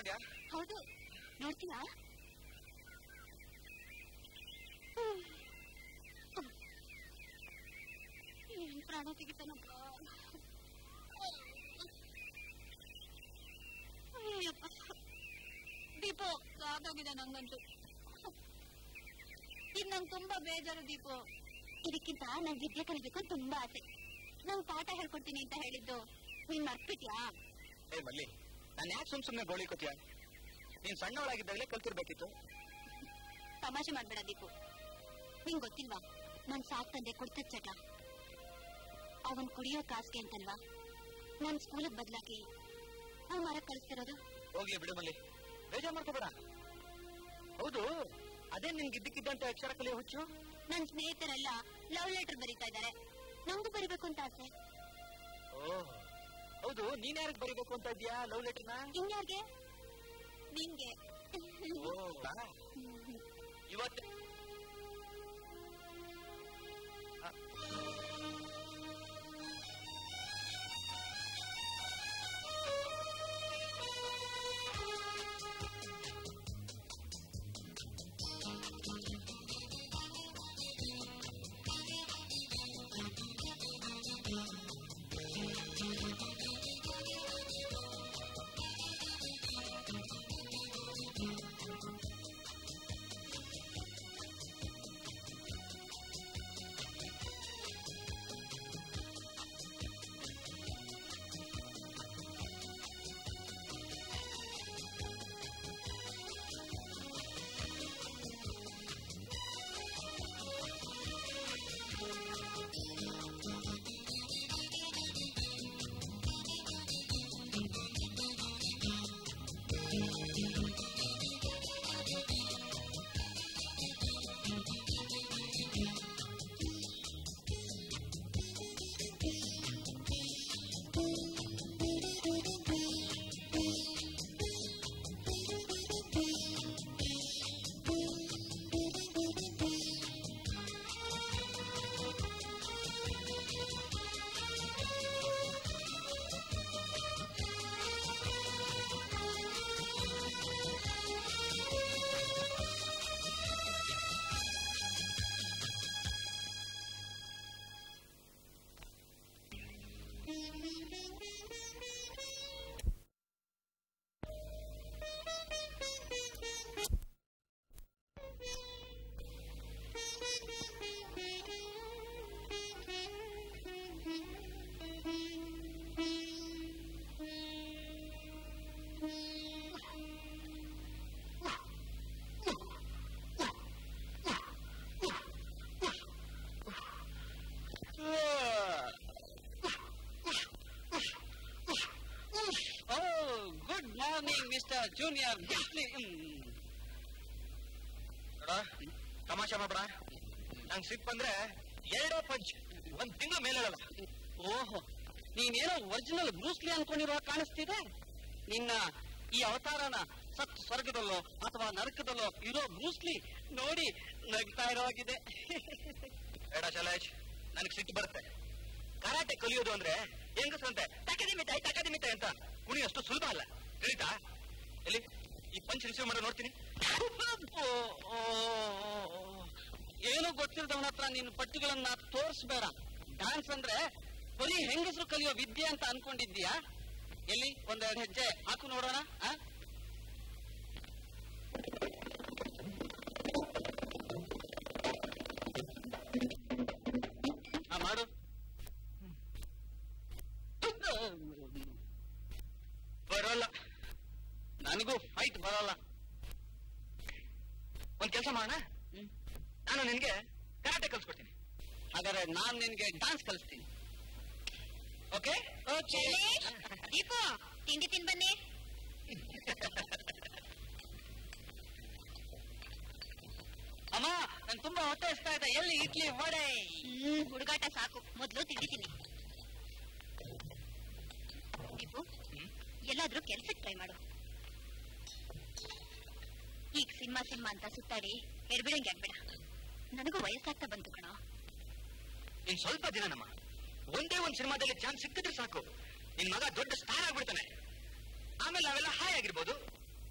ಅನ್ಕೊಂಡ್ಯಾ ಹೌದು ನೋಡ್ತೀಯಾ ಏನ್ ಪ್ರಾಣ ತೆಗಿತಾನಪ್ಪ ಅಯ್ಯಪ್ಪ. ದೀಪು ಸಾಕಾಗಿದೆ ನಂಗಂತೂ ಇದ್ ನಂಗೆ ತುಂಬಾ ಬೇಜಾರು ದೀಪು ಇದಕ್ಕಿಂತ ನಂಗೆ ವಿದ್ಯೆ ಕಲಿಬೇಕು ಅಂತ ತುಂಬಾ ಆಸೆ ನಂಗೆ ಪಾಠ ಹೇಳ್ಕೊಡ್ತೀನಿ ಅಂತ ಹೇಳಿದ್ದು ನೀನ್ ಮರ್ತ್ಬಿಟ್ಯಾ ಏ ಮಲ್ಲಿ ನಾನು ಯಾಕೆ ಸುಮ್ ಸುಮ್ನೆ ಗೋಳಿಕೋತೀಯ ನೀನ್ ಸಣ್ಣವಳಾಗಿದ್ದಾಗಲೇ ಕಲ್ತಿರ್ಬೇಕಿತ್ತು ತಮಾಷೆ ಮಾಡ್ಬೇಡ ದೀಪು ನಿಂಗ್ ಗೊತ್ತಿಲ್ವಾ ನನ್ ಸಾಕ್ ತಂದೆ ಕುಡ್ತದ ಚಟ ಅವನ್ ಕುಡಿಯೋ ಕಾಸ್ಗೆ ಅಂತಲ್ವಾ ನನ್ ಸ್ಕೂಲಿಗೆ ಬದಲಾಗಿ ಆ ಮರ ಕಳಿಸ್ತಿರೋದು ಹೋಗ್ಲಿ ಬಿಡು ಮಲ್ಲಿ ಬೇಜಾರ್ ಮಾಡ್ಕೋಬೇಡ ಹೌದು ಅದೇ ನಿನ್ಗೆ ಇದ್ದಕ್ಕಿದ್ದಂತೆ ಅಕ್ಷರ ಕಲಿಯೋ ಹುಚ್ಚು ನನ್ ಸ್ನೇಹಿತರೆಲ್ಲ ಲವ್ ಲೆಟರ್ ಬರೀತಾ ಇದ್ದಾರೆ ನಂಗೂ ಬರಿಬೇಕು ಅಂತ ಆಸೆ ಓ ಹೌದು ನೀನ್ ಯಾರಿಗೆ ಬರೀಬೇಕು ಅಂತ ಇದ್ಯಾ ಲವ್ ಲೆಟರ್ನ ಇನ್ಯಾರ್ಗೆ ನಿಂಗೆ ಓ ಇವತ್ತು ಓ ಗುಡ್ ಮಾರ್ನಿಂಗ್ ಮಿಸ್ಟರ್ ಜೂನಿಯರ್ ನೋಡ ತಮಾಷೆ ಮಾಡ್ಬೇಡ ನಂಗೆ ಸಿಟ್ ಬಂದ್ರೆ ಎರಡೇ ಪಂಚ್ ಒಂದ್ ತಿಂಗಳು ಮೇಲೆ ಹೇಳಲ್ಲ ಓಹೋ ನೀನೇನೋ ಒರಿಜಿನಲ್ ಬ್ರೂಸ್ಲಿ ಅನ್ಕೊಂಡಿರೋ ಕಾಣಿಸ್ತಿದೆ ನಿನ್ನ ಈ ಅವತಾರನ ಸತ್ ಸ್ವರ್ಗದಲ್ಲೋ ಅಥವಾ ನರಕದಲ್ಲೋ ಇರೋ ಬ್ರೂಸ್ಲಿ ನೋಡಿ ನಗ್ತಾ ಇರೋ ಹಾಗಿದೆ ಬೇಡ ಶೈಲೇಶ್ ನನಗೆ ಸಿಟ್ಟು ಬರುತ್ತೆ ಕರಾಟೆ ಕಲಿಯೋದು ಅಂದ್ರೆ ಹೆಂಗಸ್ರಂತೆ ತಕದಿಮಿತಾಯ್ ತಕದಿಮಿತಾಯ್ ಅಂತ ಕುಣಿಯಷ್ಟು ಸುಲಭ ಅಲ್ಲ ತಿಳಿತಾ ಎಲ್ಲಿ ಈ ಪಂಚ್ ರಿಸೀವ್ ಮಾಡೋ ನೋಡ್ತೀನಿ ಓ, ಓ, ಏನು ಗೊತ್ತಿಲ್ಲದವನ ಹತ್ರ ನಿನ್ನ ಪಟ್ಟಿಗಳನ್ನ ತೋರಿಸ್ಬೇಡ ಡ್ಯಾನ್ಸ್ ಅಂದ್ರೆ ಬರೀ ಹೆಂಗಸರು ಕಲಿಯೋ ವಿದ್ಯೆ ಅಂತ ಅನ್ಕೊಂಡಿದ್ದೀಯಾ ಎಲ್ಲಿ ಒಂದೆರಡು ಹೆಜ್ಜೆ ಹಾಕು ನೋಡೋಣ ಆ? ಆ, ಮಾಡು ಬರೋಲ್ಲ ನನಗೂ ಫೈಟ್ ಬರಲ್ಲ ಒಂದ್ ಕೆಲಸ ಮಾಡೋಣ ನಾನು ನಿನ್ಗೆ ಕರಾಟೆ ಕಲ್ಸ್ಕೊಡ್ತೀನಿ ಹಾಗಾದ್ರೆ ನಾನ್ ನಿನ್ಗೆ ಡ್ಯಾನ್ಸ್ ಕಲಿಸ್ತೀನಿ ಓಕೆ ದೀಪು ತಿಂಡಿ ತಿನ್ ಬನ್ನಿ ಅಮ್ಮ ನನ್ ತುಂಬಾ ಹೊಟ್ಟೆ ಇಸ್ತಾ ಇದೆ ಎಲ್ಲಿ ಇಡ್ಲಿ ವಡೆ ಹ್ಮ್ ಹುಡುಗಾಟ ಸಾಕು ಮೊದ್ಲು ತಿಂಡಿ ತಿನ್ನಿ ದೀಪು ಎಲ್ಲಾದ್ರೂ ಕೆಲ್ಸಕ್ಕೆ ಟ್ರೈ ಮಾಡು ಈಗ ಸಿನಿಮಾ ಸಿನಿಮಾ ಅಂತ ಸುತ್ತಾಡಿ ಎಡ್ಬಿಡಂಗೆ ಆಗ್ಬೇಡ ನನಗೂ ವಯಸ್ಸಾಗ್ತಾ ಬಂತು ಕಣ ಇನ್ ಸ್ವಲ್ಪ ದಿನ ನಮ್ಮ ಒಂದೇ ಒಂದ್ ಸಿನಿಮಾದಲ್ಲಿ ಚಾನ್ಸ್ ಸಿಕ್ಕಿದ್ರೆ ಸಾಕು ನಿನ್ ಮಗ ದೊಡ್ಡ ಸ್ಟಾರ್ ಆಗ್ಬಿಡ್ತಾನೆ ಆಮೇಲೆ ನಾವೆಲ್ಲ ಹಾಯ್ ಆಗಿರ್ಬೋದು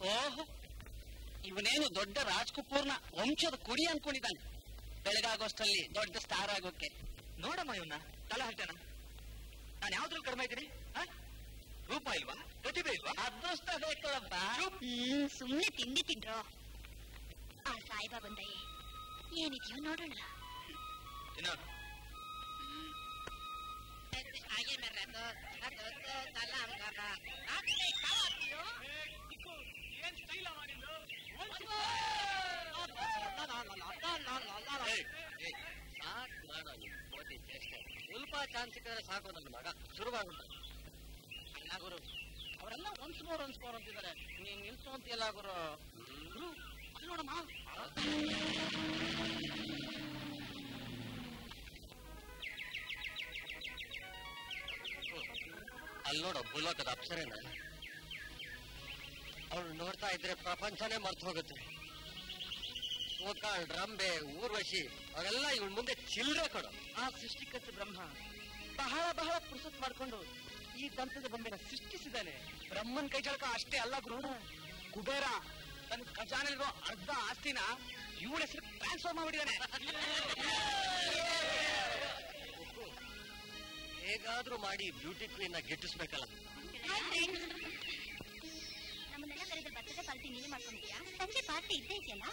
ಓಹೋ ಇವನೇನು ದೊಡ್ಡ ರಾಜ್ಕಪೂರ್ನ ವಂಶದ ಕುಡಿ ಅನ್ಕೊಂಡಿದ್ದಾನೆ ಬೆಳಗಾಗೋಷ್ಟರಲ್ಲಿ ದೊಡ್ಡ ಸ್ಟಾರ್ ಆಗೋಕೆ ನೋಡಮ್ಮ ಇವನ್ನ ತಲೆ ಹಾಕ್ತಾನ ನಾನು ಯಾವ್ದ್ರಲ್ಲಿ ಕಡಿಮೆ ಇದ್ದೀನಿ ಆ? ರೂಪ ಇಲ್ವಾ ಪ್ರತಿಭೆ ಇಲ್ವಾ ಅದೃಷ್ಟ ಬೇಕಲ್ಲಪ್ಪ ಹ್ಮ್ ಸುಮ್ನೆ ತಿಂಡಿ ತಿನ್ರೋ ಆ ಸಾಯಿಬಾಬಂದಯ್ಯ ಏನಿದೆಯೋ ನೋಡೋಣ ತಿನ್ನ ಏಯ್, ಏಯ್, ಸಾಕ್ ಮಾಡ ನೀನು ಕೋತಿ ಚೇಷ್ಟೆ. ಸ್ವಲ್ಪ ಚಾನ್ಸ್ ಸಿಕ್ಕಿದ್ರೆ ಸಾಕು ನನ್ನ ಮಗ ಶುರುವಾಗುಂಟ ಅಲ್ಲ ಗುರು ಅವರೆಲ್ಲ ಒನ್ಸ್ ಮೋರ್ ಒನ್ಸ್ ಮೋರ್ ಅಂತಿದ್ದಾರೆ ನೀನ್ ನಿಲ್ಸು ಅಂತಿಲ್ಲ ಗುರು ಗುರು ಅಲ್ಲಿ ನೋಡಮ್ಮ ಅಲ್ಲಿ ನೋಡು ಭೂಲೋಕದ ಅಪ್ಸರೇನ ಅವಳು ನೋಡ್ತಾ ಇದ್ರೆ ಪ್ರಪಂಚನೇ ಮರ್ತು ಹೋಗುತ್ತೆ ಸೋಕಾಳ್ ರಂಬೆ ಊರ್ವಶಿ ಅವರೆಲ್ಲ ಇವಳ ಮುಂದೆ ಚಿಲ್ಲರೆ ಕೊಡು ಆ ಸೃಷ್ಟಿಕರ್ತ ಬ್ರಹ್ಮ ಬಹಳ ಬಹಳ ಪುರುಸತ್ ಮಾಡ್ಕೊಂಡು ಈ ದಂತದ ಬೊಂಬೆನ ಸೃಷ್ಟಿಸಿದ್ದಾನೆ ಬ್ರಹ್ಮನ್ ಕೈ ಚಳಕ ಅಷ್ಟೇ ಅಲ್ಲ ಗುರು ಕುಬೇರ ತನ್ನ ಖಜಾನೆಲಿರೋ ಅರ್ಧ ಆಸ್ತಿನ ಇವಳ ಹೆಸರು ಟ್ರಾನ್ಸ್ಫರ್ ಮಾಡ್ಬಿಟ್ಟಿದ್ದಾನೆ ಹೇಗಾದ್ರೂ ಮಾಡಿ ಬ್ಯೂಟಿ ಕ್ವೀನ್ ನ ಗೆಟ್ಟಿಸ್ಬೇಕಲ್ಲ ನಮ್ಮನ್ನೆಲ್ಲ ಕರೆದ ಬರ್ತದೆ ಪಾರ್ಟಿ ನೀನೇ ಮಾಡ್ಕೊಂಡಿದ್ಯಾ ಸಂಜೆ ಪಾರ್ಟಿ ಇದ್ದೇ ಇದೆಯಲ್ಲ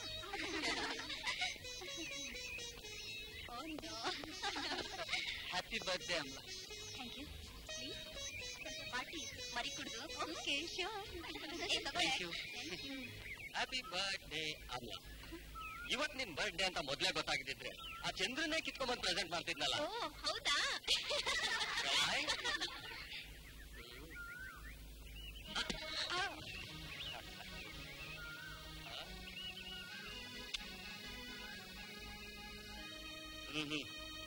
ಒಂದು ಹ್ಯಾಪಿ ಬರ್ತ್ಡೇ ಅಮ್ಮ ಥ್ಯಾಂಕ್ ಯು ಸ್ವಲ್ಪ ಪಾರ್ಟಿ ಮರಿ ಕುಡ್ದು okay Thank you. Happy birthday ಅಲ್ಲ ಇವತ್ ನಿನ್ ಬರ್ತ್ಡೇ ಅಂತ ಮೊದ್ಲೇ ಗೊತ್ತಾಗಿದ್ದಿದ್ರೆ ಆ ಚಂದ್ರನೇ ಕಿತ್ಕೊಂಡ್ಬಂದು ಪ್ರೆಸೆಂಟ್ ಮಾಡ್ತಿದ್ನಲ್ಲ ಓ ಹೌದಾ ರಾಯ್. ಹ್ಮ್ ಹ್ಮ್.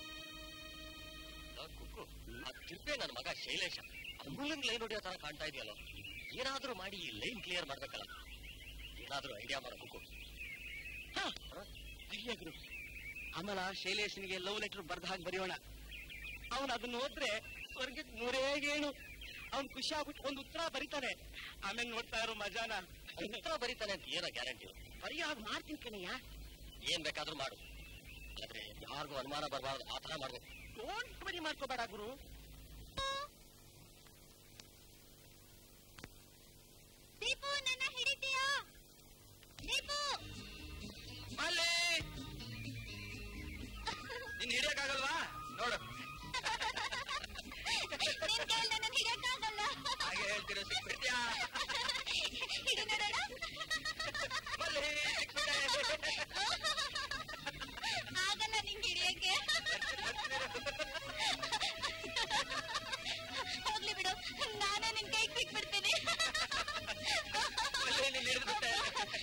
ಆ ಕುಕ್ಕು, ಆ ತಿಪ್ಪೆ ನನ್ನ ಮಗ ಶೈಲೇಶ ಅಂಗುಲಿಂಗ್ ಲೈನ್ ಹೊಡಿಯೋ ತರ ಕಾಣ್ತಾ ಇದೆಯಲ್ಲ ಏನಾದ್ರೂ ಮಾಡಿ ಈ ಲೈನ್ ಕ್ಲಿಯರ್ ಮಾಡ್ಬೇಕಲ್ಲ ಏನಾದ್ರೂ ಐಡಿಯಾ ಮಾಡೋ ಕುಕ್ಕು ಐಡಿಯಾ ಗುರು ಆಮೇಲೆ ಶೈಲೇಶನಿಗೆ ಲವ್ ಲೆಟರ್ ಬರ್ದ ಹಾಗೆ ಬರೆಯೋಣ ಅವನು ಅದನ್ನ ಓದ್ರೆ ಸ್ವರ್ಗಕ್ಕೆ ಮೂರೇ ಗೇಣು ಅವ್ನು ಖುಷಿ ಆಗ್ಬಿಟ್ಟು ಒಂದು ಉತ್ತರ ಬರೀತಾನೆ ಆಮೇಲೆ ನೋಡ್ತಾ ಇರೋ ಮಜಾನ ಉತ್ತರ ಬರೀತಾನೆ ಅಂತ ಏನೋ ಗ್ಯಾರಂಟಿ ಬರೆಯೋ ಹಾಗೆ ಮಾಡ್ತೀನಿ ಕಣಯ್ಯ ಏನ್ ಬೇಕಾದ್ರೂ ಮಾಡು ಆದ್ರೆ ಯಾರಿಗೂ ಅನುಮಾನ ಬರಬಾರ್ದು ಆ ತರ ಮಾಡ್ಬೇಕು ಡೋಂಟ್ ಬರಿ ಮಾಡ್ಕೋಬೇಡ ಗುರು ದೀಪು ನನ್ನ ಹಿಡಿತೀಯಾ ದೀಪು ಅಲ್ಲಿ ನಿನ್ ಹಿಡಿಯಕ್ಕಾಗಲ್ವಾ ನೋಡು ನಿನ್ ಕೈಯಲ್ಲಿ ನನ್ನ ಹಿಡಿಯಕ್ಕಾಗಲ್ಲ ಹಾಗೆ ಹೇಳ್ತೀರ ಸಿಕ್ಬಿಡ್ತೀಯಾ ಹಿಡಿ ನೋಡೋಣ ಮಲ್ಲಿ, ಸಿಕ್ಬಿಟ್ಟೆ. ಆಗಲ್ಲ ನಿಂಗೆ ಹಿಡಿಯಕ್ಕೆ ಹೋಗ್ಲಿ ಬಿಡು ನಾನೇ ನಿನ್ ಕೈ ಸಿಕ್ಬಿಡ್ತೀನಿ ಮಲ್ಲಿ, ನೀನ್ ಹಿಡಿದ್ಬಿಟ್ಟೆ.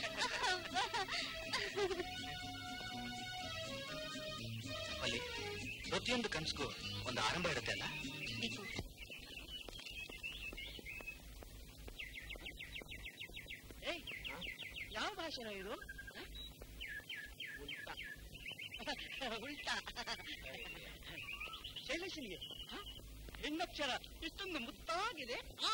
ಮಲ್ಲಿ ಪ್ರತಿಯೊಂದು ಕನ್ಸ್ಗೂ ಒಂದು ಆರಂಭ ಇರುತ್ತೆ ಅಲ್ಲ ದೀಪು ಏಯ್ ಯಾವ ಭಾಷೆನೋ ಇದು ಉಲ್ಟಾ ಶೈಲೇಶನಿಗೆ ಹ? ಹೆಣ್ಣಕ್ಷರ ಇಷ್ಟೊಂದು ಮುದ್ದಾಗಿದೆ ಆ!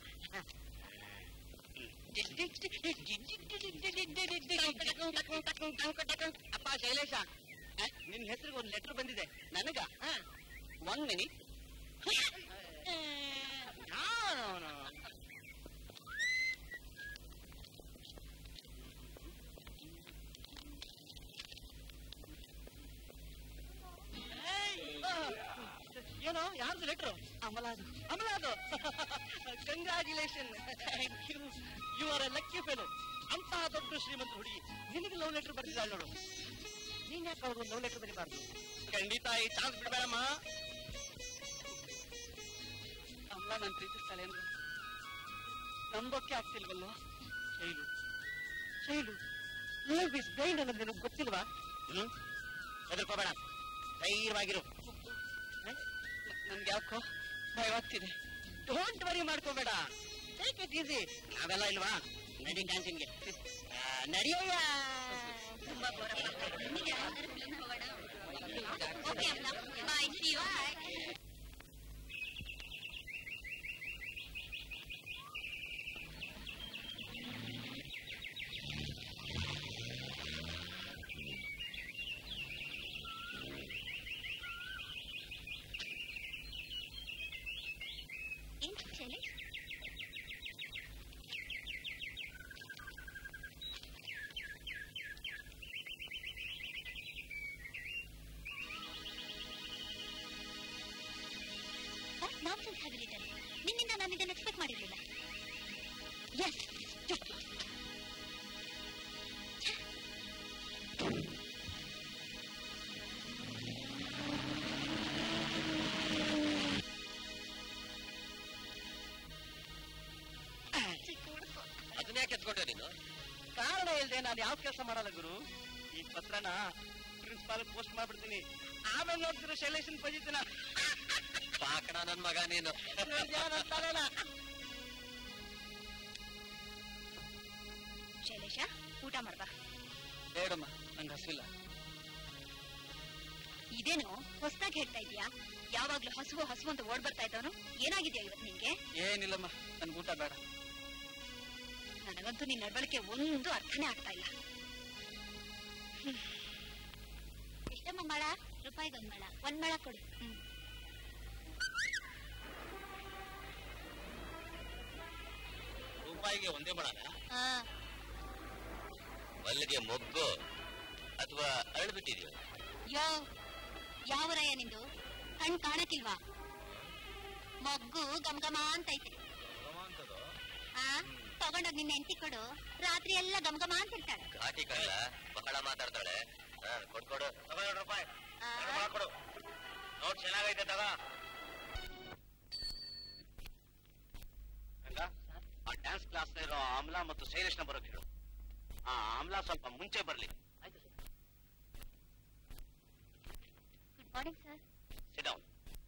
ಅಪ್ಪ ಶೈಲೇಶ ಹ? ನಿನ್ ಹೆಸರಿಗೆ ಒಂದು ಲೆಟರ್ ಬಂದಿದೆ ನನಗ ಒನ್ ಮಿನಿಟ್ ಏನೋ ಯಾರ್ದು ಲೆಟ್ರು ಅಮಲಾದು ಅಮಲಾದು congratulation thank you you are a lucky fellow ಅಂತಹ ದೊಡ್ಡ ಶ್ರೀಮಂತ ಹುಡುಗಿ ನಿನಗೆ ಲವ್ ಲೆಟರ್ ಬರ್ತಿದ್ದಾಳೆ ನೋಡು ನೀನ್ ಯಾಕೆ ಅವ್ರಿಗೊಂದು ಲವ್ ಲೆಟರ್ ಬರೀಬಾರ್ದು ಖಂಡಿತ ಈ ಚಾನ್ಸ್ ಬಿಡಬೇಡಮ್ಮ ಅಲ್ಲ ನನ್ನ ಪ್ರೀತಿಸ್ತಾಳೆ ಅಂದ್ರೆ ನಂಬೋಕೆ ಆಗ್ತಿಲ್ವಲ್ಲೋ Shailu Shailu love is blind ಅನ್ನೋದು ನಿನಗೆ ಗೊತ್ತಿಲ್ವಾ ಹ್ಮ್ ಹೆದರ್ಕೋಬೇಡ ಧೈರ್ಯವಾಗಿರು ನನ್ಗೆ ಯಾಕೋ ಭಯವಾಗ್ತಿದೆ ಡೋಂಟ್ ವರಿ ಮಾಡ್ಕೋಬೇಡ ಟೇಕ್ ಇಟ್ ಈಸಿ ನಾವೆಲ್ಲ ಇಲ್ವಾ ನಡಿ ಡ್ಯಾನ್ಸಿಂಗ್ಗೆ ನಡೆಯೋಯ್ಯ ತುಂಬಾ ಬೋರಪ್ಪ ನಿನಗೆ ಯಾವ್ದಾದ್ರು ಫಿಲ್ಮ್ ಹೋಗೋಣ ಓಕೆ ಅಮ್ಮ ಬಾಯ್ ಸಿ ಯು ನಾನ್ಸೆನ್ಸ್ ಹ್ಯಾಬಿಲಿಟನ್ ನಿನ್ನಿಂದ ನಾನು ಇದನ್ನು ಎಕ್ಸ್ಪೆಕ್ಟ್ ಮಾಡಿರಲಿಲ್ಲ ಎಸ್ ಅದನ್ನ ಯಾಕೆ ಎತ್ಕೊಂಡೆ ನೀನು ಕಾರಣ ಇಲ್ಲದೆ ನಾನು ಯಾವ ಕೆಲಸ ಮಾಡಲ್ಲ ಗುರು ಈ ಪತ್ರನ ಪ್ರಿನ್ಸಿಪಾಲ್ ಪೋಸ್ಟ್ ಮಾಡ್ಬಿಡ್ತೀನಿ ಆಮೇಲೆ ನೋಡ್ತಿರೋ ಶೈಲೇಶನ್ ಪಜಿತಿನ ಪಾಕಣ ನನ್ ಮಗ ನೀನು ಶೈಲೇಶ ಊಟ ಮಾಡ್ಬಾ ಬೇಡಮ್ಮ ನಂಗೆ ಹಸಿಲ್ಲ ಇದೇನು ಹೊಸದಾಗಿ ಹೇಳ್ತಾ ಇದೀಯಾ ಯಾವಾಗ್ಲೂ ಹಸುವು ಹಸುವು ಅಂತ ಓಡ್ ಬರ್ತಾ ಇದ್ದವನು ಏನಾಗಿದ್ಯಾ ಇವತ್ತು ನಿಂಗೆ ಏನಿಲ್ಲಮ್ಮ ನನ್ಗೆ ಊಟ ಬೇಡ ನನಗಂತೂ ನಿನ್ನ ನಡವಳಿಕೆ ಒಂದು ಅರ್ಥನೇ ಆಗ್ತಾ ಇಲ್ಲ ಎಷ್ಟಮ್ಮ ಮಳ ರೂಪಾಯಿಗೆ ಒಂದ್ ಮಳ ಒಂದ್ ಮಳ ಕೊಡು ಹ್ಮ್ ರೂಪಾಯಿಗೆ ಒಂದೇ ಮಾಡೋಣ ಆ, ಮಲ್ಲಿಗೆ ಮೊಗ್ಗು ಅಥವಾ ಅರಳ್ಬಿಟ್ಟಿದ್ಯೋ ಯೋ ಯಾವರಯ್ಯ ನಿಂದು ಕಣ್ ಕಾಣಕ್ಕಿಲ್ವಾ ಮೊಗ್ಗು ಗಮಗಮ ಅಂತೈತೆ ಆ ತಗೊಂಡೋಗ್ ನಿನ್ನ ಹೆಂಡತಿ ಕೊಡು ರಾತ್ರಿ ಎಲ್ಲ ಗಮಗಮ ಅಂತ ಇರ್ತಾಳೆ ಘಾಟಿ ಕಳ್ಳ ಬಹಳ ಮಾತಾಡ್ತಾಳೆ ಹಾ, ಕೊಡ್ಕೊಡು ತಗೊಂಡು ರೂಪಾಯಿ ಆ, ಎರಡು ಮೊಳ ಕೊಡು ನೋಟ್ ಚೆನ್ನಾಗೈತೆ ತಗ ರಂಗ, ಆ ಡ್ಯಾನ್ಸ್ ಕ್ಲಾಸ್ ಇರೋ ಆಮ್ಲಾ ಮತ್ತು ಶೈಲೇಶ್ನ ಬರೋಕ್ ಹೇಳು ಆ ಆಮ್ಲಾ ಸ್ವಲ್ಪ ಮುಂಚೆ ಬರ್ಲಿ ಗುಡ್ ಮಾರ್ನಿಂಗ್ ಸರ್ ಸಿಡೌನ್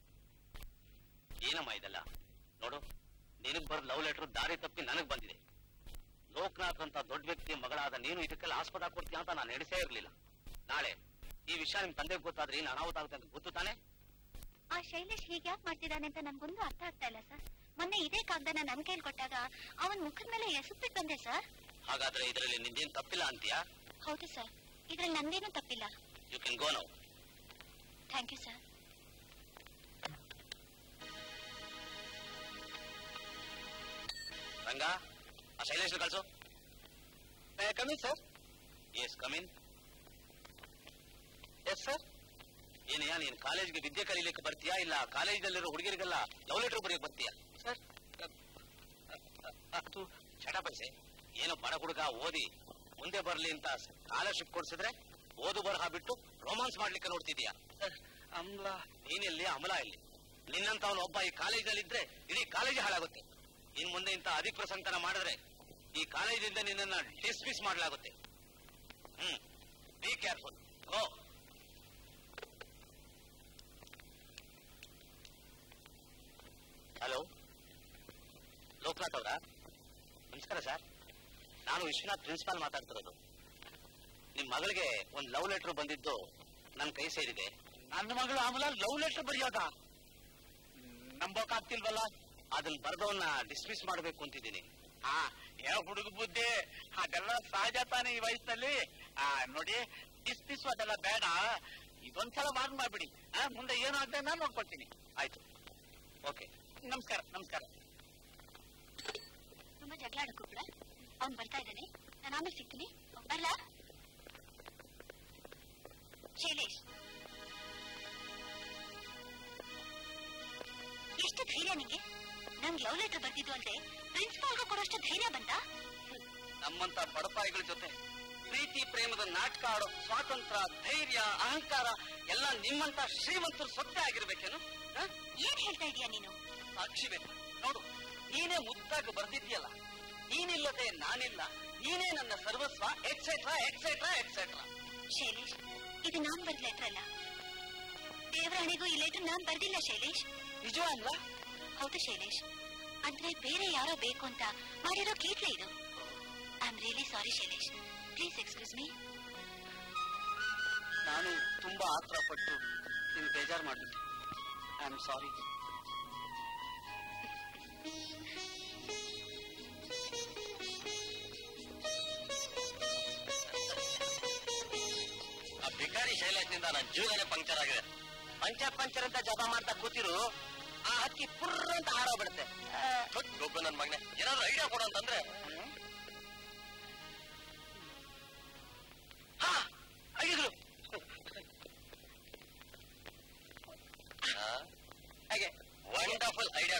ಏನಮ್ಮ ಇದೆಲ್ಲ ನೋಡು ನಿನಗ್ ಬರ್ ಲವ್ ಲೆಟರ್ ದಾರಿ ತಪ್ಪಿ ನನಗ್ ಬಂದಿದೆ ಲೋಕನಾಥ್ ಅಂತ ದೊಡ್ಡ ವ್ಯಕ್ತಿ ಮಗಳಾದ ನೀನು ಇದಕ್ಕೆಲ್ಲ ಆಸ್ಪದ ಕೊಡ್ತೀಯ ಅಂತ ನಾನು ನಡೆಸೇ ಇರ್ಲಿಲ್ಲ ನಾಳೆ ಈ ವಿಷಯ ನಿಮ್ ತಂದೆಗೆ ಗೊತ್ತಾದ್ರೆ ಏನು ಅನಾಹುತ ಆಗುತ್ತೆ ಅಂತ ಗೊತ್ತು ತಾನೆ ಆ ಶೈಲೇಶ್ ಹೀಗೆ ಯಾಕೆ ಮಾಡ್ತಿದ್ದಾನೆ ಅಂತ ನನ್ಗೊಂದು ಅರ್ಥ ಆಗ್ತಾ ಇಲ್ಲ ಸರ್ ಮೊನ್ನೆ ಇದೇ ಕಾಗ್ದನ ನನ್ ಕೈಲಿ ಕೊಟ್ಟಾಗ ಅವನ್ ಮುಖದ ಮೇಲೆ ಎಸುಕ್ಬಿಟ್ಟು ಬಂದೆ ಸರ್ ಹಾಗಾದ್ರೆ ಇದರಲ್ಲಿ ನಿಂದೇನ್ ತಪ್ಪಿಲ್ಲ ಅಂತೀಯಾ ಹೌದು ಸರ್ ಇದ್ರಲ್ಲಿ ನಂದೇನೂ ತಪ್ಪಿಲ್ಲ you can go now thank you sir Ranga ಆ ಶೈಲೇಶ್ ಕಳ್ಸು come in sir yes come in yes sir ಏನಯ್ಯ ನೀನ್ ಕಾಲೇಜ್ಗೆ ವಿದ್ಯೆ ಕಲೀಲಿಕ್ಕೆ ಬರ್ತೀಯಾ ಇಲ್ಲ ಕಾಲೇಜಲ್ಲಿರೋ ಹುಡುಗಿರಿಗೆಲ್ಲ ಲವ್ ಲೆಟರ್ ಬರೆಯಕ್ ಬರ್ತೀಯಾ ಸರ್ ಅದು ಚಟ ಬಯಸೆ ಏನೋ ಬಡ ಹುಡುಗ ಓದಿ ಮುಂದೆ ಬರ್ಲಿ ಅಂತ ಸ್ಕಾಲರ್ಶಿಪ್ ಕೊಡ್ಸಿದ್ರೆ ಓದು ಬರಹ ಬಿಟ್ಟು ರೊಮಾನ್ಸ್ ಮಾಡ್ಲಿಕ್ಕೆ ನೋಡ್ತಿದ್ಯಾ ಅಮ್ಲ ನೀನೆಲ್ಲಿ ಅಮಲ ಇಲ್ಲಿ ನಿನ್ನಂತವನು ಒಬ್ಬ ಈ ಕಾಲೇಜಲ್ಲಿ ಇದ್ರೆ ಇಡೀ ಕಾಲೇಜ್ ಹಾಳಾಗುತ್ತೆ ಇನ್ ಮುಂದೆ ಇಂತ ಅಧಿಪ್ರಸಂಗನ ಮಾಡಿದ್ರೆ ಈ ಕಾಲೇಜಿಂದ ನಿನ್ನನ್ನ ಡಿಸ್ಮಿಸ್ ಮಾಡಲಾಗುತ್ತೆ ಹ್ಮ್ be careful go hello Loknath ಅವರ ನಮಸ್ಕಾರ ಸರ್ ನಾನು ವಿಶ್ವನಾಥ್ ಪ್ರಿನ್ಸಿಪಾಲ್ ಮಾತಾಡ್ತಿರೋದು ನಿಮ್ ಮಗಳಿಗೆ ಒಂದು ಲವ್ ಲೆಟರ್ ಬಂದಿದ್ದು ನನ್ನ ಕೈ ಸೇರಿದೆ ನನ್ನ ಮಗಳು ಅಮಲ ಲವ್ ಲೆಟರ್ ಬರೆಯೋದ ನಂಬೋಕಾಗ್ತಿಲ್ವಲ್ಲ ಅದನ್ನ ಬರೆದವನ್ನ ಡಿಸ್ಮಿಸ್ ಮಾಡಬೇಕು ಅಂತಿದ್ದೀನಿ ಹಾ ಏ ಹುಡುಗ ಬುದ್ಧಿ ಅದೆಲ್ಲ ಸಹಜ ತಾನೇ ಈ ವಯಸ್ಸಲ್ಲಿ ಆ ನೋಡಿ ಡಿಸ್ಮಿಸ್ ಅದೆಲ್ಲ ಬೇಡ ಇದೊಂದ್ಸಲ ಮಾಡ್ ಮಾಡ್ಬಿಡಿ ಆ, ಮುಂದೆ ಏನು ಆಗ್ತದೆ ನಾನು ನೋಡ್ಕೊಳ್ತೀನಿ ಆಯ್ತು ಓಕೆ ನಮಸ್ಕಾರ ನಮಸ್ಕಾರ ತುಂಬಾ ಜಗಳ ಆಡಕ್ಕೂ ಕೂಡ ಅವ್ನ್ ಬರ್ತಾ ಇದ್ದಾನೆ ನಾನು ಆಮೇಲೆ ಸಿಗ್ತೀನಿ ಬರ್ಲಾ ಶೈಲೇಶ್ ಎಷ್ಟು ಧೈರ್ಯ ನಿಂಗೆ ನಂಗೆ ಲವ್ ಲೆಟರ್ ಬರ್ತಿದ್ದು ಅಂದ್ರೆ ಪ್ರಿನ್ಸಿಪಾಲ್ಗೂ ಕೊಡೋಷ್ಟು ಧೈರ್ಯ ಬಂತಾ ನಮ್ಮಂತ ಬಡಪಾಯಿಗಳ ಜೊತೆ ಪ್ರೀತಿ ಪ್ರೇಮದ ನಾಟಕ ಆಡೋ ಸ್ವಾತಂತ್ರ್ಯ ಧೈರ್ಯ ಅಹಂಕಾರ ಎಲ್ಲ ನಿಮ್ಮಂತ ಶ್ರೀಮಂತರು ಸೊತ್ತೆ ಆಗಿರ್ಬೇಕೇನು ಹ? ಏನ್ ಹೇಳ್ತಾ ಇದೀಯ ನೀನು ಸಾಕ್ಷಿ ಬೇಕು ನೋಡು ನೀನೇ ಮುದ್ದಾಗಿ ಬರ್ದಿದ್ಯಲ್ಲ ನೀನಿಲ್ಲದೆ ನಾನಿಲ್ಲ ನೀನೇ ನನ್ನ ಸರ್ವಸ್ವ ಎಕ್ಸೆಟ್ರಾ ಎಕ್ಸೆಟ್ರಾ ಎಕ್ಸೆಟ್ರಾ ಶೈಲೇಶ್ ಇದು ನಾನ್ ಬರ್ದ ಲೆಟರ್ ಅಲ್ಲ ದೇವರಾಣಿಗೂ ಈ ಲೆಟರ್ ನಾನ್ ಬರ್ದಿಲ್ಲ ಶೈಲೇಶ್ ನಿಜ ಅಲ್ಲ ಹೌದು ಶೈಲೇಶ್ ಅಂದ್ರೆ ಬೇರೆ ಯಾರೋ ಬೇಕು ಅಂತ ಮಾಡಿರೋ ಕೀಟ್ಲೆ ಇದು I am really sorry Shailesh please excuse me ನಾನು ತುಂಬಾ ಆತರ ಪಟ್ಟು ನಿಮ್ಗೆ ಬೇಜಾರು ಮಾಡ್ಬಿಟ್ಟೆ ಐ ಆಮ್ ಸಾರಿ ಆ ಭಿಕಾರಿ ಶೈಲೇಶ್ನಿಂದ ನನ್ನ ಜೀವನನೇ ಪಂಕ್ಚರ್ ಆಗಿದೆ ಪಂಚರ್ ಪಂಚರ್ ಅಂತ ಜಪ ಮಾಡ್ತಾ ಕೂತಿರು ಆ ಹಕ್ಕಿ ಪುರ್ರ ಅಂತ ಹಾರೋಗ್ಬಿಡುತ್ತೆ ಗೊಬ್ಬ ನನ್ನ ಮಗನೆ ಏನಾದ್ರು ಐಡಿಯಾ ಕೊಡು ಅಂತಂದ್ರೆ ಹಾ ಐಡಿಯಾಗಳು ಹೇಗೆ ವಂಡರ್ಫುಲ್ ಐಡಿಯಾ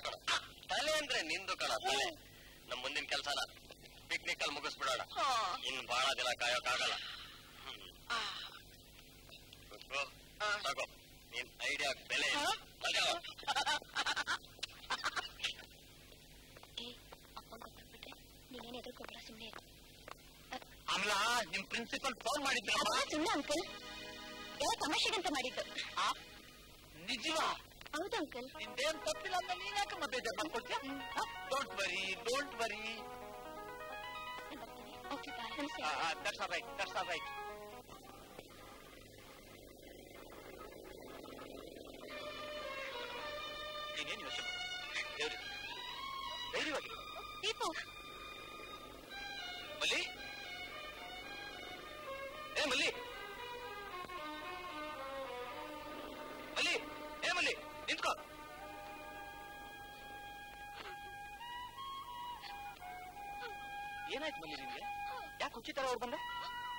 ನಿಂದು ಕಣ ತಲೆ ನಮ್ ಮುಂದಿನ ಕೆಲ್ಸನ ಪಿಕ್ನಿಕ್ ಅಲ್ಲಿ ಮುಗಿಸ್ಬಿಡೋಣ ಇನ್ ಬಹಳ ದಿನ ಕಾಯೋಕ್ಕಾಗಲ್ಲ ಹ್ಮ್. ಕುತ್ಕೋ. ತಗೋ ನಿನ್ ಐಡಿಯಾ ಬೆಲೆ ಇಲ್ಲ. ಮಲ್ಗೋ. ಏ ಅಪ್ಪ ಗೊತ್ತಾಗ್ಬಿಟ್ರೆ ನೀನೇನು ಎದುರ್ಕೊಬೇಡ ಸುಮ್ಮನೆ ಅಮ್ಲ ನಿಮ್ ಪ್ರಿನ್ಸಿಪಲ್ ಫೋನ್ ಮಾಡಿದ್ರ ಸುಮ್ಮನೆ ಅಂಕಲ್ ಯಾವ ತಮಾಷೆಗಂತ ಮಾಡಿದ್ದು ನಿಜವಾ ಹೌದು ಅಂಕಲ್ ನಿಂದೇನ್ ತಪ್ಪಿಲ್ಲ ಅಂತ ನೀನ್ ಯಾಕೆ ಮತ್ತೆ ಬೇಜಾರ್ ಮಾಡ್ಕೊಳ್ತೀಯ don't worry don't worry okay bye ನಮಸ್ತೆ that's all right that's all right ನೀನೇನು ಯೋಚನೆ ದೇವ್ರಿ ಧೈರ್ಯವಾಗಿರು ದೀಪು ಮಲ್ಲಿ ಏ ಮಲ್ಲಿ ಮಲ್ಲಿ ಏ ಮಲ್ಲಿ ನಿಂತ್ಕೋ ಏನಾಯ್ತು ಮಲ್ಲಿ ನಿನ್ಗೆ ಯಾಕೆ ಹುಚ್ಚಿ ತರ ಅವ್ರು ಬಂದ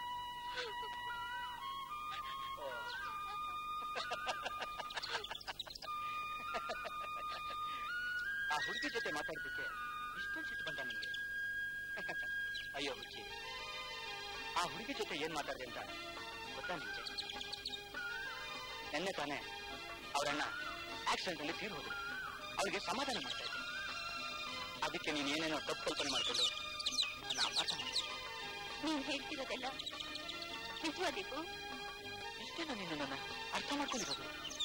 ಆ ಹುಡುಗಿ ಜೊತೆ ಮಾತಾಡೋದಕ್ಕೆ ಇಷ್ಟೊಂದು ಸಿಟ್ಟು ಬಂದ ನಿನ್ಗೆ ಅಯ್ಯೋ ಹುಚ್ಚಿ ಆ ಹುಡುಗಿ ಜೊತೆ ಏನ್ ಮಾತಾಡಿದೆ ಅಂತ ಗೊತ್ತಾ ನಿಂಗೆ ನೆನ್ನೆ ತಾನೇ ಅವರನ್ನ ಆಕ್ಸಿಡೆಂಟ್ ಅಲ್ಲಿ ತೀರ್ ಹೋದ್ರು ಅವಳಿಗೆ ಸಮಾಧಾನ ಮಾಡ್ತಾ ಇದ್ದೆ ಅದಕ್ಕೆ ನೀನ್ ಏನೇನೋ ತಪ್ಪು ಕಲ್ಪನೆ ಮಾಡ್ಕೊಂಡು ನನ್ನ ಅಪಾರ್ಥ ಮಾಡಿದೆ ನೀನ್ ಹೇಳ್ತಿರೋದೆಲ್ಲ ನಿಜವಾ ದೀಪು ಇಷ್ಟೇ ನಾನು ನಿನ್ನನ್ನ ಅರ್ಥ ಮಾಡ್ಕೊಂಡಿರೋದು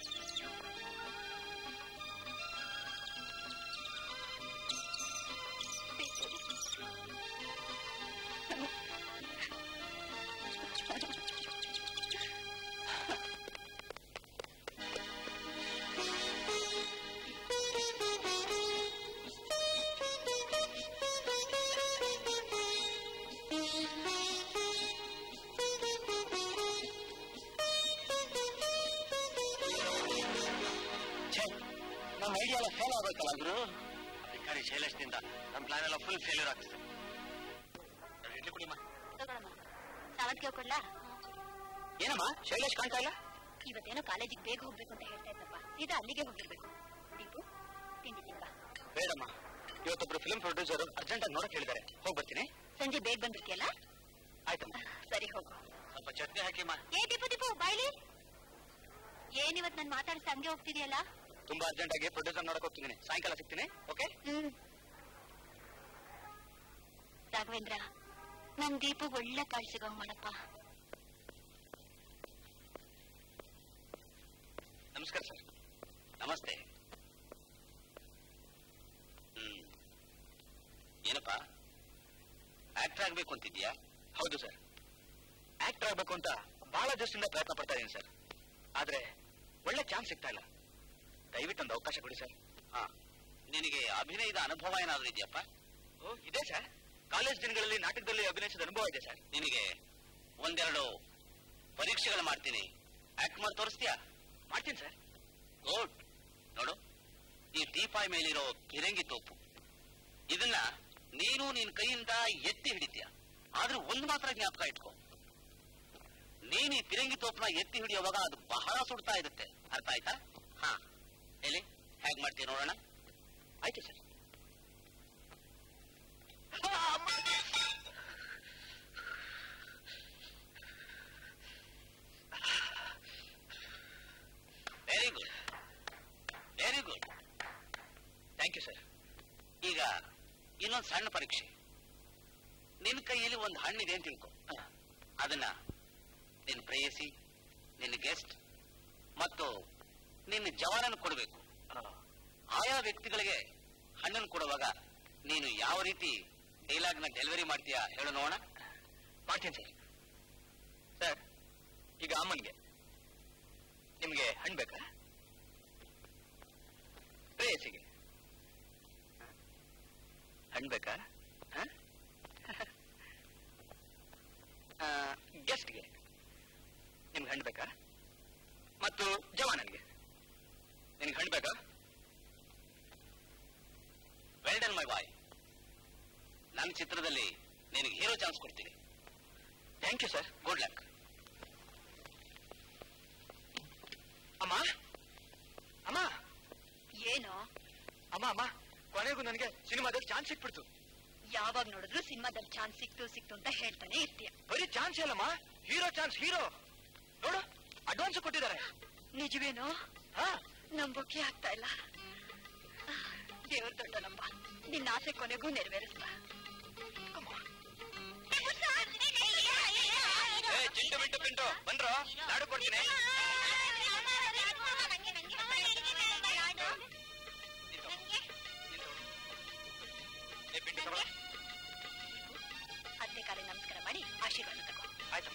ಛೇ ನಮ್ಮ ಐಡಿಯಾ ಎಲ್ಲ ಫೇಲ್ ಆಗ್ಬೇಕಲ್ಲ ಗುರು ಅಧಿಕಾರಿ ಶೈಲೇಶ್ನಿಂದ ನಮ್ಮ ಪ್ಲಾನ್ ಎಲ್ಲ ಫುಲ್ ಫೇಲ್ಯೂರ್ ಆಗ್ತದೆ ಇಡ್ಲಿ ಕುಡಿಯಮ್ಮ ತಗೊಳಮ್ಮ ಸಾವಂತಿಗೆ ಕೊಡ್ಲಾ ಏನಮ್ಮ ಶೈಲೇಶ್ ಕಾಣ್ತಾ ಇಲ್ಲ ಇವತ್ತೇನೋ ಕಾಲೇಜಿಗೆ ಬೇಗ ಹೋಗ್ಬೇಕು ಅಂತ ಹೇಳ್ತಾ ಇದ್ದಪ್ಪ ಸೀದಾ ಅಲ್ಲಿಗೆ ಹೋಗಿರ್ಬೇಕು ದೀಪು ತಿಂಡಿ ತಿಂಬ ಬೇಡಮ್ಮ ಇವತ್ತೊಬ್ರು ಫಿಲ್ಮ್ ಪ್ರೊಡ್ಯೂಸರ್ ಅರ್ಜೆಂಟ್ ಆಗಿ ನೋಡಕ್ ಹೇಳಿದ್ದಾರೆ ಹೋಗಿ ಬರ್ತೀನಿ ಸಂಜೆ ಬೇಗ ಬಂದಿರ್ತೀಯಲ್ಲ ಆಯ್ತಮ್ಮ ಸರಿ ಹೋಗು ಸ್ವಲ್ಪ ಚಟ್ನಿ ಹಾಕಿಮ್ಮ ಏ ದೀಪು ದೀಪು ಬಾಯ್ಲಿ ಏನಿವತ್ ನನ್ ಮಾತಾಡಿಸಿ ಹಂಗೆ ಹೋಗ್ತಿದೆಯಲ್ಲ ತುಂಬಾ ಅರ್ಜೆಂಟ್ ಆಗಿ ಪ್ರೊಡ್ಯೂಸರ್ ನೋಡಕ್ ಹೋಗ್ತಿದ್ದೀನಿ ಸಾಯಂಕಾಲ ಸಿಗ್ತೀನಿ ಓಕೆ ಹ್ಮ್ ರಾಘವೇಂದ್ರ ನಮ್ ದೀಪು ಒಳ್ಳೆ ಕಾಳ್ ಸಿಗೋ ಮಾಡಪ್ಪ ನಮಸ್ಕಾರ ಸರ್ ನಮಸ್ತೆ ಹ್ಮ್ ಏನಪ್ಪ ಆಕ್ಟರ್ ಆಗ್ಬೇಕು ಅಂತಿದ್ಯಾ ಹೌದು ಸರ್ ಆಕ್ಟರ್ ಆಗ್ಬೇಕು ಅಂತ ಬಹಳ ದಿವಸದಿಂದ ಪ್ರಯತ್ನ ಪಡ್ತಾ ಇದೀನಿ ಸರ್ ಆದ್ರೆ ಒಳ್ಳೆ ಚಾನ್ಸ್ ಸಿಗ್ತಾ ಇಲ್ಲ ದಯವಿಟ್ಟು ಒಂದು ಅವಕಾಶ ಕೊಡಿ ಸರ್ ಹಾ ನಿನಗೆ ಅಭಿನಯದ ಅನುಭವ ಏನಾದ್ರೂ ಇದೆಯಪ್ಪ ಓ ಇದೆ ಸರ್ ಕಾಲೇಜ್ ದಿನಗಳಲ್ಲಿ ನಾಟಕದಲ್ಲಿ ಅಭಿನಯಿಸಿದ ಅನುಭವ ಇದೆ ಸರ್ ನಿನಗೆ ಒಂದೆರಡು ಪರೀಕ್ಷೆಗಳು ಮಾಡ್ತೀನಿ ಆಕ್ಟ್ ಮಾಡಿ ತೋರಿಸ್ತೀಯಾ ಮಾಡ್ತೀನಿ ಸರ್ ಗುಡ್ ನೋಡು ಈ ಟೀಪಾಯ್ ಮೇಲಿರೋ ಪಿರಂಗಿ ತೋಪು ಇದನ್ನ ನೀನು ನಿನ್ ಕೈಯಿಂದ ಎತ್ತಿ ಹಿಡಿತೀಯ ಆದ್ರೆ ಒಂದು ಮಾತ್ರ ಜ್ಞಾಪಕ ಇಟ್ಕೋ ನೀನ್ ಈ ಪಿರಂಗಿ ತೋಪನ ಎತ್ತಿ ಹಿಡಿಯುವಾಗ ಅದು ಬಹಳ ಸುಡ್ತಾ ಇರುತ್ತೆ ಅರ್ಥ ಆಯ್ತಾ ಹಾ ಹೇಳಿ ಹೇಗ್ ಮಾಡ್ತೀಯ ನೋಡೋಣ ಆಯ್ತು sir very good very good thank you sir ಈಗ ಇನ್ನೊಂದು ಸಣ್ಣ ಪರೀಕ್ಷೆ ನಿನ್ನ ಕೈಯಲ್ಲಿ ಒಂದು ಹಣ್ಣಿದೆ ಅಂತ ತಿಳ್ಕೊ ಅದನ್ನ ನಿನ್ನ ಪ್ರೇಯಸಿ ನಿನ್ನ ಗೆಸ್ಟ್ ಮತ್ತು ನಿನ್ನ ಜವಾನನ್ನು ಕೊಡಬೇಕು ಆಯಾ ವ್ಯಕ್ತಿಗಳಿಗೆ ಹಣ್ಣನ್ನು ಕೊಡುವಾಗ ನೀನು ಯಾವ ರೀತಿ ಡೈಲಾಗ್ನ ಡೆಲಿವರಿ ಮಾಡ್ತೀಯಾ ಹೇಳು ನೋಡೋಣ ಮಾಡ್ತೀನಿ ಸರ್ ಸರ್ ಈಗ ಅಮ್ಮನಿಗೆ ನಿಮ್ಗೆ ಹಣ್ಣು ಬೇಕಾ ಪ್ರೇಯಸಿಗೆ ಹಣ್ಣು ಬೇಕಾ ಗೆಸ್ಟ್ಗೆ ನಿಮ್ಗೆ ಹಣ್ಣು ಬೇಕಾ ಮತ್ತು ಜವಾನನಿಗೆ ನಿನಗೆ ಹಣ್ಣು ಬೇಕಾ ವೆಲ್ ಡನ್ ಮೈ ಬಾಯ್ ನನ್ನ ಚಿತ್ರದಲ್ಲಿ ನಿನಗೆ ಹೀರೋ ಚಾನ್ಸ್ ಕೊಡ್ತೀನಿ thank you sir good luck ಅಮ್ಮ ಅಮ್ಮ ಏನು ಅಮ್ಮ ಅಮ್ಮ ಕೊನೆಗೂ ನನಗೆ ಸಿನಿಮಾದಲ್ಲಿ ಚಾನ್ಸ್ ಸಿಕ್ಬಿಡ್ತು ಯಾವಾಗ ನೋಡಿದ್ರು ಸಿನಿಮಾದಲ್ಲಿ ಚಾನ್ಸ್ ಸಿಕ್ತು ಸಿಕ್ತು ಅಂತ ಹೇಳ್ತಾನೆ ಇರ್ತೀಯ ಬರೀ ಚಾನ್ಸ್ ಅಲ್ಲಮ್ಮ ಹೀರೋ ಚಾನ್ಸ್ ಹೀರೋ ನೋಡು ಅಡ್ವಾನ್ಸ್ ಕೊಟ್ಟಿದ್ದಾರೆ ನಿಜವೇನೋ ಹಾ ನಂಬೋಕೆ ಆಗ್ತಾ ಇಲ್ಲ ದೇವ್ರ ದೊಡ್ಡ ನಂಬ ನಿನ್ನ ಆಸೆ ಕೊನೆಗೂ ನೆರವೇರಿಸ್ತಾ ಏ ಚಿಂಟು ಬಿಟ್ಟು ಪಿಂಟು ಬಂದ್ರು ನಾಡು ಕೊಡ್ತೀನಿ ಏ ಪಿಂಟು ತಗೊಳ ಅತ್ತೆ ಕಾಲ ನಮಸ್ಕಾರ ಮಾಡಿ ಆಶೀರ್ವಾದ ತಗೋ ಆಯ್ತಮ್ಮ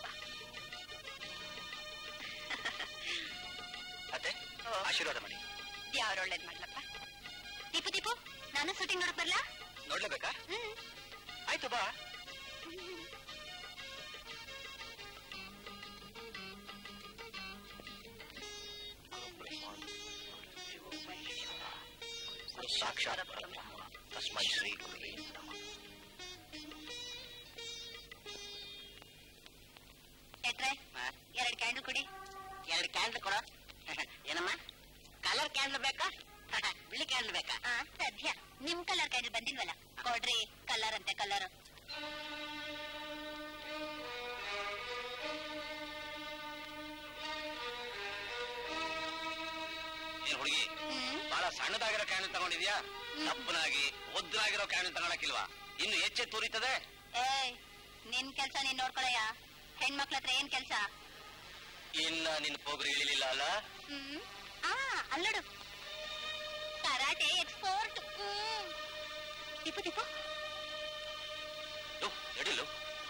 ಅತ್ತೆ ಆಶೀರ್ವಾದ ಮಾಡಿ ಯಾರು ಒಳ್ಳೇದ್ ಮಾಡ್ಲಪ್ಪ ದೀಪು ದೀಪು ನಾನು ಶೂಟಿಂಗ್ ನೋಡಕ್ ಬರ್ಲಾ ನೋಡ್ಲೇಬೇಕಾ ಹ್ಮ್ ಆಯ್ತು ಬಾ ಸಾಕ್ಷಾತ್ ಪರಬ್ರಹ್ಮ ತಸ್ಮೈ ಶ್ರೀ ಗುರುವೇ ನಮಃ ಎಟ್ರೆ ಎರಡ್ ಕ್ಯಾಂಡಲ್ ಕೊಡಿ ಎರಡು ಕ್ಯಾಂಡ್ಲ್ ಕೊಡ ಏನಮ್ಮ ಕಲರ್ ಕ್ಯಾಂಡ್ಲ್ ಬೇಕಾ ಬಿಳಿ ಕ್ಯಾಂಡ್ಲ್ ಬೇಕಾ ಆ ಸದ್ಯ ನಿಮ್ ಕಲರ್ ಕ್ಯಾಂಡಲ್ ಬಂದಿಲ್ವಲ್ಲ ಕೊಡ್ರಿ ಕಲರ್ ಅಂತೆ ಕಲರ್ ಏನ್ ಹುಡುಗಿ ಹ್ಮ್ ಬಹಳ ಸಣ್ಣದಾಗಿರೋ ಕ್ಯಾಂಡಲ್ ತಗೊಂಡಿದ್ಯಾ ದಪ್ಪನಾಗಿ ಒದ್ದರಾಗಿರೋ ಕ್ಯಾಂಡಲ್ ತಗೊಳಕಿಲ್ವಾ ಇನ್ನು ಹೆಚ್ಚೆ ತೂರಿತದೆ ಏಯ್ ನಿನ್ ಕೆಲ್ಸ ನೀನ್ ನೋಡ್ಕೊಳಯ್ಯ ಹೆಣ್ಮಕ್ಳ ಹತ್ರ ಏನ್ ಕೆಲ್ಸ ಇನ್ನ ನಿನ್ ಪೋಗ್ರು ಇಳಿಲಿಲ್ಲ ಅಲ್ಲ ಹ್ಮ್ ಆ ಅಲ್ಲೋಡು ಕರಾಟೆ ಎಕ್ಸ್ಪೋರ್ಟ್ ದೀಪು ದೀಪು ಲೋ, ಎಡಿಲು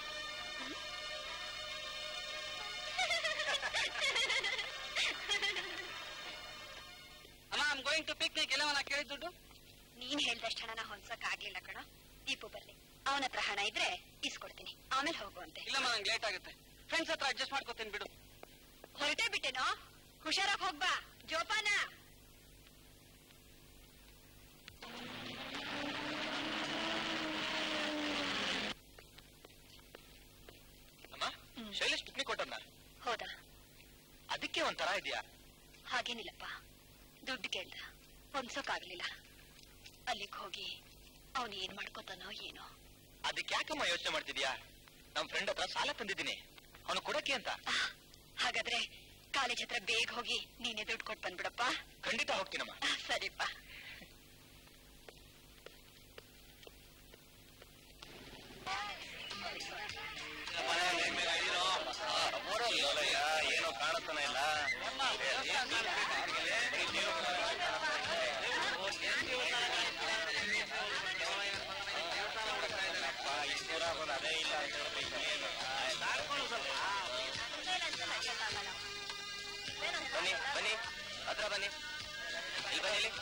ಅಮ್ಮ ಐಮ್ ಗೋಯಿಂಗ್ ಟು ಪಿಕ್ನಿಕ್ ಎಲ್ಲವನ್ನ ಕೇಳಿದ ದುಡ್ಡು ನೀನ್ ಹೇಳ್ದಷ್ಟು ಹಣನ ಹೊಂದ್ಸಕ್ ಆಗ್ಲಿಲ್ಲ ಕಣ ದೀಪು ಬರ್ಲಿ ಅವನ ಹತ್ರ ಹಣ ಇದ್ರೆ ಇಸ್ಕೊಡ್ತೀನಿ ಆಮೇಲೆ ಹೋಗುವಂತೆ ಇಲ್ಲಮ್ಮ ನಂಗೆ ಲೇಟ್ ಆಗುತ್ತೆ ಫ್ರೆಂಡ್ಸ್ ಹತ್ರ ಅಡ್ಜಸ್ಟ್ ಮಾಡ್ಕೋತೀನಿ ಬಿಡು ಹೊರಟೇ ಬಿಟ್ಟೆನೋ ಹುಷಾರಾಗ್ ಹೋಗ್ಬಾ ಜೋಪಾನ ಅಮ್ಮ ಶೈಲೇಶ್ ಪಿಕ್ನಿಕ್ ಕೊಟ್ಟನ್ನ ಹೌದಾ ಅದಕ್ಕೆ ಒಂಥರ ಇದೆಯಾ ಹಾಗೇನಿಲ್ಲಪ್ಪ ದುಡ್ಡು ಕೇಳ್ದ ಹೊಂದ್ಸೋಕಾಗ್ಲಿಲ್ಲ ಅಲ್ಲಿಗೆ ಹೋಗಿ ಅವನು ಏನ್ ಮಾಡ್ಕೋತಾನೋ ಏನೋ ಅದಕ್ಕೆ ಯಾಕಮ್ಮ ಯೋಚನೆ ಮಾಡ್ತಿದ್ಯಾ ನಮ್ ಫ್ರೆಂಡ್ ಹತ್ರ ಸಾಲ ತಂದಿದ್ದೀನಿ ಅವನು ಕೊಡಕ್ಕೆ ಅಂತ ಆಹ್, ಹಾಗಾದ್ರೆ ಕಾಲೇಜ್ ಹತ್ರ ಬೇಗ ಹೋಗಿ ನೀನೇ ದುಡ್ಡು ಕೊಟ್ಟು ಬಂದ್ಬಿಡಪ್ಪ ಖಂಡಿತ ಹೋಗ್ತೀನಮ್ಮ ಆಹ್, ಸರಿಪ್ಪ ಏನೋ ಕಾಣುತ್ತಾನೆ ಇಲ್ಲ ಬನ್ನಿ ಬನ್ನಿ ಹತ್ರ ಬನ್ನಿ ಇಲ್ಲಿ ಬನ್ನಿ ಇಲ್ಲಿ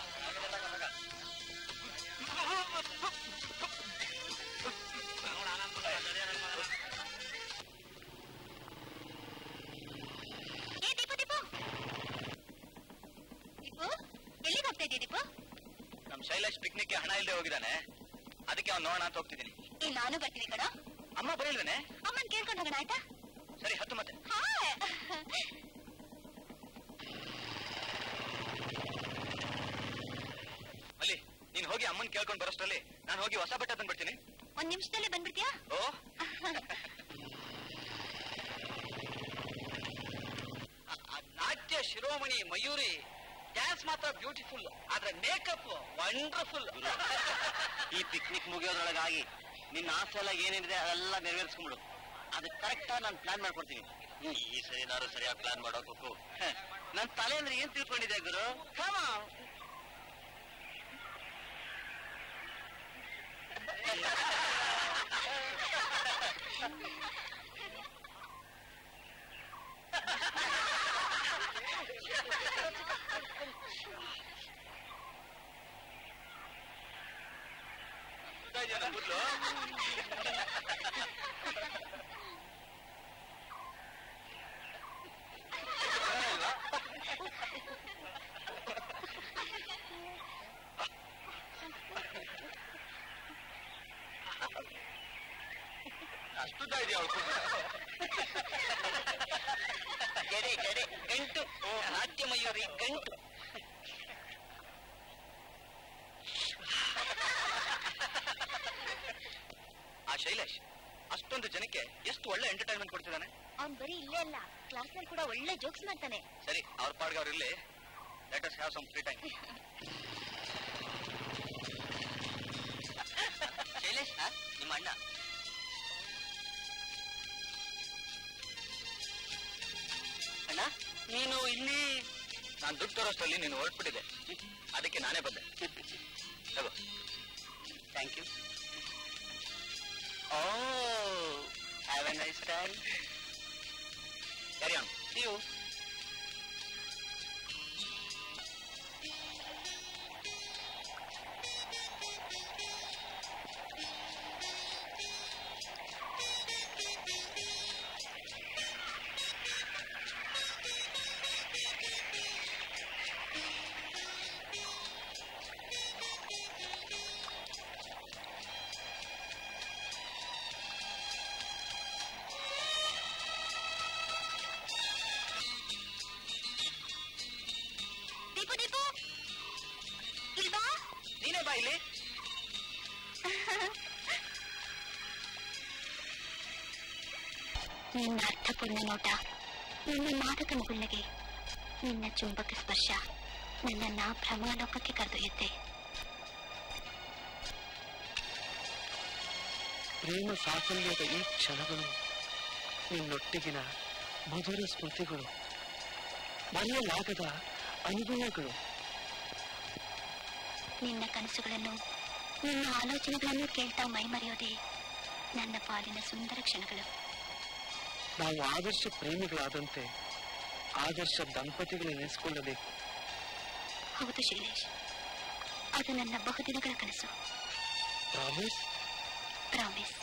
ಏ ದೀಪು ದೀಪು ದೀಪು ಎಲ್ಲಿಗೆ ಹೋಗ್ತಾ ಇದೀಯ ದೀಪು ನಮ್ ಶೈಲೇಶ್ ಪಿಕ್ನಿಕ್ಗೆ ಹಣ ಇಲ್ಲದೆ ಹೋಗಿದ್ದಾನೆ ಅದಕ್ಕೆ ಅವ್ನು ನೋಡೋಣ ಅಂತ ಹೋಗ್ತಿದ್ದೀನಿ ಈ ನಾನು ಬರ್ತೀನಿ ಕಣ ಅಮ್ಮ ಬರಲ್ವೇನೆ ಅಮ್ಮನ್ ಕೇಳ್ಕೊಂಡು ಹೋಗೋಣ ಆಯ್ತಾ ಸರಿ ಹತ್ತು ಮತ್ತೆ ಹಾಯ್ ಅಲ್ಲಿ ನೀನ್ ಹೋಗಿ ಅಮ್ಮನ್ ಕೇಳ್ಕೊಂಡ್ ಬರೋಷ್ಟರಲ್ಲಿ ನಾನು ಹೋಗಿ ಹೊಸ ಬಟ್ಟೆ ತಂದ್ಬಿಡ್ತೀನಿ ಒಂದ್ ನಿಮಿಷದಲ್ಲೇ ಬಂದ್ಬಿಡ್ತೀಯಾ ಓ ನಾಟ್ಯ ಶಿರೋಮಣಿ ಮಯೂರಿ ಡ್ಯಾನ್ಸ್ ಮಾತ್ರ ಬ್ಯೂಟಿಫುಲ್ ಆದ್ರೆ ಮೇಕಪ್ ವಂಡರ್ಫುಲ್ ಈ ಪಿಕ್ನಿಕ್ ಮುಗಿಯೋದ್ರೊಳಗಾಗಿ ನಿನ್ನ ಆಸೆ ಎಲ್ಲ ಏನೇನಿದೆ ಅದೆಲ್ಲ ನೆರವೇರಿಸ್ಕೊಂಡ್ಬಿಡು ಅದಕ್ಕೆ ಕರೆಕ್ಟ್ ನಾನು ಪ್ಲಾನ್ ಮಾಡ್ಕೊಡ್ತೀನಿ ಈ ಸರಿ ನಾನು ಸರಿಯಾಗಿ ಪ್ಲಾನ್ ಮಾಡೋಕು ನನ್ ತಲೆ ಅಂದ್ರೆ ಏನ್ ತಿಳ್ಕೊಂಡಿದೆ ಗುರು ಕಮ ಅಷ್ಟು ಇದೆಯಾ ಗೆರೆ ಗೆರೆ ಗಂಟು ನಾಟ್ಯ ಮಯೂರಿ ಗಂಟು ಒಳ್ಳೆ ಜೋಕ್ಸ್ ಮಾಡ್ತಾನೆ ಸರಿ ಅವ್ರ ಪಾಡ್ಗೆ ಅವ್ರು ಇಲ್ಲಿ let us have some free time Shailesh ನಿಮ್ಮ ಅಣ್ಣ ಅಣ್ಣ ನೀನು ಇಲ್ಲಿ ನಾನು ದುಡ್ಡು ತರೋಷ್ಟರಲ್ಲಿ ನೀನು ಹೊರಟ್ಬಿಟ್ಟಿದೆ ಅದಕ್ಕೆ ನಾನೇ ಬಂದೆ ತಗೋ thank you oh have a nice time carry on you Deepu Deepu ಇಲ್ವಾ ನೀನೇ ಬಾ ಇಲ್ಲಿ ನಿನ್ನ ಅರ್ಥಪೂರ್ಣ ನೋಟ ನಿನ್ನ ಮಾದಕ ಮುಗುಳ್ನಗೆ ನಿನ್ನ ಚುಂಬಕ ಸ್ಪರ್ಶ ನನ್ನನ್ನ ಭ್ರಮಾಲೋಕಕ್ಕೆ ಕರೆದೊಯ್ಯುತ್ತೆ ಪ್ರೇಮ ಸಾಫಲ್ಯದ ಈ ಕ್ಷಣಗಳು ನಿನ್ನೊಟ್ಟಿಗಿನ ಮಧುರ ಸ್ಮೃತಿಗಳು ಮರೆಯಲಾಗದ ಅನುಭವಗಳು ನಿನ್ನ ಕನಸುಗಳನ್ನು ನಿನ್ನ ಆಲೋಚನೆಗಳನ್ನು ಕೇಳ್ತಾ ಮೈಮರೆಯೋದೇ ನನ್ನ ಪಾಲಿನ ಸುಂದರ ಕ್ಷಣಗಳು ನಾವು ಆದರ್ಶ ಪ್ರೇಮಿಗಳಾದಂತೆ ಆದರ್ಶ ದಂಪತಿಗಳೆನಿಸಿಕೊಳ್ಳಬೇಕು ಹೌದು ಶೈಲೇಶ್ ಅದು ನನ್ನ ಬಹುದಿನಗಳ ಕನಸು ಪ್ರಾಮಿಸ್ ಪ್ರಾಮಿಸ್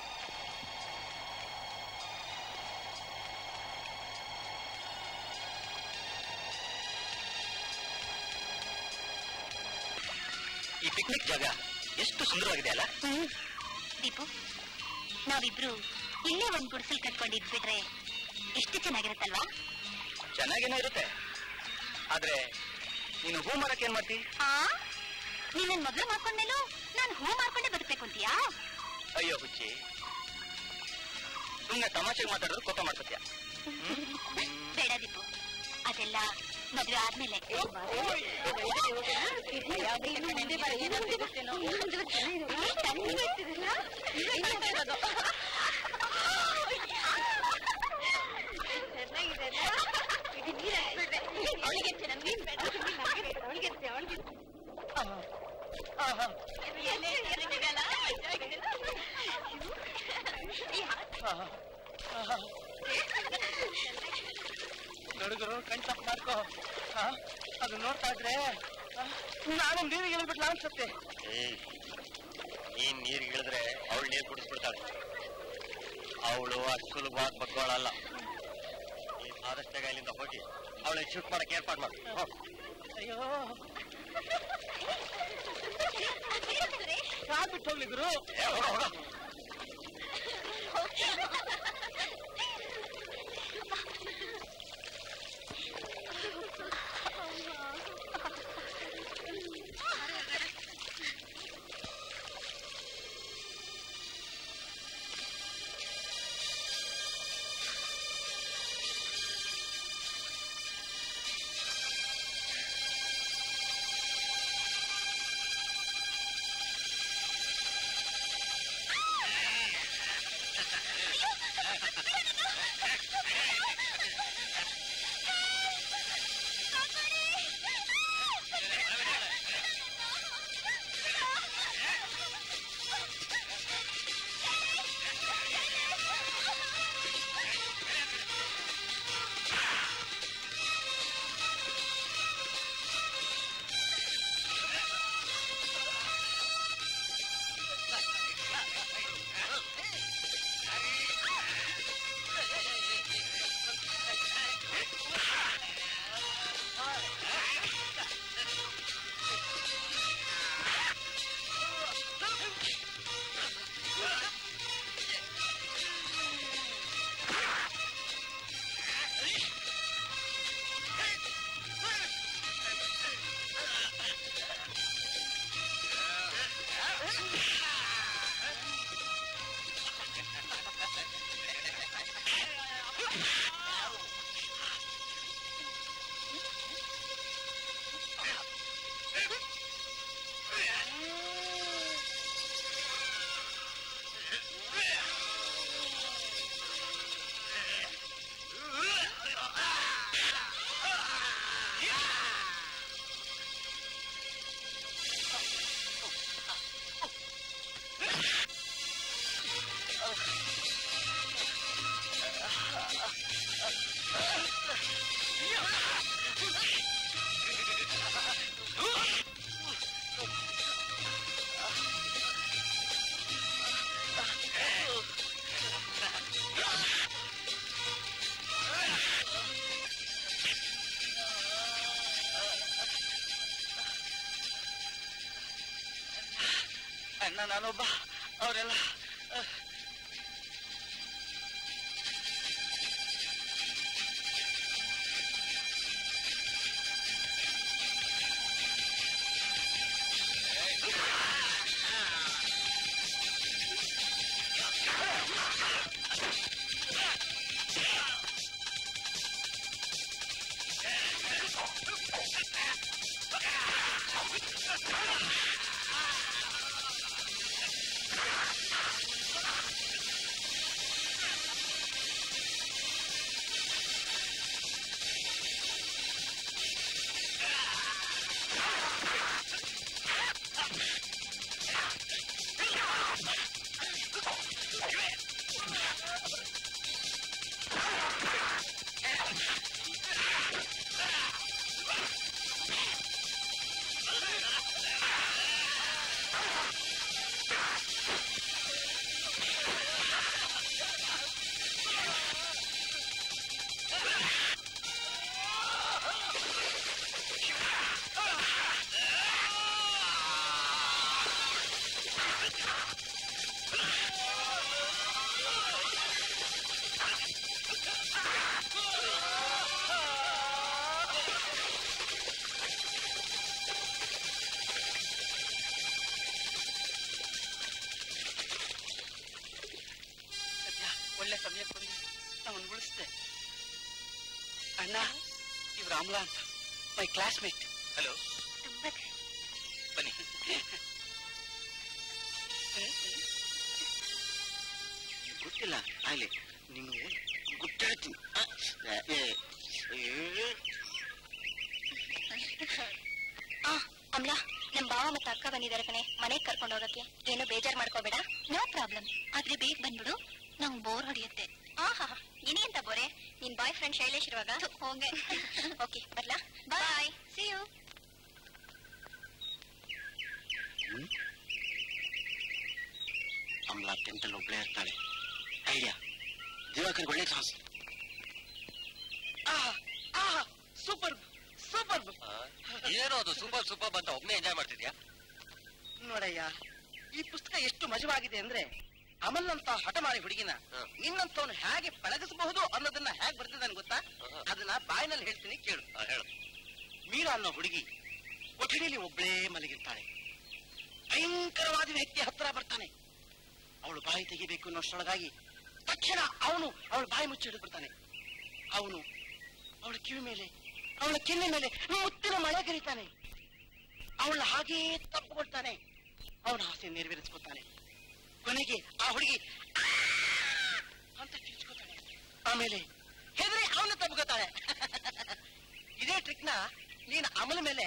ಈ ಪಿಕ್ನಿಕ್ ಜಾಗ ಎಷ್ಟು ಸುಂದರವಾಗಿದೆ ಅಲ್ಲ ಹ್ಮ್ ದೀಪು ನಾವಿಬ್ರು ಇಲ್ಲೇ ಒಂದ್ ಗುಡಿಸಲ್ ಕಟ್ಕೊಂಡು ಇದ್ಬಿಟ್ರೆ ಎಷ್ಟು ಚೆನ್ನಾಗಿರುತ್ತಲ್ವಾ ಚೆನ್ನಾಗೇನೋ ಇರುತ್ತೆ ಆದ್ರೆ ನೀನು ಹೂ ಮರಕ್ಕೆ ಏನ್ ಮಾಡ್ತಿ ಆ ನೀನ್ ನನ್ ಮದ್ವೆ ಮಾಡ್ಕೊಂಡ್ಮೇಲೂ ನಾನು ಹೂ ಮಾರ್ಕೊಂಡೇ ಬದುಕ್ಬೇಕು ಅಂತೀಯಾ ಅಯ್ಯೋ ಹುಚ್ಚಿ ಸುಮ್ಮನೆ ತಮಾಷೆಗೆ ಮಾತಾಡೋದು ಕೋಪ ಮಾಡ್ಸತ್ಯ ಬೇಡ ದೀಪು ಅದೆಲ್ಲ ಮದ್ವೆ ಆದ್ಮೇಲೆ ನೋಡಿದ್ರು ಕಣ್ ತಪ್ಪು ಮಾಡ್ಕೋ ಆ, ಅದು ನೋಡ್ತಾ ಇದ್ರೆ ಆ, ನಾನು ನೀರಿಗೆ ಇಳಿದ್ಬಿಟ್ಲ ಅನ್ಸುತ್ತೆ ನೀನ್ ನೀರ್ ಇಳಿದ್ರೆ ಅವಳು ನೀರ್ ಕುಡಿಸ್ಬಿಡ್ತಾಳೆ ಅವಳು ಅಷ್ಟು ಸುಲಭವಾದ ಮಕ್ಕಳಲ್ಲ ನೀನ್ ಆದಷ್ಟು ಬೇಗ ಇಲ್ಲಿಂದ ಹೋಗಿ ಅವಳ ಶೂಟ್ ಮಾಡಕ್ಕೆ ಏರ್ಪಾಡು ಮಾಡು ಹೋಗ್. ಅಯ್ಯೋ ಕಾಲ್ ಬಿಟ್ಟು ಹೋಗ್ಲಿ ಗುರು ಏ, ಹೋಗ, ಹೋಗ. ಅಣ್ಣ ನಾನೊಬ್ಬ ಅವರೆಲ್ಲ ಸದ್ಯ ಒಳ್ಳೆ ಸಮಯಕ್ಕೆ ಬಂದು ನಮ್ಮನ್ನು ಉಳಿಸ್ದೆ ಅಣ್ಣ ಇವ್ರು ಅಮ್ಲಾ ಅಂತ ಮೈ ಕ್ಲಾಸ್ಮೇಟ್ ಹಲೋ ತುಂಬಾ ಬನ್ನಿ ಗೊತ್ತಿಲ್ಲ ಆಗ್ಲಿ ನಿಮಗೆ ಗೊತ್ತಾಯ್ತು ಆ ಅಮ್ಲಾ ನಮ್ ಬಾವ ಮತ್ತೆ ಅಕ್ಕ ಬಂದಿದ್ದಾರೆ ಕಣೆ ಮನೆಗ್ ಕರ್ಕೊಂಡು ಹೋಗಕ್ಕೆ ಏನು ಬೇಜಾರ್ ಮಾಡ್ಕೋಬೇಡ ನೋ ಪ್ರಾಬ್ಲಮ್ ಆದ್ರೆ ಬೇಗ ಬಂದ್ಬಿಡು ನಂಗ್ ಬೋರ್ ಹೊಡಿಯುತ್ತೆ ಆಹಾ ಇನಿ ಅಂತ ಬೋರೆ ನಿನ್ ಬಾಯ್ ಫ್ರೆಂಡ್ ಶೈಲೇಶ್ ಇರುವಾಗ ಹೋಗೆ ಓಕೆ ಬರ್ಲಾ ಬಾಯ್ ಸಿ ಯು ಅಮ್ಲಾ ಟೆಂತಲ್ಲಿ ಒಬ್ಳೇ ಇರ್ತಾಳೆ ಐಡಿಯಾ ದಿವಾಕರ್ ಒಳ್ಳೆ ಚಾನ್ಸ್ ಸೂಪರ್ ಸೂಪರ್ ಏನೋ ಅದು ಸೂಪರ್ ಸೂಪರ್ ಅಂತ ಒಬ್ಬನೇ ಎಂಜಾಯ್ ಮಾಡ್ತಿದ್ಯಾ ನೋಡಯ್ಯ ಈ ಪುಸ್ತಕ ಎಷ್ಟು ಮಜವಾಗಿದೆ ಅಂದ್ರೆ ಅಮಲ್ನಂತ ಹಠಮಾರಿ ಹುಡುಗಿನ ಹ. ನಿನ್ನಂತವನು ಹೇಗೆ ಪಳಗಿಸಬಹುದು ಅನ್ನೋದನ್ನ ಹೇಗೆ ಬರ್ತಿದ್ದಾನೆ ಗೊತ್ತಾ ಹ. ಅದನ್ನ ಬಾಯಿನಲ್ಲಿ ಹೇಳ್ತೀನಿ ಕೇಳು ಆ, ಹೇಳು ಮೀರಾ ಅನ್ನೋ ಹುಡುಗಿ ಕೊಠಡಿಯಲ್ಲಿ ಒಬ್ಳೇ ಮಲಗಿರ್ತಾಳೆ ಭಯಂಕರವಾದ ವ್ಯಕ್ತಿ ಹತ್ರ ಬರ್ತಾನೆ ಅವಳು ಬಾಯಿ ತೆಗಿಬೇಕು ಅನ್ನೋಷ್ಟೊಳಗಾಗಿ ತಕ್ಷಣ ಅವನು ಅವಳ ಬಾಯಿ ಮುಚ್ಚಿ ಹಿಡಿದು ಬಿಡ್ತಾನೆ ಅವನು ಅವಳ ಕಿವಿ ಮೇಲೆ ಅವಳ ಕೆನ್ನೆ ಮೇಲೆ ಮುತ್ತಿನ ಮಳೆ ಕರೀತಾನೆ ಅವಳ ಹಾಗೇ ತಪ್ಪುಕೊಳ್ತಾನೆ ಅವನ ಆಸೆ ನೆರವೇರಿಸ್ಕೊತಾನೆ ಕೊನೆಗೆ ಆ ಹುಡುಗಿ "ಆ!" ಅಂತ ಕಿರ್ಚ್ಕೊತಾಳೆ ಆಮೇಲೆ ಹೆದರಿ ಅವನು ತಪ್ಪಿಕೊತಾಳೆ ಇದೇ ಟ್ರಿಕ್ ನ ನೀನು ಅಮಲ ಮೇಲೆ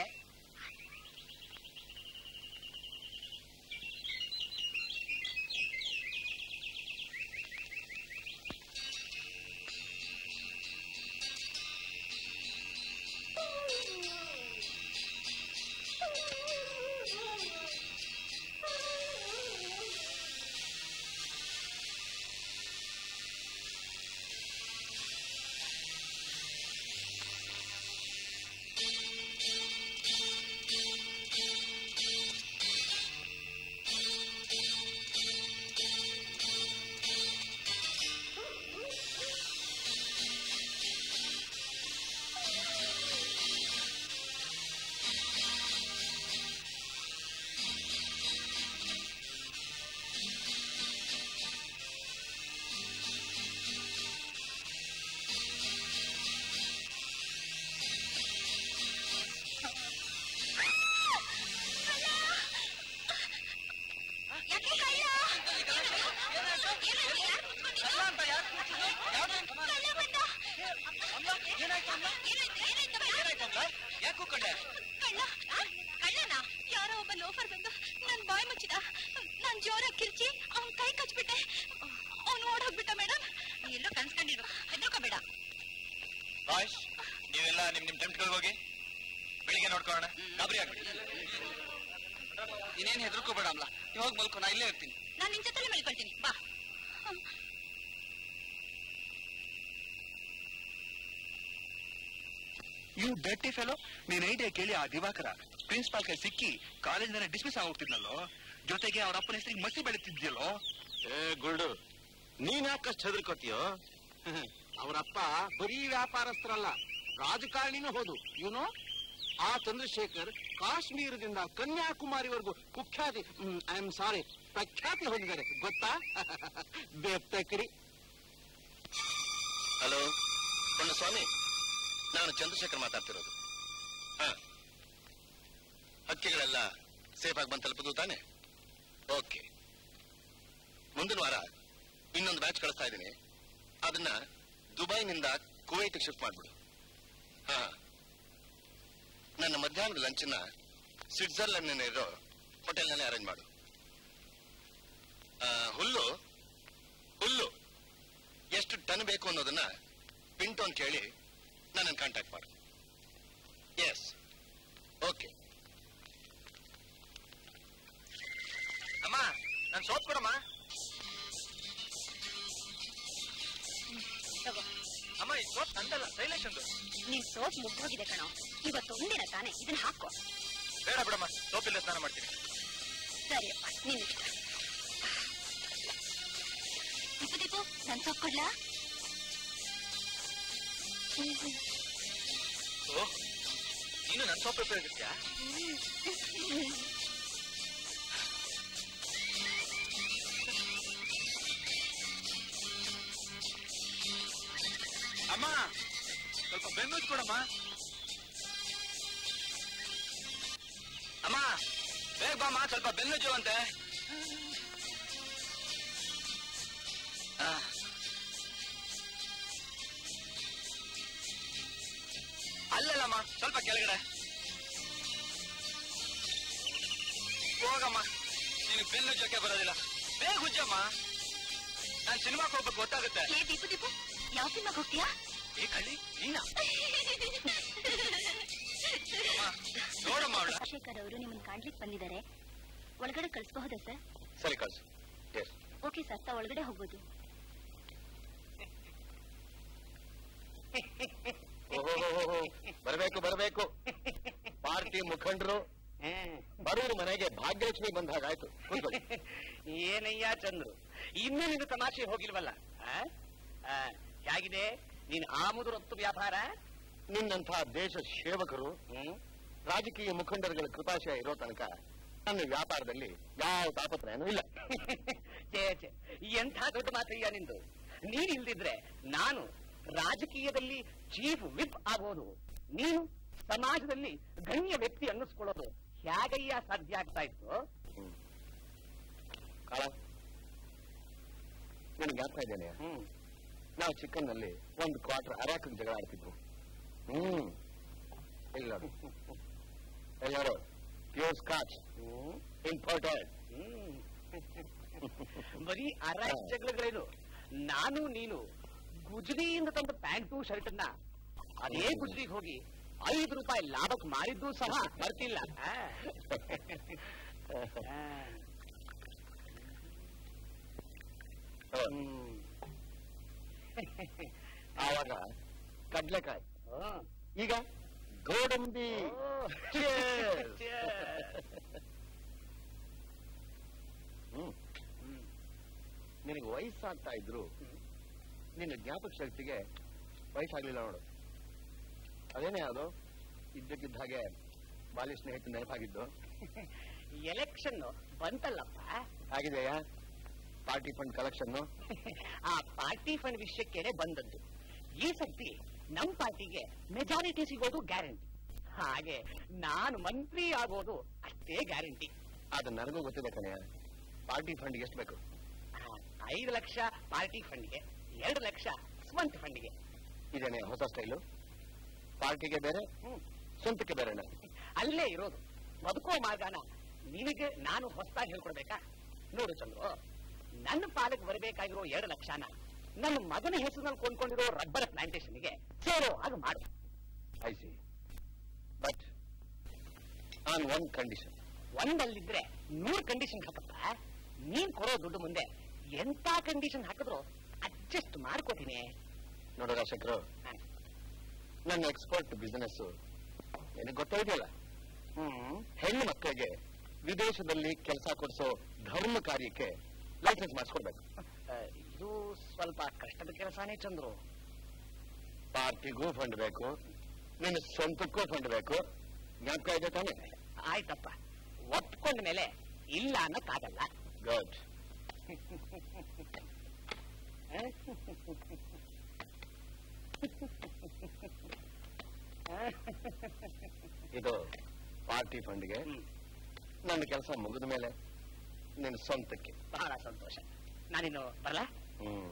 ಯಾಕೆ ಕಳ್ಳ? ಕಳ್ಳ ಬಂದ. ಯಾಕೂ ಕಂಡೆ ಕಳ್ಳ ಆ? ಕಳ್ಳನಾ? ಯಾರೋ ಒಬ್ಬ ಲೋಫರ್ ಬಂದು ನನ್ ಬಾಯಿ ಮುಚ್ಚಿದ ನಾನ್ ಜೋರಾಗಿ ಕಿರ್ಚಿ ಅವನ್ ಕೈ ಕಚ್ಬಿಟ್ಟೆ ಅವ್ನು ಓಡೋಗ್ಬಿಟ್ಟ ಮೇಡಮ್ ಎಲ್ಲೋ ಕನ್ಸ್ಕೊಂಡಿರ್ಬೇಕು ಹೆದರ್ಕೋಬೇಡ ಬಾಯ್ಸ್ ನೀವೆಲ್ಲ ನಿಮ್ ನಿಮ್ ಟೆಂಟ್ಗಳಿಗೆ ಹೋಗಿ ಬೆಳಿಗ್ಗೆ ನೋಡ್ಕೊಳ್ಳೋಣ ಗಾಬರಿ ಆಗ್ಬಿಡಿ ನೀನೇನು ಹೆದರ್ಕೋಬೇಡ ಅಮ್ಲ ನೀವು ಹೋಗಿ ಮಲ್ಕೊ ನಾ ಇಲ್ಲೇ ಇರ್ತೀನಿ ನಾನ್ ನಿನ್ ಜೊತೆಲೆ ಮಲ್ಕೊಳ್ತೀನಿ ಬಾ ಯು ಡರ್ಟಿ ಫೆಲೋ ನೀನ್ ಐಡಿಯಾ ಕೇಳಿ ಆ ದಿವಾಕರ ಪ್ರಿನ್ಸಿಪಾಲ್ ಕೈ ಸಿಕ್ಕಿ ಕಾಲೇಜಿನ ಡಿಸ್ಮಿಸ್ ಆಗೋಗ್ತಿದ್ನಲ್ಲೋ ಜೊತೆಗೆ ಅವ್ರ ಅಪ್ಪನ ಹೆಸರಿಗೆ ಮಸಿ ಬೆಳೀತಿದ್ಯಲ್ಲೋ ಏ ಗುಲ್ಡು ನೀನ್ ಯಾಕಷ್ಟು ಹೆದರ್ಕೋತೀಯೋ ಅವರಪ್ಪ ಬರೀ ವ್ಯಾಪಾರಸ್ಥರಲ್ಲ ರಾಜಕಾರಣಿನೂ ಹೌದು ಇವನು ಆ ಚಂದ್ರಶೇಖರ್ ಕಾಶ್ಮೀರದಿಂದ ಕನ್ಯಾಕುಮಾರಿವರೆಗೂ ಕುಖ್ಯಾತಿ ಐ ಆಮ್ ಸಾರಿ ಪ್ರಖ್ಯಾತಿ ಹೊಂದಿದ್ದಾರೆ ಗೊತ್ತಾ ಬೆತ್ತಕರಿ ಹಲೋ ಸ್ವಾಮಿ ನಾನು ಚಂದ್ರಶೇಖರ್ ಮಾತಾಡ್ತಿರೋದು ಹಾ ಹಕ್ಕಿಗಳೆಲ್ಲ ಸೇಫ್ ಆಗಿ ಬಂದು ತಲುಪುದು ತಾನೆ ಓಕೆ ಮುಂದಿನ ವಾರ ಇನ್ನೊಂದು ಬ್ಯಾಚ್ ಕಳಿಸ್ತಾ ಇದ್ದೀನಿ ಅದನ್ನ ದುಬೈನಿಂದ ಕುವೈಟ್ ಶಿಫ್ಟ್ ಮಾಡ್ಬಿಡು ಹಾ ನನ್ನ ಮಧ್ಯಾಹ್ನದ ಲಂಚನ್ನ ಸ್ವಿಟ್ಜರ್ಲೆಂಡ್ ಇರೋ ಹೋಟೆಲ್ನಲ್ಲೇ ಅರೇಂಜ್ ಮಾಡು ಆ, ಹುಲ್ಲು ಹುಲ್ಲು ಎಷ್ಟು ಟನ್ ಬೇಕು ಅನ್ನೋದನ್ನ ಪಿಂಟೋನ್ ಕೇಳಿ ನನ್ನನ್ನು ಕಾಂಟ್ಯಾಕ್ಟ್ ಮಾಡು ಎಸ್ ಓಕೆ ಅಮ್ಮ ನಾನು ಸೋಪ್ ಕೊಡಮ್ಮ ತಗೋ ಅಮ್ಮ ಈ ಸೋಪ್ ನಂದಲ್ಲ ಶೈಲೇಶ್ ಅಂದು ನಿನ್ ಸೋಪ್ ಮುಗ್ದೋಗಿದೆ ಕಣೋ ಇವತ್ತು ಒಂದಿನ ತಾನೆ ಇದನ್ನ ಹಾಕೋ ಬೇಡ ಬಿಡಮ್ಮ ಸೋಪ್ ಇಲ್ಲದೆ ಸ್ನಾನ ಮಾಡ್ತೀನಿ ಸರಿಯಪ್ಪ ನಿನ್ ಇಷ್ಟ ದೀಪು ದೀಪು ನನ್ ಸೋಪ್ ಕೊಡ್ಲಾ ಓ ನೀನು ನನ್ನ ಸೋಪ್ ಉಪಯೋಗಿಸ್ತೀಯಾ ಅಮ್ಮ ಸ್ವಲ್ಪ ಬೆನ್ನುಜ್ಜು ಕೊಡಮ್ಮ ಅಮ್ಮ ಬೇಗ ಬಾಮ್ಮ ಸ್ವಲ್ಪ ಬೆನ್ನುಜ್ಜು ಅಂತೆ ಆ. ಅಲ್ಲಲ್ಲಮ್ಮ ಸ್ವಲ್ಪ ಕೆಳಗಡೆ ಹೋಗಮ್ಮ ನೀನು ಬೆನ್ನು ಜೊಕ್ಕೆ ಬರೋದಿಲ್ಲ ಬೇಗ ಹುಜ್ಜಮ್ಮ ನಾನು ಸಿನಿಮಾಕ್ಕೆ ಹೋಗ್ಬೇಕು ಗೊತ್ತಾಗುತ್ತೆ ಏ ದೀಪು ದೀಪು ಯಾವ ಸಿನಿಮಾಗ್ ಹೋಗ್ತೀಯಾ ಈ ಕಳ್ಳಿ ನೀನಾ ಅಮ್ಮ, ನೋಡಮ್ಮ ಅವಳ ಶೇಖರ್ ಅವರು ನಿಮ್ಮನ್ನ ಕಾಣ್ಲಿಕ್ಕೆ ಬಂದಿದ್ದಾರೆ ಒಳಗಡೆ ಕಳಿಸಬಹುದಾ ಸರ್ ಸರಿ ಕಳ್ಸು ಎಸ್ ಓಕೆ ಸರ್ ತಾ ಒಳಗಡೆ ಹೋಗ್ಬೋದು ಬರಬೇಕು ಬರಬೇಕು ಪಾರ್ಟಿ ಮುಖಂಡರು ಬಡವರು ಮನೆಗೆ ಭಾಗ್ಯಲಕ್ಷ್ಮಿ ಬಂದ ಹಾಗಾಯ್ತು ಕೂತ್ಕೊಳ್ಳಿ. ಏನಯ್ಯ ಚಂದ್ರು ಇನ್ನೂ ನಿನ್ನ ತಮಾಷೆ ಹೋಗಿಲ್ವಲ್ಲ ಆ? ಆ, ಹೇಗಿದೆ ನೀನ್ ಆಮದು ರಫ್ತು ವ್ಯಾಪಾರ ನಿನ್ನಂಥ ದೇಶ ಸೇವಕರು ಹ್ಮ್ ರಾಜಕೀಯ ಮುಖಂಡರುಗಳ ಕೃಪಾಶಯ ಇರೋ ತನಕ ನನ್ನ ವ್ಯಾಪಾರದಲ್ಲಿ ಯಾವ ತಾಪತ್ರಯನೂ ಇಲ್ಲ ಛೇ ಛೇ ಎಂಥ ದೊಡ್ಡ ಮಾತಯ್ಯ ನಿಂದು ನೀನ್ ಇಲ್ದಿದ್ರೆ ನಾನು ರಾಜಕೀಯದಲ್ಲಿ ಚೀಫ್ ವಿಪ್ ಆಗೋದು ನೀನು ಸಮಾಜದಲ್ಲಿ ಗಣ್ಯ ವ್ಯಕ್ತಿ ಅನ್ನಿಸ್ಕೊಳ್ಳೋದು ಹೇಗಯ್ಯ ಸಾಧ್ಯ ಆಗ್ತಾ ಇತ್ತು ಕಾಳ ನಿನಗೆ ಜ್ಞಾಪಕ ಇದ್ದೇನೆ ಹ್ಮ್ ನಾವು ಚಿಕ್ಕನ್ನಲ್ಲಿ ಒಂದು ಕ್ವಾರ್ಟರ್ ಅರ್ಯಾಕಕ್ಕೆ ಜಗಳ ಆಡ್ತಿದ್ವು ಹ್ಮ್ ಎಲ್ಲರೂ ಎಲ್ಲರೂ pure scotch hmm imported hmm. ಬರೀ ಅರಾಜ್ ಜಗಳಗಳೇನು ನಾನು ನೀನು ಗುಜರಿಯಿಂದ ತಂದ ಪ್ಯಾಂಟು ಶರ್ಟ್ ಅನ್ನ ಅದೇ ಗುಜರಿಗೆ ಹೋಗಿ ಐದು ರೂಪಾಯಿ ಲಾಭಕ್ಕೆ ಮಾರಿದ್ದು ಸಹ ಬರ್ತಿಲ್ಲ ಆ. ಆ. ಹ್ಮ್. ಆವಾಗ ಕಡ್ಲೆಕಾಯಿ ಓ. ಈಗ ಗೋಡಂಬಿ ಓ. Cheers. Cheers. ಹ್ಮ್ ಹ್ಮ್. ನಿನಗೆ ವಯಸ್ಸಾಗ್ತಾ ಇದ್ರು ಹ್ಮ್. ನಿನ್ನ ಜ್ಞಾಪಕ ಶಕ್ತಿಗೆ ವಯಸ್ಸಾಗ್ಲಿಲ್ಲ ನೋಡು ಅದೇನೇ ಅದು ಇದ್ದಕ್ಕಿದ್ದ ಹಾಗೆ ಬಾಲ್ಯ ಸ್ನೇಹಿತ ನೆನಪಾಗಿದ್ದು ಎಲೆಕ್ಷನ್ ಬಂತಲ್ಲಪ್ಪ ಆಗಿದೆಯಾ ಪಾರ್ಟಿ ಫಂಡ್ ಕಲೆಕ್ಷನ್ ಆ ಪಾರ್ಟಿ ಫಂಡ್ ವಿಷಯಕ್ಕೇನೆ ಬಂದದ್ದು ಈ ಸರ್ತಿ ನಮ್ ಪಾರ್ಟಿಗೆ ಮೆಜಾರಿಟಿ ಸಿಗೋದು ಗ್ಯಾರಂಟಿ ಹಾಗೆ ನಾನು ಮಂತ್ರಿ ಆಗೋದು ಅಷ್ಟೇ ಗ್ಯಾರಂಟಿ ಅದು ನನಗೂ ಗೊತ್ತಿದೆ ಕಣಯ್ಯ ಪಾರ್ಟಿ ಫಂಡ್ ಎಷ್ಟು ಬೇಕು ಐದು ಲಕ್ಷ ಪಾರ್ಟಿ ಫಂಡ್ಗೆ ಎರಡು ಲಕ್ಷ ಸ್ವಂತ ಫಂಡ್ಗೆ ಇದೇನೆ ಹೊಸ ಸ್ಟೈಲು ಪಾರ್ಟಿಗೆ ಬೇರೆ ಸ್ವಂತಕ್ಕೆ ಬೇರೆನಾ ಅಲ್ಲೇ ಇರೋದು ಬದುಕೋ ಮಾರ್ಗನ ನಿನಗೆ ನಾನು ಹೊಸದಾಗಿ ಹೇಳ್ಕೊಡ್ಬೇಕಾ ನೋಡು ಚಂದ್ರು ನನ್ನ ಪಾಲಕ್ಕೆ ಬರಬೇಕಾಗಿರೋ ಎರಡು ಲಕ್ಷನ ನನ್ನ ಮಗನ ಹೆಸರಿನಲ್ಲಿ ಕೊಂಡ್ಕೊಂಡಿರೋ ರಬ್ಬರ್ ಪ್ಲಾಂಟೇಶನ್ಗೆ ಸೇರೋ ಹಾಗೆ ಮಾಡು I see but on one condition ಒಂದಲ್ಲಿದ್ರೆ ನೂರ್ ಕಂಡೀಷನ್ ಹಾಕಪ್ಪ ನೀನ್ ಕೊಡೋ ದುಡ್ಡು ಮುಂದೆ ಎಂತ ಕಂಡೀಷನ್ ಹಾಕಿದ್ರು ಅಡ್ಜಸ್ಟ್ ಮಾಡ್ಕೋತೀನಿ ನೋಡು ರಾಜಶೇಖರ್ ನನ್ನ ಎಕ್ಸ್ಪೋರ್ಟ್ ಬಿಸಿನೆಸ್ ನಿನಗೆ ಗೊತ್ತಾಗಿದೆಯಲ್ಲ ಹ್ಮ್ ಹೆಣ್ಣು ಮಕ್ಕಳಿಗೆ ವಿದೇಶದಲ್ಲಿ ಕೆಲಸ ಕೊಡಿಸೋ ಧರ್ಮ ಕಾರ್ಯಕ್ಕೆ ಲೈಸೆನ್ಸ್ ಮಾಡಿಸ್ಕೊಡ್ಬೇಕು ಇದು ಸ್ವಲ್ಪ ಕಷ್ಟದ ಕೆಲಸನೇ ಚಂದ್ರು ಪಾರ್ಟಿಗೂ ಫಂಡ್ ಬೇಕು ನಿನ್ನ ಸ್ವಂತಕ್ಕೂ ಫಂಡ್ ಬೇಕು ಜ್ಞಾಪಕ ಇದೆ ತಾನೆ ಆಯ್ತಪ್ಪ ಒಪ್ಕೊಂಡ ಮೇಲೆ ಇಲ್ಲ ಅನ್ನಕ್ಕಾಗಲ್ಲ ಗುಡ್ ಇದು ಪಾರ್ಟಿ ಫಂಡ್ಗೆ ನನ್ನ ಕೆಲಸ ಮುಗಿದ ಮೇಲೆ ನಿನ್ನ ಸ್ವಂತಕ್ಕೆ ಬಹಳ ಸಂತೋಷ ನಾನಿನ್ನು ಬರಲಾ ಹ್ಮ್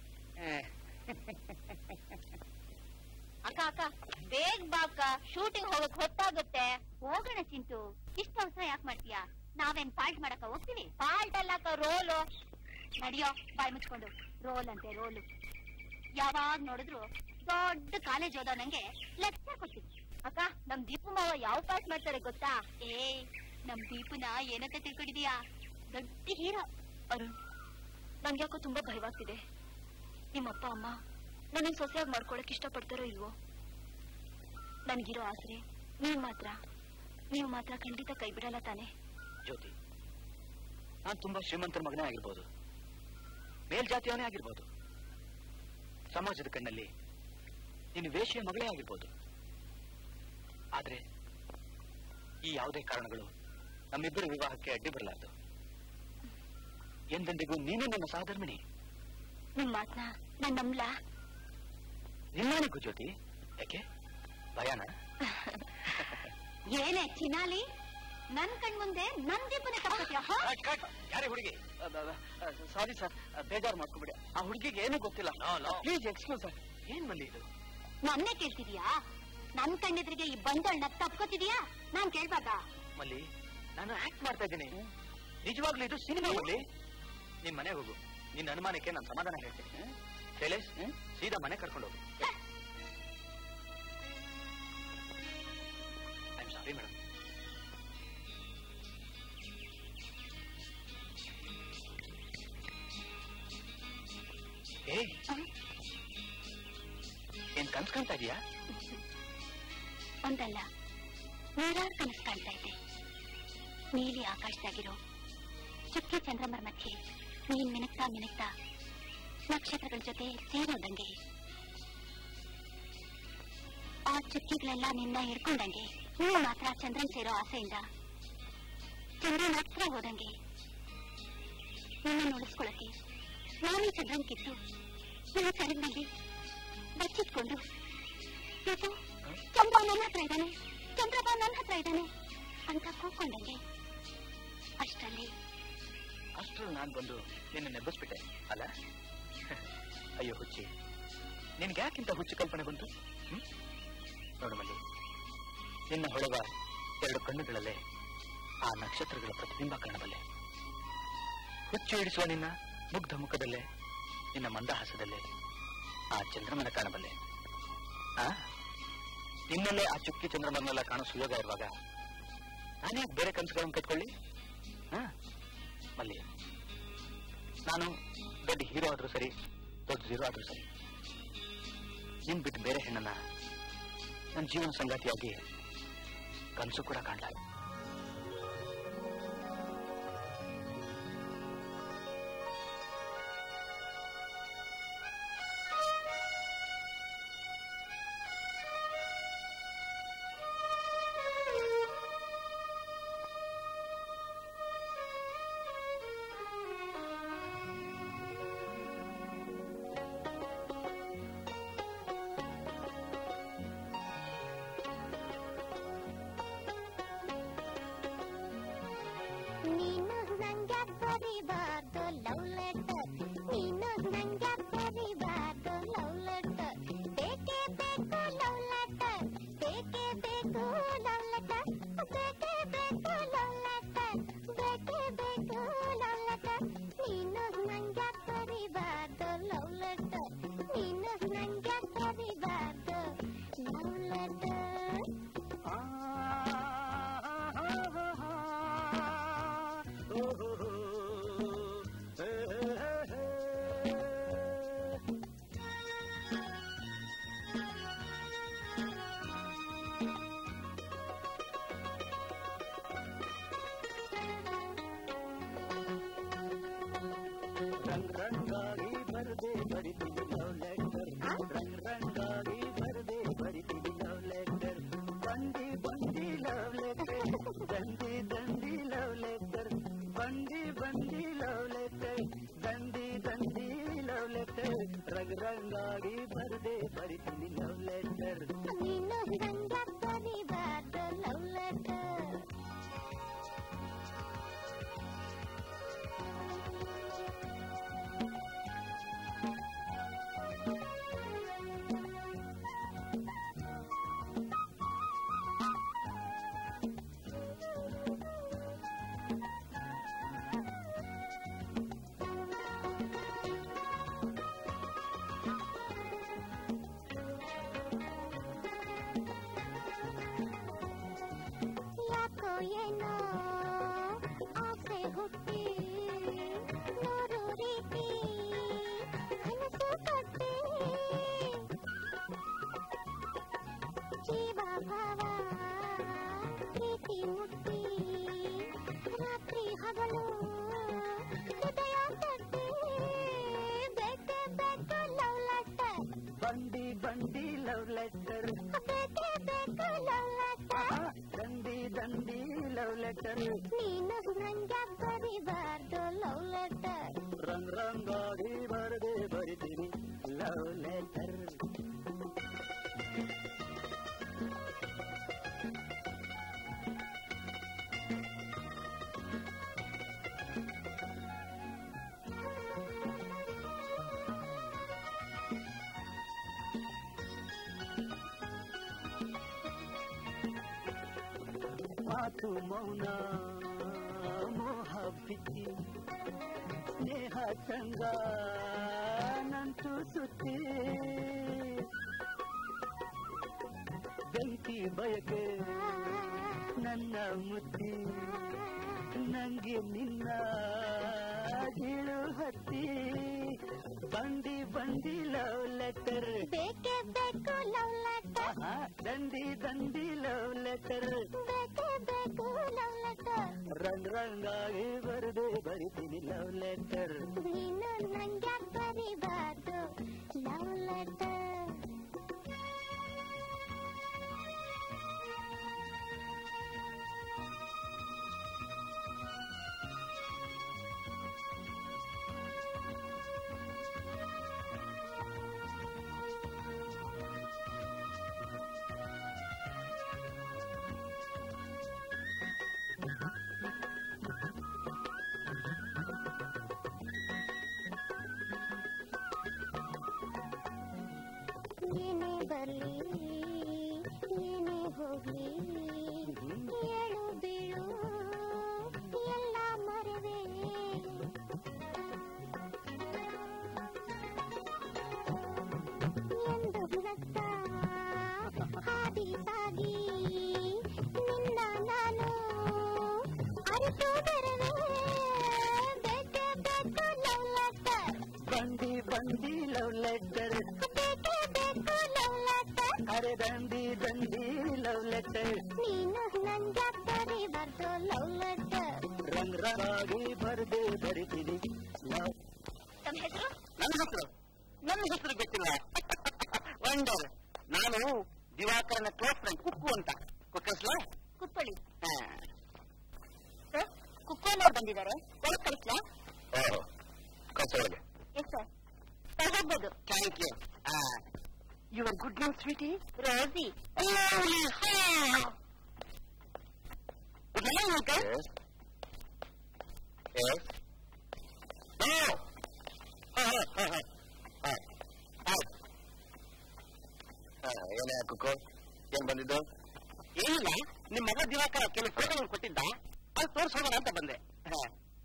ಅಕ್ಕ ಅಕ್ಕ ಬೇಗ ಬಾ ಅಕ್ಕ ಶೂಟಿಂಗ್ ಹೋಗಕ್ ಹೊತ್ತಾಗುತ್ತೆ ಹೋಗೋಣ ಚಿಂಟು ಇಷ್ಟು ಅವಸರ ಯಾಕೆ ಮಾಡ್ತೀಯಾ ನಾವೇನ್ ಪಾಲ್ಟ್ ಮಾಡಕ ಹೋಗ್ತೀವಿ ಪಾಲ್ಟ್ ಅಲ್ಲ ಅಕ್ಕ ರೋಲು ನಡಿಯೋ ಬಾಯ್ ಮುಚ್ಕೊಂಡು ರೋಲ್ ಅಂತೆ ರೋಲು ಯಾವಾಗ ನೋಡಿದ್ರು ದೊಡ್ಡ ಕಾಲೇಜ್ ಓದೋ ನಂಗೆ ಲೆಕ್ಚರ್ ಕೊಡ್ತೀವಿ ಅಕ್ಕ ನಮ್ ದೀಪು ಮಾವ ಯಾವ ಪಾರ್ಟ್ ಮಾಡ್ತಾರೆ ಗೊತ್ತಾ ಏ ನಮ್ ದೀಪುನ ಏನಂತ ತಿಳ್ಕೊಂಡಿದೀಯಾ ದೊಡ್ಡ ಹೀರೋ ಅರುಣ್ ನಂಗ್ಯಾಕೋ ತುಂಬಾ ಭಯವಾಗ್ತಿದೆ ನಿಮ್ಮಪ್ಪ ಅಮ್ಮ ನನ್ನ ಸೊಸೆಯಾಗಿ ಮಾಡ್ಕೊಳಕ್ ಇಷ್ಟಪಡ್ತಾರೋ ಇಲ್ವೋ ನನ್ಗಿರೋ ಆಸರೆ ನೀವ್ ಮಾತ್ರ ನೀವು ಮಾತ್ರ ಖಂಡಿತ ಕೈ ಬಿಡಲ್ಲ ತಾನೆ ಜ್ಯೋತಿ ನಾನು ತುಂಬಾ ಶ್ರೀಮಂತರ ಮಗನೇ ಆಗಿರ್ಬೋದು ಮೇಲ್ಜಾತಿಯವನೇ ಆಗಿರ್ಬೋದು ಸಮಾಜದ ಕಣ್ಣಲ್ಲಿ ನೀನು ವೇಷಿಯ ಮಗಳೇ ಆಗಿರ್ಬೋದು ಆದ್ರೆ ಈ ಯಾವುದೇ ಕಾರಣಗಳು ನಮ್ಮಿಬ್ಬರ ವಿವಾಹಕ್ಕೆ ಅಡ್ಡಿ ಬರಲಾರದು ಎಂದೆಂದಿಗೂ ನೀನೇ ನನ್ನ ಸಹಧರ್ಮಿಣಿ ನಿಮ್ ಮಾತ್ನ ನಾನ್ ನಂಬ್ಲಾ ನಿನ್ನಾನಿಗೂ ಜ್ಯೋತಿ ಯಾಕೆ ಭಯಾನ ಏನೇ ಚಿನಾಲಿ ನನ್ ಕಣ್ ಮುಂದೆ ನನ್ ದೀಪನೆ ತಪ್ಪಿದ್ಯಾ ಯಾರೇ ಹುಡುಗಿ ಸಾರಿ ಸರ್ ಬೇಜಾರು ಮಾಡ್ಕೊಬಿಡಿ ಆ ಹುಡುಗಿಗೆ ಏನೂ ಗೊತ್ತಿಲ್ಲ ಪ್ಲೀಸ್ ಎಕ್ಸ್ಕ್ಯೂಸ್ ಸರ್ ಏನ್ ಮಂದಿ ಇದು ನನ್ನೇ ಕೇಳ್ತಿದ್ಯಾ ನನ್ ಕಣ್ಣೆದ್ರಿಗೆ ಈ ಬಂದಣ್ಣ ತಪ್ಕೋತಿದ್ಯಾ ನಾನ್ ಕೇಳ್ಬಾರ್ದಾ ಮಲ್ಲಿ ನಾನು ಆಕ್ಟ್ ಮಾಡ್ತಾ ಇದ್ದೀನಿ ನಿಜವಾಗ್ಲೂ ಇದು ಸಿನಿಮಾ ಮಲ್ಲಿ ನಿನ್ ಮನೆಗೆ ಹೋಗು ನಿನ್ನ ಅನುಮಾನಕ್ಕೆ ನಾನು ಸಮಾಧಾನ ಹೇಳ್ತೀನಿ ಶೈಲೇಶ್ ಸೀದಾ ಮನೆ ಕರ್ಕೊಂಡು ಹೋಗು ಐ ಸಾರಿ ಮೇಡಮ್ ಏ ಏನ್ ಕನ್ಸ್ ಕಾಣ್ತಾ ಇದೀಯಾ ಒಂದಲ್ಲ ನೂರಾರು ಕನಸು ಕಾಣ್ತಾ ಇದ್ದೆ ನೀಲಿ ಆಕಾಶದಾಗಿರೋ ಚುಕ್ಕಿ ಚಂದ್ರಮರ ಮಧ್ಯೆ ನೀನ್ ಮಿನಕ್ತಾ ಮಿನಕ್ತಾ ನಕ್ಷತ್ರಗಳ ಜೊತೆ ಸೇರೋದಂಗೆ ಆ ಚುಕ್ಕಿಗಳೆಲ್ಲ ನಿನ್ನ ಹಿಡ್ಕೊಂಡಂಗೆ ನೀವು ಮಾತ್ರ ಚಂದ್ರನ್ ಸೇರೋ ಆಸೆಯಿಂದ ಚಂದ್ರನ ಹತ್ರ ಹೋದಂಗೆ ನಿನ್ನ ಉಳಿಸ್ಕೊಳಕ್ಕೆ ನಾನೇ ಚಂದ್ರನ್ ಕಿತ್ತು ನನ್ನ ಕರೆನಲ್ಲಿ ಬಚ್ಚಿಟ್ಕೊಂಡು ಇದು ಚಂದ್ರ ನನ್ನ ಹತ್ರ ಇದ್ದಾನೆ ಚಂದ್ರಬಾ ನನ್ನ ಹತ್ರ ಇದ್ದಾನೆ ಅಂತ ಕೂಕೊಂಡಂಗೆ ಅಷ್ಟರಲ್ಲಿ ಅಷ್ಟು ನಾನು ಬಂದು ನಿನ್ನ ನೆಬ್ಬಿಸ್ಬಿಟ್ಟೆ ಅಲ್ಲ ಅಯ್ಯೋ ಹುಚ್ಚಿ ನಿನ್ಗೆ ಯಾಕಿಂತ ಹುಚ್ಚು ಕಲ್ಪನೆ ಬಂತು ಹ್ಮ್? ನೋಡು ಮಲ್ಲಿ ನಿನ್ನ ಹೊಳೆವ ಎರಡು ಕಣ್ಣುಗಳಲ್ಲೇ ಆ ನಕ್ಷತ್ರಗಳ ಪ್ರತಿಬಿಂಬ ಕಾಣಬಲ್ಲೆ ಹುಚ್ಚು ಹಿಡಿಸುವ ನಿನ್ನ ಮುಗ್ಧ ಮುಖದಲ್ಲೇ ನಿನ್ನ ಮಂದಹಾಸದಲ್ಲೇ ಆ ಚಂದ್ರಮನ ಕಾಣಬಲ್ಲೆ ಆ ನಿನ್ನಲ್ಲೇ ಆ ಚುಕ್ಕಿ ಚಂದ್ರಮನ್ನೆಲ್ಲ ಕಾಣೋ ಸುಯೋಗ ಇರುವಾಗ ನಾನೇ ಬೇರೆ ಕನಸುಗಳನ್ನು ಕಟ್ಕೊಳ್ಳಿ ಹಾ ಮಲ್ಲಿ ನಾನು ದೊಡ್ಡ ಹೀರೋ ಆದ್ರೂ ಸರಿ ದೊಡ್ಡ ಜೀರೋ ಆದ್ರೂ ಸರಿ ನಿನ್ ಬಿಟ್ಟು ಬೇರೆ ಹೆಣ್ಣನ್ನ ನನ್ನ ಜೀವನ ಸಂಗಾತಿಯಾಗಿ ಕನಸು ಕೂಡ ಕಾಣಲಾರೆ ಲೆಟರ್ ನೀನು ನಂಗೆ ಬರಿಬಾರ್ದು ಲವ್ ಲೆಟರ್ ರಂಗ್ ರಂಗಾಗಿ ಬರದೆ ಬರಿತೀನಿ ಲವ್ ಲೆಟರ್ ಮಾತು ಮೌನ ಮೋಹ ಬಿಚ್ಚಿ ಸ್ನೇಹ ಚಂದ ನಂಟು ಸುತ್ತಿ ಬೆಂಕಿ ಬಯಕೆ ನನ್ನ ಮುತ್ತಿ ನಂಗೆ ನಿನ್ನ ಗೀಳು ಹತ್ತಿ ಬಂಡಿ ಬಂಡಿ ಲವ್ ಲೆಟರ್ ಬೇಕೇ ಬೇಕು ಲವ್ ಲೆಟರ್ ದಂಡಿ ದಂಡಿ ಲವ್ ಲೆಟರ್ ಬೇಕೇ ಬೇಕು ಲವ್ ಲೆಟರ್ ರಂಗ್ ರಂಗಾಗಿ ಬರದೆ ಬರಿತೀನಿ ಲವ್ ಲೆಟರ್ ನೀನು ನಂಗೆ ಬರಿಬಾರ್ದು ಲವ್ ಲೆಟರ್ ಏನೇ ಬರ್ಲಿ ಏನೇ ಹೋಗ್ಲಿ ಏಳು ಬೀಳು ಎಲ್ಲ ಮರವೇ ಎಂದು ರಕ್ತ ಹಾದಿ ಸಾಗಿ ನಿನ್ನ ನಾನು ಅರಿತು ಬರವೇ ಬೇಕೇ ಬೇಕು ಲವ್ ಲೆಟರ್ ಬಂಡಿ ಬಂಡಿ ಲವ್ ಲೆಟರ್ ಬೇಕೇ ಬೇಕು ಲವ್ ಲೆಟರ್ ಅರೆ ದಂಡಿ ದಂಡಿ ಲವ್ ಲೆಟರ್ ನೀನು ನಂಗೆ ಬರಿಬಾರ್ದು ಲವ್ ಲೆಟರ್ ರಂಗ್ ರಂಗಾಗಿ ಬರದೆ ಬರಿತೀನಿ ಲವ್ ತಮ್ಮ ಹೆಸರು ನನ್ನ ಹೆಸರು ನನ್ನ ಹೆಸರು ಗೊತ್ತಿಲ್ಲ ವಂಡರ್ ನಾನು ದಿವಾಕರನ ಕ್ಲೋಸ್ ಫ್ರೆಂಡ್ ಕುಕ್ಕು ಅಂತ ಕುಕ್ಕಸ್ಲ ಕುತ್ಕೊಳ್ಳಿ ಸರ್ ಕುಕ್ಕೋನವ್ರು ಬಂದಿದ್ದಾರೆ ಒಳಗೆ ಕಳಿಸ್ಲಾ ಓಹೋ ಕಸೊಳಗೆ ಎಸ್ ಸರ್ ಸರ್ ಹೋಗ್ಬೋದು thank you your good name Sweety Rosy Yes. Yes. No. ಏನೇ ಕುಕ್ಕು ಏನ್ ಬಂದಿದ್ದು ಏನಿಲ್ಲ ನಿಮ್ಮ ಮಗ ದಿವಾಕರ ಕೆಲವು ಫೋಟೋಗಳು ಕೊಟ್ಟಿದ್ದ ಅದು ತೋರಿಸೋಣ ಅಂತ ಬಂದೆ ಹ.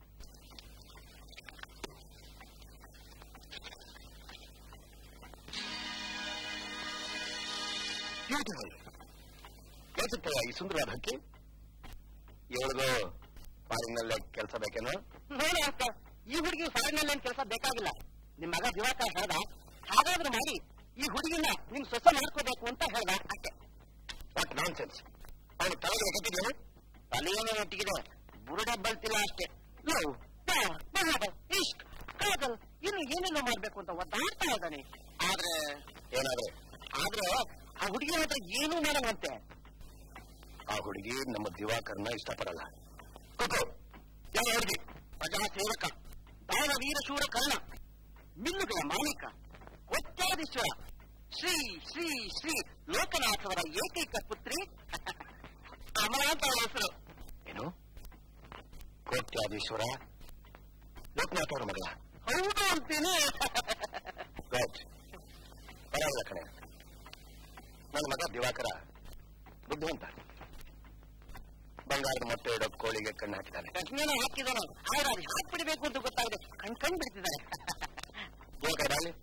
ಬ್ಯೂಟಿಫುಲ್ ಕೇಳಿಸುತ್ತೆ ಈ ಸುಂದರವಾದ ಹಕ್ಕಿ ಇವಳಿಗೂ ಫಾರಿನ್ನಲ್ಲೇ ಕೆಲಸ ಬೇಕೇನೋ ನೋಡಿ ಅಕ್ಕ ಈ ಹುಡುಗಿ ಫಾರಿನಲ್ಲಿ ಏನ್ ಕೆಲಸ ಬೇಕಾಗಿಲ್ಲ ನಿಮ್ಮ ಮಗ ದಿವಾಕರ ಹೇಳ್ದ ಹಾಗಾದ್ರೂ ಮಾಡಿ ಈ ಹುಡುಗಿನ ನಿಮ್ ಸೊಸೆ ಮಾಡ್ಕೋಬೇಕು ಅಂತ ಹೇಳ್ದ ಅಷ್ಟೇ ವಾಟ್ ನಾನ್ ಸೆನ್ಸ್ ಅವನು ತಲೆಗೆ ಕಟ್ಟಿದ್ದೇನೆ ತಲೆಯನ್ನು ಒಟ್ಟಿಗಿದೆ ಬುರುಡ ಬಲ್ತಿಲ್ಲ ಅಷ್ಟೇ ಲವ್ ಪ್ಯಾರ್ ಮೊಹಬ್ಬತ್ ಇಷ್ಕ್ ಕಾದಲ್ ಇನ್ನು ಏನೆಲ್ಲ ಮಾಡ್ಬೇಕು ಅಂತ ಒದ್ದಾಡ್ತಾ ಇದ್ದಾನೆ ಆದ್ರೆ ಏನಾದ್ರೆ ಆದ್ರೆ ಆ ಹುಡುಗಿ ಹತ್ರ ಏನೂ ಮಾಡಲ್ವಂತೆ ಆ ಹುಡುಗಿ ನಮ್ಮ ದಿವಾಕರ್ನ ಇಷ್ಟಪಡಲ್ಲ ಕುಕ್ಕು ಯಾವ ಹುಡುಗಿ ಪ್ರಜಾ ಸೇವಕ ದಾನ ವೀರಶೂರ ಕರ್ಣ ಮಿಲ್ಲುಗಳ ಮಾಲೀಕ ಕೋಟ್ಯಾಧೀಶ್ವರ ಶ್ರೀ ಶ್ರೀ ಶ್ರೀ ಲೋಕನಾಥವರ ಏಕೈಕ ಪುತ್ರಿ ಅಮರ ಅಂತ ಅವಳ ಹೆಸರು ಏನು ಕೋಟ್ಯಾಧೀಶ್ವರ ಲೋಕನಾಥ್ ಅವರ ಮಗಳ ಹೌದು ಅಂತೀನಿ ರೈಟ್ ಪರವಾಗಿಲ್ಲ ಕಣೆ ನನ್ನ ಮಗ ದಿವಾಕರ ಬುದ್ಧಿವಂತ ಬಂಗಾರದ ಮೊಟ್ಟೆ ಇಡೋ ಕೋಳಿಗೆ ಕಣ್ಣು ಹಾಕಿದ್ದಾನೆ ಪ್ರಶ್ನೆನ ಹಾಕಿದಾನೆ ಆದ್ರೆ ಅದು ಹಾಕ್ಬಿಡ್ಬೇಕು ಅಂತ ಗೊತ್ತಾಗದೆ ಕಣ್ ಕಣ್ ಬಿಡ್ತಿದ್ದಾನೆ ದಿವಾಕರ ಬಾಲಿ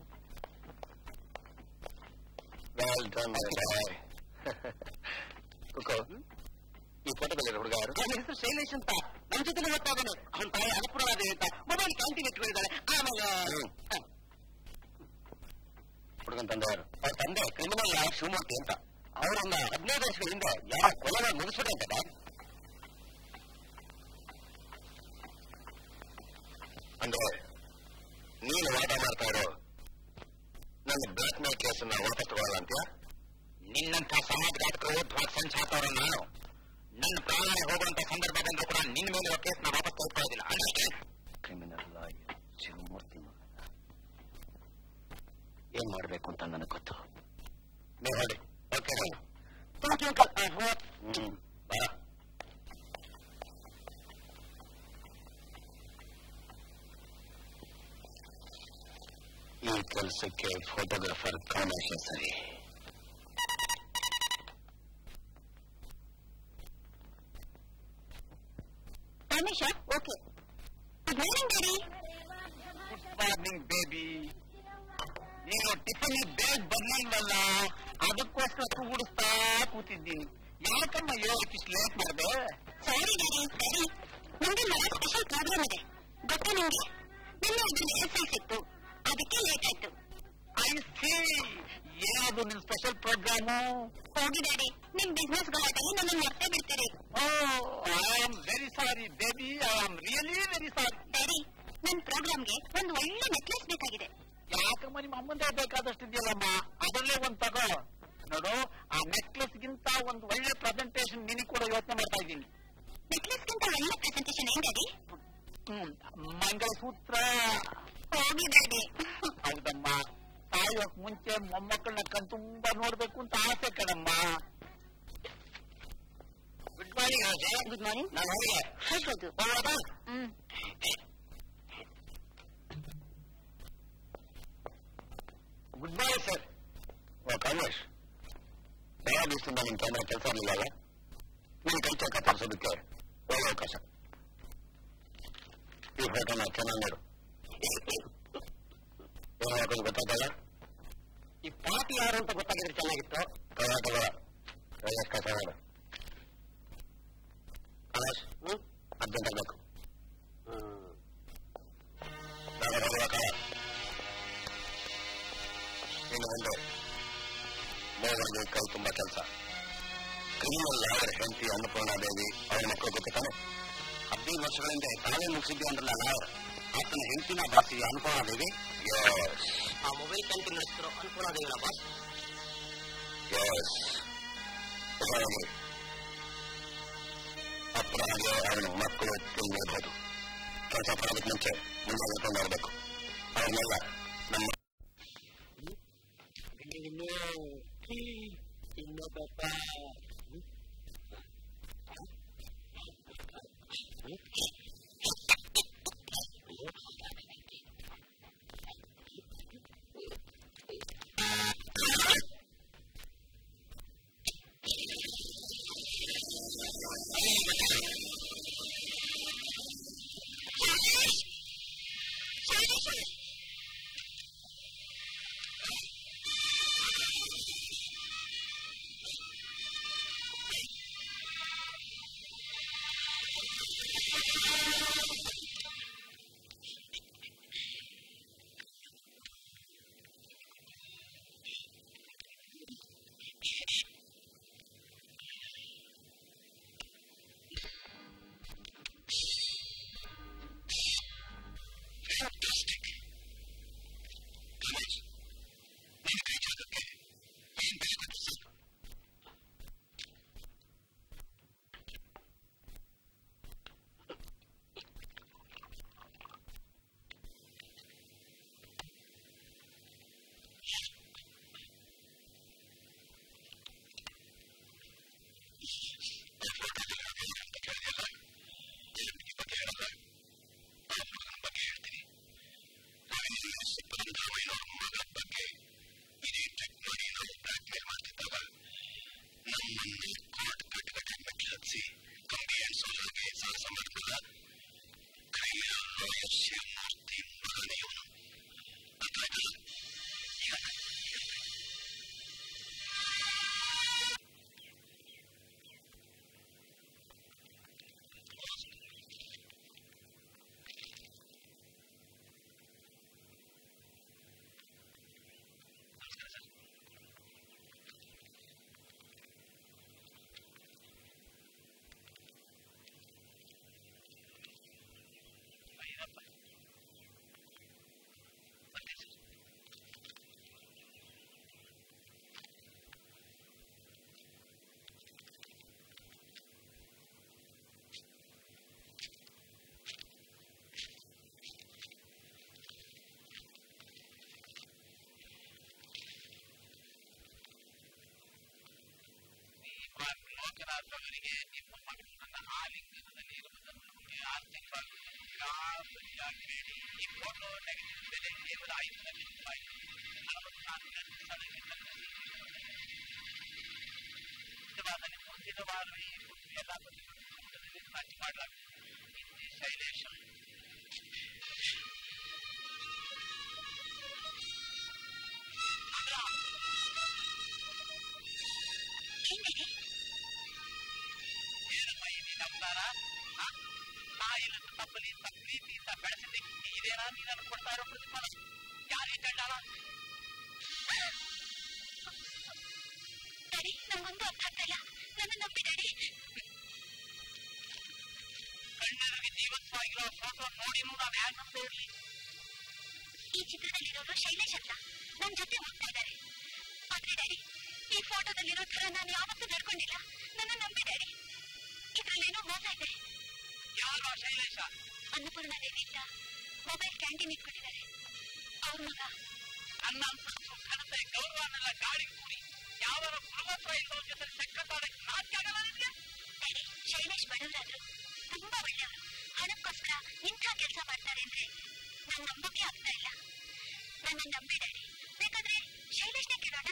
ವೆಲ್ ಡನ್ ಕುಕೋ ಈ ಫೋಟೋದಲ್ಲಿರೋ ಹುಡುಗ ಯಾರು ಅವನ ಹೆಸರು ಶೈಲೇಶ್ ಅಂತ ನಮ್ ಜೊತೆ ಗೊತ್ತಾಗನು ಅವನ ತಾಯಿ ಅನುಪುರವಾದೆ ಅಂತ ಮೊಬೈಲ್ ಕ್ಯಾಂಟೀನ್ ಇಟ್ಕೊಂಡಿದ್ದಾಳೆ ಆಮೇಲೆ ಹ. ಹುಡುಗನ ತಂದೆ ಯಾರು ಅವ್ರ ತಂದೆ ಕ್ರಿಮಿನಲ್ ಲಾಯರ್ ಶಿವಮೂರ್ತಿ ಅಂತ ಅವರನ್ನ ಹದಿನೈದು ವರ್ಷಗಳ ಹಿಂದೆ ಯಾರ ಕೊಲೆ ಮುಗಿಸ್ಬಿಟ್ಟಂತೆ ಅಂದ್ರೆ ನೀನು ವಾದ ಮಾಡ್ತಾ ಇರೋ ನನ್ನ ಬ್ಲಾಕ್ ಮೇಲ್ ಕೇಸನ್ನ ವಾಪಸ್ ತಗೊಳ್ಳಲ್ಲ ಅಂತೀಯ ನಿನ್ನಂಥ ಸಮಾಜಘಾತಕರು ಧ್ವಜ ಸಂಚಾತವ್ರ ನಾನು ನನ್ನ ಪ್ರಾಣ ಹೋಗುವಂತ ಸಂದರ್ಭ ಬಂದ್ರೆ ನಿನ್ನ ಮೇಲೆ ಕೇಸ್ ನಾ ವಾಪಸ್ ತಗೊಳ್ಳೋದಿಲ್ಲ ಅಂಡರ್ಸ್ಟ್ಯಾಂಡ್ ಕ್ರಿಮಿನಲ್ ಲಾಯರ್ ಶಿವಮೂರ್ತಿ ಮಗನ ಏನ್ ಮಾಡ್ಬೇಕು ಅಂತ ನನಗೆ ಗೊತ್ತು ನೀವು ಹೇಳಿ ಓಕೆ ಹ್ಮ್ ಬಾ ಈ ಕೆಲಸಕ್ಕೆ ಫೋಟೋಗ್ರಾಫರ್ ಕಾಮೇಶ ಸರಿ Ramesha okay good morning daddy good morning baby ನೀನು ಟಿಫನ್ ಬೇಗ ಬರ್ಲಿಲ್ವಲ್ಲ ಅದಕ್ಕೋಸ್ಕರ ಕೂಡಿಸ್ತಾ ಕೂತಿದ್ದೀನಿ ಯಾಕಮ್ಮ ಹೇಳಕ್ಕೆ ಲೇಟ್ ಮಾಡಿದೆ ಸಾರಿ ಡ್ಯಾಡಿ ಡ್ಯಾಡಿ ನಮ್ಗೆ ನಾಳೆ ಸ್ಪೆಷಲ್ ಪ್ರೋಗ್ರಾಮ್ ಇದೆ ಗೊತ್ತಾ ನಿಮ್ಗೆ ನಿನ್ನೆ ಒಬ್ಬ ರಿಹರ್ಸಲ್ ಸಿಕ್ತು ಅದಕ್ಕೆ ಲೇಟ್ ಆಯ್ತು ಐ ಸಿ ಏನದು ನಿನ್ ಸ್ಪೆಷಲ್ ಪ್ರೋಗ್ರಾಮು ಹೋಗಿ ಡ್ಯಾಡಿ ನಿಮ್ ಬಿಸ್ನೆಸ್ ಗಲಾಟೆಗೆ ನನ್ನ ಮರ್ತೇ ಬಿಡ್ತೀರಿ oh I am very sorry baby I am really very sorry daddy ನನ್ ಪ್ರೋಗ್ರಾಮ್ಗೆ ಒಂದು ಒಳ್ಳೆ ನೆಕ್ಲೆಸ್ ಬೇಕಾಗಿದೆ ಯಾಕಮ್ಮ ನಿಮ್ಮ ಅಮ್ಮಂದೇ ಬೇಕಾದಷ್ಟು ಇದೆಯಲ್ಲಮ್ಮ ಅದರಲ್ಲೇ ಒಂದ್ ತಗೋ ನೋಡು ಆ ನೆಕ್ಲೆಸ್ ಗಿಂತ ಒಂದು ಒಳ್ಳೆ ಪ್ರೆಸೆಂಟೇಶನ್ ನಿನಗೆ ಕೂಡ ಯೋಚನೆ ಮಾಡ್ತಾ ಇದ್ದೀನಿ ನೆಕ್ಲೆಸ್ಗಿಂತ ಒಳ್ಳೆ ಪ್ರೆಸೆಂಟೇಷನ್ ಏನ್ ಡ್ಯಾಡಿ ಹ್ಮ್ ಮಂಗಲಸೂತ್ರ ಹೋಗಿ ಡ್ಯಾಡಿ ಹೌದಮ್ಮ ಸಾಯೋಕ್ ಮುಂಚೆ ಮೊಮ್ಮಕ್ಕಳನ್ನ ಕಣ್ ತುಂಬಾ ನೋಡ್ಬೇಕು ಅಂತ ಆಸೆ ಕಣಮ್ಮ good morning Raja good morning ನಾನು ಹೋಗಿ ಹೋಗ್ಬೋದು ಹ್ಮ್ ಗುಡ್ ಮಾರ್ನಿಂಗ್ ಸರ್ ಓ ಕಾಮೇಶ್ ಯಾವ ದಿವಸದಿಂದ ನಿಮ್ ಕ್ಯಾಮ್ರಾ ಕೆಲಸ ಇರಲಿಲ್ಲ ನಿನ್ ಕೈ ಚೌಕ ತರಿಸೋದಕ್ಕೆ ಒಳ್ಳೆ ಅವಕಾಶ ಈ ಫೋಟೋನ ಚೆನ್ನಾಗಿ ನೋಡು ಏನು ಹಾಕೋದು ಗೊತ್ತಾಗಲ್ಲ ಈ ಪಾರ್ಟಿ ಯಾರು ಅಂತ ಗೊತ್ತಾಗಿದ್ರೆ ಚೆನ್ನಾಗಿತ್ತು ತಗೊಳ ತಗೊಳ ರಮೇಶ್ ಕಸ ಮಾಡು ಕಾಮೇಶ್ ಅರ್ಜೆಂಟ್ ಆಗಬೇಕು ಇನ್ನು ಮುಂದೆ ಮೇಲ್ಗಡೆ ಕೈ ತುಂಬಾ ಕೆಲಸ ಕ್ರಿಮಿನಲ್ ಲಾಯರ್ ಹೆಂಡತಿ ಅನ್ನಪೂರ್ಣ ದೇವಿ ಅವರ ಮಕ್ಕಳು ಗೊತ್ತು ತಾನೆ ಹದಿನೈದು ವರ್ಷಗಳಿಂದ ತಾವೇ ಮುಗಿಸಿದ್ದೆ ಅಂದ್ರಲ್ಲ ಲಾಯರ್ ಆತನ ಹೆಂಡತಿನ ಬಾಸಿ ಅನ್ನಪೂರ್ಣ ದೇವಿ ಆ ಮೊಬೈಲ್ ಕಂಪನಿ ನಡೆಸ್ತಿರೋ ಅನ್ಪೂರ್ಣ ದೇವಿನ ಬಾಸ್ ಎಸ್ ಅಪರಾಧ ಅವನ ಮಕ್ಕಳು ತಿಳಿದಿರ್ಬೋದು ಕೆಲಸ ಮಾಡೋದಕ್ಕೆ ಮುಂಚೆ ಮುಂದೆ ಹೇಳ್ಕೊಂಡು ಬರಬೇಕು ಅವನ್ನೆಲ್ಲ ನಮ್ಮ ಬಾಂಧವರಿಗೆ ನಿಮ್ಮ ಮಗನ ಆಲಿಂಗನದಲ್ಲಿ ಇರುವುದನ್ನು ನಮಗೆ ಆರ್ಥಿಕವಾಗಿ ಸರಿಯಾಗಬೇಡಿ ಈ ಫೋಟೋ ನೆಗೆಟಿವ್ ಬೆಲೆ ಕೇವಲ ಐದು ಲಕ್ಷ ರೂಪಾಯಿ ಅರವತ್ತು ನಾಲ್ಕು ಸ್ಥಳಕ್ಕೆ ತಲುಪಿಸಿ ನಿಜವಾದ ಮುಂದಿನ ವಾರ ಈ ಎಲ್ಲ ಊಟದಲ್ಲಿ ಖರ್ಚು ಮಾಡಲಾಗುತ್ತದೆ ಇಂತಿ ಶೈಲೇಶ್ ಏನಿದೆ ಏನಮ್ಮ ಈ ನಿನ್ನ ಅವತಾರ ಆ? ತಾಯಿಯನ್ನು ತಪ್ಪಲಿ ಪ್ರೀತಿಯಿಂದ ಬೆಳೆಸಿದ್ದಕ್ಕೆ ಇದೇನಾ ನೀನನ್ನು ಕೊಡ್ತಾ ಇರೋ ಪ್ರತಿಫಲ ಯಾರೇ ಕಂಡಾಲ ಡ್ಯಾಡಿ ನಂಗೊಂದು ಅರ್ಥ ಆಗ್ತಾ ಇಲ್ಲ ನನ್ನ ನಂಬಿ ಡ್ಯಾಡಿ ಕಣ್ಣರಿಗೆ ಜೀವಂತವಾಗಿರೋ ಫೋಟೋ ನೋಡಿ ನಾನು ಹ್ಯಾಂಗ ನಂಬೇಡಿ ಈ ಚಿತ್ರದಲ್ಲಿರೋರು ಶೈಲೇಶ್ ಅಂತ ನನ್ ಜೊತೆ ಹೋಗ್ತಾ ಇದ್ದಾರೆ ಆದ್ರೆ ಡ್ಯಾಡಿ ಈ ಫೋಟೋದಲ್ಲಿರೋ ತರ ನಾನು ಯಾವತ್ತೂ ನಡ್ಕೊಂಡಿಲ್ಲ ನನ್ನ ನಂಬಿ ಡ್ಯಾಡಿ ಇದ್ರಲ್ಲೇನೋ ಮೋಸ ಇದೆ ಯಾರೋ ಶೈಲೇಶ ಅನ್ನಪೂರ್ಣ ದೇವಿ ಅಂತ ಮೊಬೈಲ್ ಕ್ಯಾಂಟೀನ್ ಇಟ್ಕೊಂಡಿದ್ದಾರೆ ಅವ್ರ ಮಗ ನನ್ನ ಅಂತಸ್ತು ಘನತೆ ಗೌರವನೆಲ್ಲ ಗಾಳಿ ಕೂಡಿ ಯಾವ ಗುರುವತ್ರ ಇಲ್ಲೋ ಜೊತೆ ಸೆಕ್ಕತ್ತಾಡಕ್ಕೆ ನಾಟ್ಯ ಆಗಲ್ಲ ನಿನ್ಗೆ ಡ್ಯಾಡಿ ಶೈಲೇಶ್ ಬಡವರಾದ್ರು ತುಂಬಾ ಒಳ್ಳೆಯವರು ಹಣಕ್ಕೋಸ್ಕರ ಇಂಥ ಕೆಲಸ ಮಾಡ್ತಾರೆ ಅಂದ್ರೆ ನನ್ ನಂಬಕ್ಕೆ ಆಗ್ತಾ ಇಲ್ಲ ನನ್ನ ನಂಬಿ ಡ್ಯಾಡಿ ಬೇಕಾದ್ರೆ ಶೈಲೇಶ್ನೇ ಕೇಳೋಣ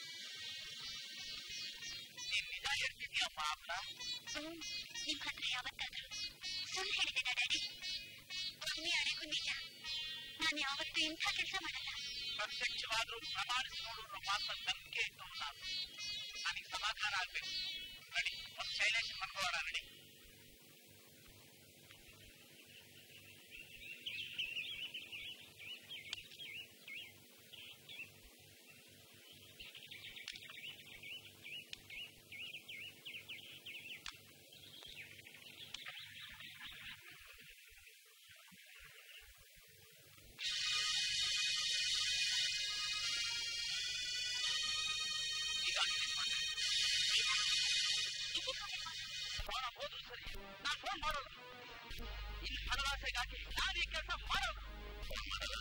ನೀನ್ ನಿಜ ಹೇಳ್ತಿದ್ಯಾ ಪಾಪ ಹ್ಮ್ ನಿಮ್ ಹತ್ರ ಯಾವತ್ತಾದ್ರೂ ಸುಳ್ಳು ಹೇಳಿದ್ದೀನ ಡ್ಯಾಡಿ ಮಮ್ಮಿ ಅಡೆಗೂ ನಿಜ ನಾನು ಯಾವತ್ತೂ ಇಂಥ ಕೆಲಸ ಮಾಡಲ್ಲ ಪ್ರತ್ಯಕ್ಷವಾದ್ರೂ ಪ್ರಮಾಣಿಸಿ ನೋಡೋದ್ರ ಮಾತ್ರ ನಂಬಿಕೆ ಇದ್ದವು ನಾನು ನನಗೆ ಸಮಾಧಾನ ಆಗ್ಬೇಕು ನಡಿ ಒಂದು ಶೈಲೇಶ್ ಮನ್ಕೋಣ ನಡಿ ಈಗ ಫೋನ್ ಹೋದ್ರು ಸರಿ ನಾನು ಫೋನ್ ಮಾಡೋದು ಇನ್ನು ಹಣದಾಸೆಗಾಗಿ ನಾನು ಈ ಕೆಲಸ ಮಾಡೋದು ಫೋನ್ ಮಾಡಲ್ಲ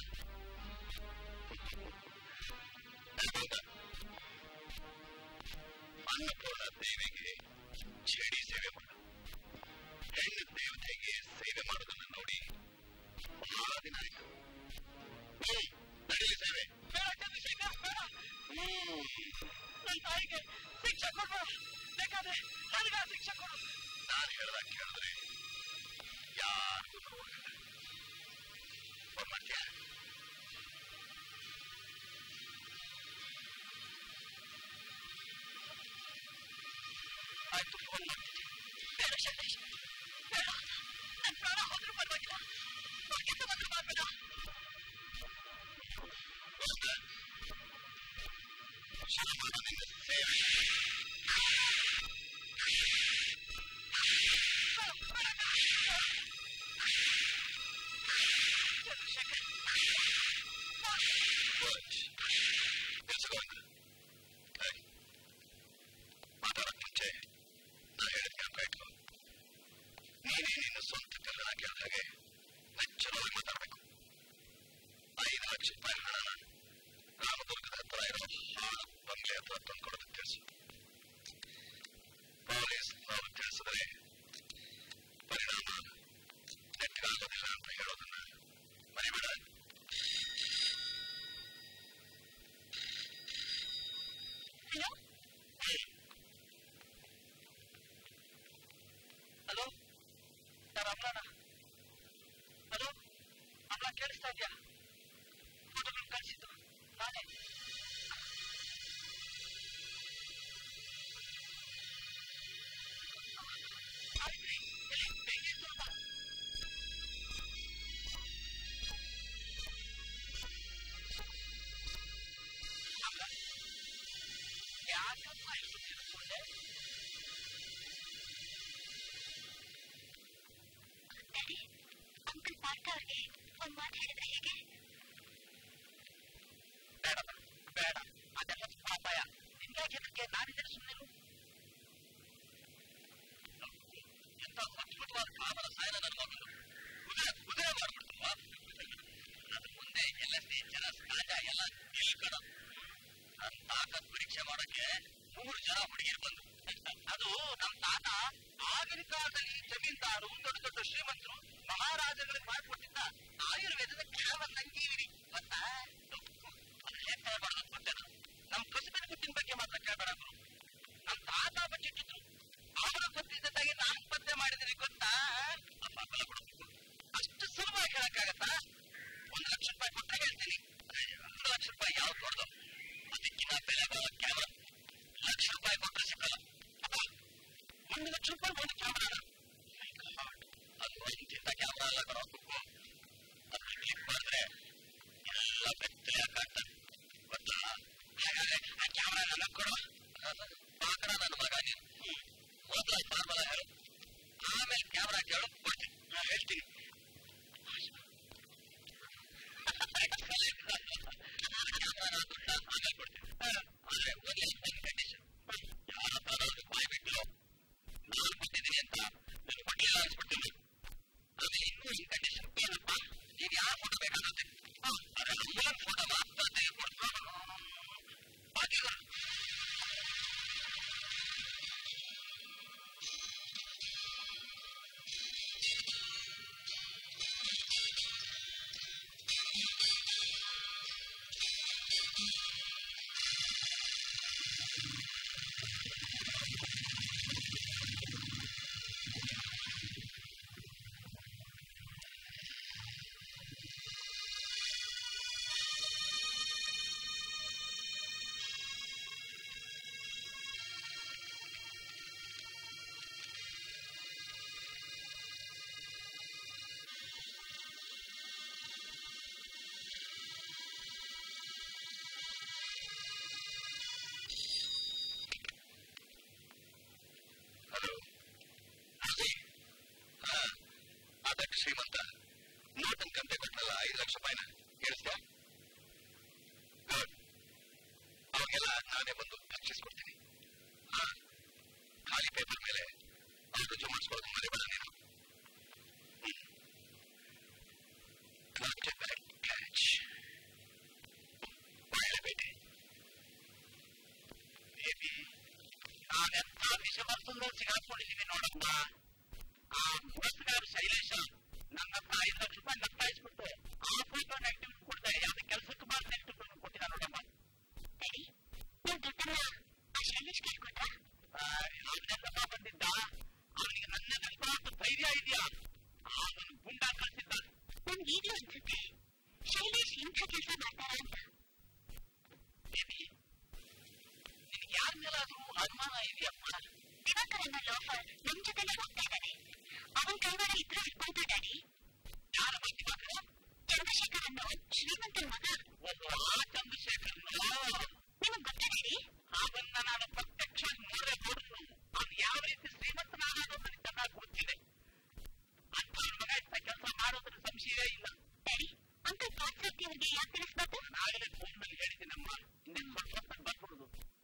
ಅನ್ನಪೂರ್ಣ ದೇವಿಗೆ ಚೇಡಿ ಸೇವೆ ಮಾಡು ಹೆಣ್ಣು ದೇವತೆಗೆ ಸೇವೆ ಮಾಡೋದನ್ನ ನೋಡಿ ಬಹಳ ದಿನ ಆಯ್ತು ಹ್ಮ್, ನಡೀಲಿ ಸೇವೆ ಬೇಡ ಚಂದ್ರಶೇಖರ್ ಬೇಡ ಹ್ಮ್, ನನ್ನ ತಾಯಿಗೆ ಶಿಕ್ಷೆ ಕೊಡ್ಬೇಡ ಬೇಕಾದ್ರೆ ನನಗ ಶಿಕ್ಷೆ ಕೊಡು ನಾನು ಹೇಳ್ದಾಗ ಕೇಳಿದ್ರೆ ಯಾರಿಗೂ ನೋಡಿಲ್ಲ ಫೋನ್ ಮಾಡ್ತೀಯ ಆಯ್ತು ಫೋನ್ ಮಾಡ್ತೀನಿ ಬೇಡ ಶೈಲೇಶ್ ಬೇಡ ನನ್ನ ಪ್ರಾಣ ಹೋದ್ರೂ ಪರವಾಗಿಲ್ಲ ಕೆಲಸ ಮಾತ್ರ ಮಾಡಬೇಡ ಶುರು ಮಾಡು ನಿನ್ನ ಸೇವೆ ಮಾತಾಡಕ್ ಮುಂಚೆ ನಾ ಹೇಳಿದ ಜ್ಞಾಪಕ ಇಟ್ಕೋ ನೀನೇ ನಿನ್ನ ಸ್ವಂತ ಕಲ್ಲಣ ಕೇಳಿದ ಹಾಗೆ ನಚ್ಚರವಾಗಿ ಮಾತಾಡ್ಬೇಕು ಐದು ಲಕ್ಷ ರೂಪಾಯಿ ಹಣನ ರಾಮದುರ್ಗದ ಹತ್ರ ಇರೋ ಹಾಳು ಬಂಗ್ಲೆ ಹತ್ರ ತಂದ್ಕೊಡೋದಕ್ಕೆ ತಿಳಿಸು ಪೊಲೀಸ್ ನಾವು ತಿಳಿಸಿದ್ರೆ ಪರಿಣಾಮ ನೆಟ್ಟಗಾಗೋದಿಲ್ಲ ಅಂತ ಹೇಳೋದನ್ನ ಮರಿಬೇಡ ಹಲೋ ಹಲೋ ಸರ್ ಅಮ್ರಾಣ ಹಲೋ ಅಮ್ರ ಕೇಳಿಸ್ತಾ ಇದೆಯಾ ಫೋಟೋ ಕಳಿಸಿದ್ದು ನಾನೇ ಆಯ್ತ್ರಿ, ಎಲ್ಲಿ? ಹೇಗೆ ಸ್ವಲ್ಪ? ಅಮ್ರ, ಯಾಕಮ್ಮ ಇಷ್ಟು ತಿಳ್ಕೊಂಡೆ ಡ್ಯಾಡಿ ಅಂಕಲ್ ಪಾರ್ಥ ಅವ್ರಿಗೆ ಒಂದ್ ಮಾತು ಹೇಳಿದ್ರೆ ಹೇಗೆ ಬೇಡಮ್ಮ ಬೇಡ ಅದೆಲ್ಲ ಪಾಪಾಯ ನಿನ್ಗೆ ಅದಕ್ಕೆ ನಾನಿದ್ರೆ ಸುಮ್ಮನೆ ಎಂತ ಅದ್ಭುತವಾದ ಕಾಮನ ಸಾಯನ ನನ್ನ ಮಗನು ಕುದುರೆ ಕುದುರೆ ಮಾಡ್ಬಿಡ್ತು ಅದ್ರ ಮುಂದೆ ಎಲ್ ಎಸ್ ಡಿ ಜನ ಸಹಜ ಎಲ್ಲ ನಿಲ್ಕಣ ನನ್ನ ತಾಕತ್ ಪರೀಕ್ಷೆ ಮಾಡಕ್ಕೆ ಮೂರು ಜನ ಹುಡುಗಿರು ಬಂದು ಅದು ನಮ್ ತಾತ ಆಗಿನ ಕಾಲದಲ್ಲಿ ಜಮೀನ್ದಾರು ದೊಡ್ಡ ದೊಡ್ಡ ಶ್ರೀಮಂತರು ಮಹಾರಾಜಗಳಿಗೆ ಮಾಡಿಕೊಟ್ಟಿದ್ದ ಆಯುರ್ವೇದದ ಕೆಲವ ಸಂಜೀವಿನಿ ಗೊತ್ತಾ ಅದು ಹೇಗ್ ಕೇಳಬಾರ್ದು ಗೊತ್ತೇನು ನಮ್ ಕಸುಬಿನ ಗುಟ್ಟಿನ ಬಗ್ಗೆ ಮಾತ್ರ ಕೇಳಬೇಡ ಗುರು ನಮ್ ತಾತ ಬಚ್ಚಿಟ್ಟಿದ್ರು ಅವರ ಗೊತ್ತಿದ್ದಾಗೆ ನಾನು ಪತ್ತೆ ಮಾಡಿದ್ದೀನಿ ಗೊತ್ತಾ ಅಪ್ಪ ಬಲ ಬಿಡು. ಅಷ್ಟು ಸುಲಭವಾಗಿ ಹೇಳಕ್ಕಾಗತ್ತಾ ಒಂದು ಲಕ್ಷ ರೂಪಾಯಿ ಕೊಟ್ಟರೆ ಹೇಳ್ತೀನಿ ಒಂದು ಲಕ್ಷ ರೂಪಾಯಿ ಯಾವ್ದು ಕೊಡ್ದು ಅದಕ್ಕಿಂತ ಬೆಲೆ ಬಾಳೋ ಕ್ಯಾಮ್ರಾ ಲಕ್ಷ ರೂಪಾಯಿ ಕೊಟ್ಟರೆ ಸಿಕ್ಕಲ್ಲ ಅಪ್ಪ ಒಂದು ಲಕ್ಷ ರೂಪಾಯಿ ಒಂದು ಕ್ಯಾಮ್ರಾ ಅದು ಇಂತಿಂತ ಕ್ಯಾಮ್ರಾ ಅಲ್ಲ ಕಣೋ ಅದು ಕ್ಲಿಕ್ ಮಾಡಿದ್ರೆ ಎಲ್ಲ ಬೆತ್ತಲೆ ಕಾಣ್ತದೆ ಗೊತ್ತಾ ಹಾಗಾದ್ರೆ ಆ ಕ್ಯಾಮ್ರಾ ನನಗೆ ಕೊಡು ಪಾತ್ರ ನನ್ನ ಮಗ ನೀನು ಮೊದಲ ಫಾರ್ಮುಲಾ ಹೇಳು ಆಮೇಲೆ ಕ್ಯಾಮ್ರಾ ಕೇಳು ಕೊಡ್ತೀನಿ ನಾನು ಹೇಳ್ತೀನಿ ಆಮೇಲೆ ಕೊಡ್ತೀನಿ ಆದ್ರೆ ಒಂದು ಕಂಡೀಷನ್ ಯಾರ ಹತ್ರ ಬಾಯ್ ಬಿಟ್ಟು ನಾನು ಕೊಟ್ಟಿದ್ದೀನಿ ಅಂತ ನೀನು ಕೊಟ್ಟಿಲ್ಲ ಅನ್ಸ್ಬಿಡ್ತೀನಿ ಆಮೇಲೆ ಇನ್ನೂ ಈ ಕಂಡೀಷನ್ ಏನಪ್ಪ ಈಗ ಯಾರ ಫೋಟೋ ಬೇಕಾಗುತ್ತೆ ಅದೇ ಅಮ್ಮನ ಫೋಟೋ ಮಾತ್ರ ತೆಗೆದುಕೊಡ್ತು ಬಾಕಿಗಳು ಹಲೋ ಹಾ ಅದಕ್ಕೆ ಶ್ರೀಮಂತ ನೋಟನ್ ಕಂತೆ ಕೊಟ್ಟಲ್ಲ ಐದು ಲಕ್ಷ ರೂಪಾಯಿನ ಕೇಳಿಸ್ತಾ ಗುಡ್ ಅವಾಗೆಲ್ಲ ನಾನೇ ಬಂದು ಪರ್ಚೇಸ್ ಕೊಡ್ತೀನಿ ಹಾ ಖಾಲಿ ಪೇಪರ್ ಮೇಲೆ ಅವ್ರು ಜಮಾಯಿಸ್ಕೊಳ್ಳೋದು ಮರಿಬೇಡ ನೀನು ಹ್ಮ್. Not a bad catch. ಒಳ್ಳೆ ಬೇಟೆ ಬೇಬಿ ನಾನೆಂತ ವಿಷವಸ್ತುಂದ ಸಿಗಾಕೊಂಡಿದ್ದೀನಿ ನೋಡಪ್ಪ ಆ ಮೋಸಗಾರ ಶೈಲೇಶ ನನ್ನ ಹತ್ರ ಐದು ಲಕ್ಷ ರೂಪಾಯಿ ನಪ್ಪಾಯಿಸ್ಬಿಟ್ಟು ಆ ಫೋಟೋ ನೆಗೆಟಿವ್ ಕೊಡ್ತಾ ಯಾವ್ದು ಕೆಲಸಕ್ಕೆ ಬಾರ ನೆಗೆಟಿವ್ ಕೊಟ್ಟಿದ್ದ ನೋಡಮ್ಮ ಡ್ಯಾಡಿ ನೀವು ದುಡ್ಡನ್ನ ಆ ಶೈಲೇಶ್ ಕೈಲಿ ಕೊಟ್ರಾ ಅವನೆಲ್ಲ ಬಂದಿದ್ದ ಅವನಿಗೆ ನನ್ನ ನೆನಪಾದ ಧೈರ್ಯ ಇದೆಯಾ ಅವನು ಗುಂಡ ಕಳಿಸಿದ್ದ ನನ್ಗೆ ಈಗಲೂ ಅನ್ಸುತ್ತೆ ಶೈಲೇಶ್ ಇಂಥ ಕೆಲಸ ಮಾಡ್ತಾರ ಅಂತ ಬೇಬಿ ನಿನಗೆ ಯಾರ ಮೇಲಾದ್ರೂ ಅನುಮಾನ ಇದೆಯಪ್ಪ ದಿವಾಕರ್ ಅನ್ನೋ ಲೋಫರ್ ನಮ್ ಜೊತೆಲೆ ಹೋಗ್ತಾ ಇದ್ದಾನೆ ಅವನ್ ಕೈವಾಡ ಇದ್ರೂ ಇಟ್ಕೊಂತ ಡ್ಯಾಡಿ ಯಾರ ಬಗ್ಗೆ ಮಾತ್ರ ಚಂದ್ರಶೇಖರ್ ಅನ್ನೋ ಶ್ರೀಮಂತನ ಮಗ ಒಂದು ಆ ಚಂದ್ರಶೇಖರ್ ನಿಮಗ್ ಗೊತ್ತಾ ಡ್ಯಾಡಿ ಅದನ್ನ ನಾನು ಪ್ರತ್ಯಕ್ಷ ನೋಡೇ ನೋಡಿದ್ರು ಅವ್ನು ಯಾವ ರೀತಿ ಶ್ರೀಮಂತನಾಗೋದು ನನಗೆ ಚೆನ್ನಾಗಿ ಗೊತ್ತಿದೆ ಅಂತ ಮಗ ಇಂಥ ಕೆಲಸ ಮಾಡೋದ್ರ ಸಂಶಯವೇ ಇಲ್ಲ ಡ್ಯಾಡಿ ಅಂಕಲ್ ಪಾರ್ಸರ್ತಿ ಅವ್ರಿಗೆ ಯಾಕೆ ತಿಳಿಸ್ಬಾರ್ದು ನಾಳೆ ಫೋನ್ ನಲ್ಲಿ ಹೇಳಿದ್ದೀನಮ್ಮ ಇನ್ನೇನು ಸ್ವಲ್ಪ ಹೊತ್ತಲ್ಲಿ ಬರ್ಬಿಡುದು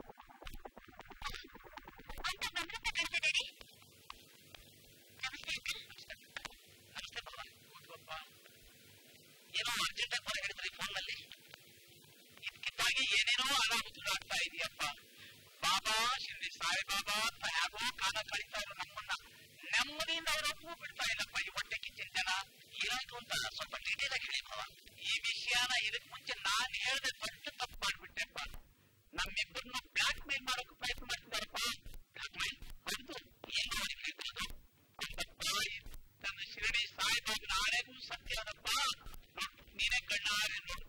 ಅಂತ ಬಂದ್ರತ್ತ ಕಾಣ್ತಾ ಡ್ಯಾಡಿ ನಮಸ್ತೆ ಅಂಕಲ್ ನಮಸ್ತೆ ಬಾಬಾ ಕೂತ್ಕೊಪ್ಪ ಏನೋ ಅರ್ಜೆಂಟ್ ಆಗಿ ಹೇಳಿದ್ರಿ ಫೋನ್ ನಲ್ಲಿ ಇದಕ್ಕಿದ್ದಾಗಿ ಏನೇನೋ ಅನಾಹುತಗಳು ಆಗ್ತಾ ಇದೆಯಪ್ಪ ಬಾಬಾ ಶಿರ್ಡಿ ಸಾಯಿಬಾಬಾ ಅಂತ ಹೇಗೋ ಕಾಲ ಕಳೀತಾ ಇರೋ ನಮ್ಮನ್ನ ನೆಮ್ಮದಿಯಿಂದ ಅವರೊಬ್ಬರು ಬಿಡ್ತಾ ಇಲ್ಲಪ್ಪ ಈ ಹೊಟ್ಟೆ ಕಿಚ್ಚಿನ ಜನ ಏನಾಯ್ತು ಅಂತ ಸ್ವಲ್ಪ ಡೀಟೇಲ್ ಆಗಿ ಹೇಳಿ ಬಾಬಾ ಈ ವಿಷಯನ ಇದಕ್ ಮುಂಚೆ ನಾನ್ ಹೇಳ್ದೆ ದೊಡ್ಡ ತಪ್ಪು ಮಾಡ್ಬಿಟ್ಟೆಪ್ಪ ನಮ್ಮಿಬ್ಬರನ್ನು ಬ್ಲಾಕ್ ಮೇಲ್ ಮಾಡೋಕೆ ಪ್ರಯತ್ನ ಮಾಡ್ತಿದ್ದಾರಪ್ಪ ಬ್ಲಾಕ್ ಮೇಲ್ ಹೌದು ಏನು ಅವ್ರಿಗೆ ಹೇಳ್ತಿರೋದು ಅಪ್ಪಪ್ಪ, ಈ ತನ್ನ ಶಿರಡಿ ಸಾಯಿಬಾಬು ನಾಳೆಗೂ ಸತ್ಯ ಅದಪ್ಪ ನೋಡು ನೀನೇ ಕಣ್ಣಾರೆ ನೋಡು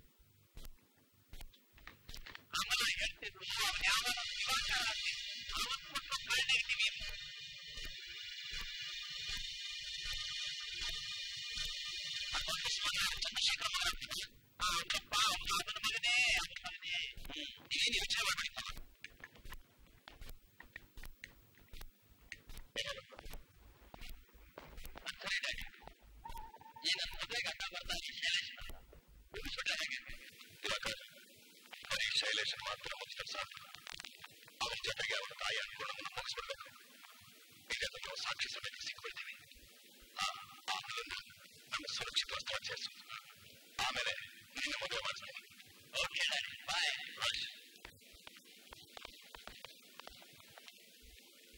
ಆಮೇಲೆ ಹೇಳ್ತಿದ್ರು ಅವ್ನು ಯಾವ ದಿವಾಕರ ಅವತ್ತು ಕೊಟ್ಟು ನೆಗೆಟಿವ್ ಚಂದ್ರಶೇಖರ ಮಗ ಅವನಪ್ಪ ಅವನ ಮಗನೇ ಅವನ ಮಗನೇ ನೀವೇನು ಯೋಚನೆ ಮಾಡಬೇಡಿ ಈ ನನ್ನ ಮದುವೆಗೆ ಅಡ್ಡ ಬರ್ತಾ ಶೈಲೇಶ್ ಮುಗಿಸ್ಬಿಟ್ಟ ಹೇಗೆ ದಿವಾಕರ್ ಬರೀ ಶೈಲೇಶ್ ಮಾತ್ರ ಮುಗಿಸ್ತಾರೆ ಸಾಕು ಅವನ ಜೊತೆಗೆ ಅವನ ತಾಯಿ ಅನುಗುಣವನ್ನು ಮುಗಿಸ್ಬಿಡ್ಬೇಕು ಈಗ ನಾವು ಸಾಕ್ಷಿ ಸಭೆಗೆ ಸಿಕ್ಕೊಳ್ತೀವಿ ಆಮೇಲೆ ನಮ್ಮ ಸುರಕ್ಷಿತ ಸ್ಥಳ ಸೇರಿಸು ಆಮೇಲೆ ನಿನ್ನ ಮದುವೆ ಮಾಡಿಸ್ತೀನಿ ಓಕೆ ಬಾಯ್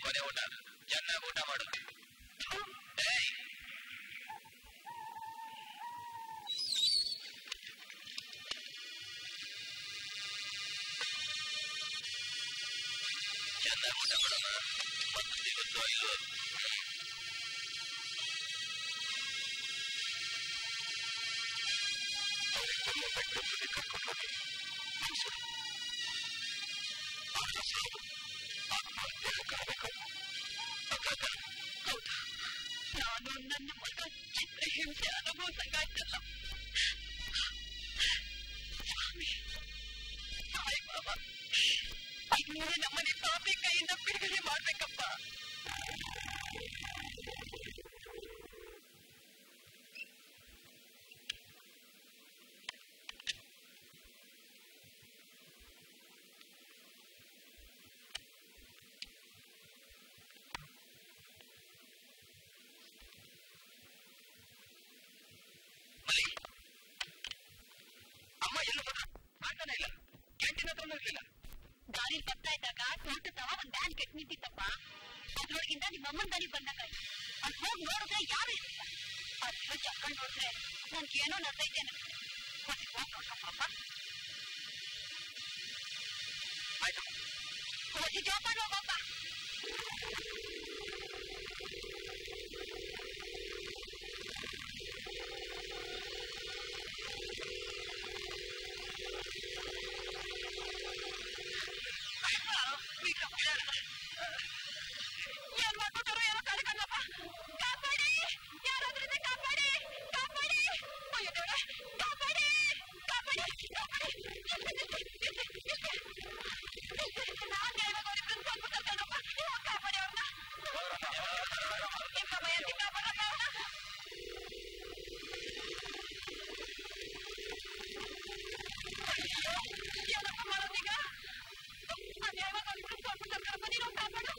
ಕೊನೆ ಊಟ ಚೆನ್ನಾಗಿ ಊಟ ಮಾಡು ಏಯ್ ಚೆನ್ನಾಗಿ ಊಟ ಮಾಡೋಣ ಮತ್ತು ಸಿಗುತ್ತೋ ಇಲ್ಲೋ ಅವ್ರಿಗೆ ತುಂಬ ಬೆಟ್ಟ ಬುದ್ಧಿ ಕರ್ಕೊಂಡು ಹೋಗಿ ಮುಗಿಸೋಣ ಆಗ ಸಾವು ಆತ್ಮಹತ್ಯೆ ಕಾರಬೇಕು ಹೌದಾ ನಾನು ನನ್ನ ಮಗ ಚಿತ್ರಹಿಂಸೆ ಅನುಭವಿಸಕ್ಕಾಯ್ತಲ್ಲ ಸ್ವಾಮಿ ಸಾಯಿ ಬಾಬಾ ಇನ್ನು ನಮ್ಮನೆ ಪಾಪಿ ಕೈಯಿಂದ ಬಿಡುಗಡೆ ಮಾಡ್ಬೇಕಪ್ಪ ಮಲಿ ಅಮ್ಮ ಎಲ್ಲ ಹೋದ್ರು ಮಾಡ್ತಾನೆ ಇಲ್ಲ ಕ್ಯಾಂಟೀನ್ ಹತ್ರನೂ ಇರ್ಲಿಲ್ಲ ದಾರಿ ಬರ್ತಾ ಇದ್ದಾಗ ತೋಟದವ ಒಂದ್ ಬ್ಯಾನ್ ಕೆಟ್ಟ ನಿಂತಿತ್ತಪ್ಪ ಅದ್ರೊಳಗಿಂದ ನಿಮ್ಮ ಅಮ್ಮನ ದಾರಿ ಬಂದಾಗ ಅದ್ ಹೋಗಿ ನೋಡಿದ್ರೆ ಯಾರು ಇರಲಿಲ್ಲ ಅದ್ರ ಚಕ್ಕೊಂಡ್ ನೋಡಿದ್ರೆ ನನ್ಗೇನೋ ನಸೈತೆ ಅನ್ಸುತ್ತೆ ಹೋಗಿ ಹೋಗಿ ನೋಡ್ಕೊಂಬಪ್ಪ ಆಯ್ತು ಹೋಗಿ ಜೋಪಾನ ಹೋಗಪ್ಪ ಏನ್ ಮಾಡ್ಬಿಟ್ಟಾರೋ ಏನೋ ಕಳ್ಕೊಂಡಪ್ಪ ಕಾಪಾಡಿ ಯಾರಾದ್ರಿಂದ ಕಾಪಾಡಿ ಕಾಪಾಡಿ ಅಯ್ಯೋ ದೇವ್ರೇ, ಕಾಪಾಡಿ ಕಾಪಾಡಿ ಕಾಪಾಡಿ ನಾನ್ ಹೇಳೋದು ಅವ್ರಿಬ್ರನ್ನ ಸ್ವಲ್ಪ ಕರ್ಕೊಂಡಪ್ಪ. ನೀವು ಕಾಪಾಡಿ ಅವ್ರನ್ನ ನಿಮ್ಮ ಭಯಂತಿ ಕಾಪಾಡಪ್ಪ ಅವ್ರನ್ನ ಏನಪ್ಪ ಮಾಡೋದೀಗ ಅದ್ ಯಾವಾಗ ಅವ್ರಿಬ್ರನ್ನ ಸ್ವಲ್ಪ ಕರ್ಕೊಂಡಪ್ಪ ನೀನು ಕಾಪಾಡು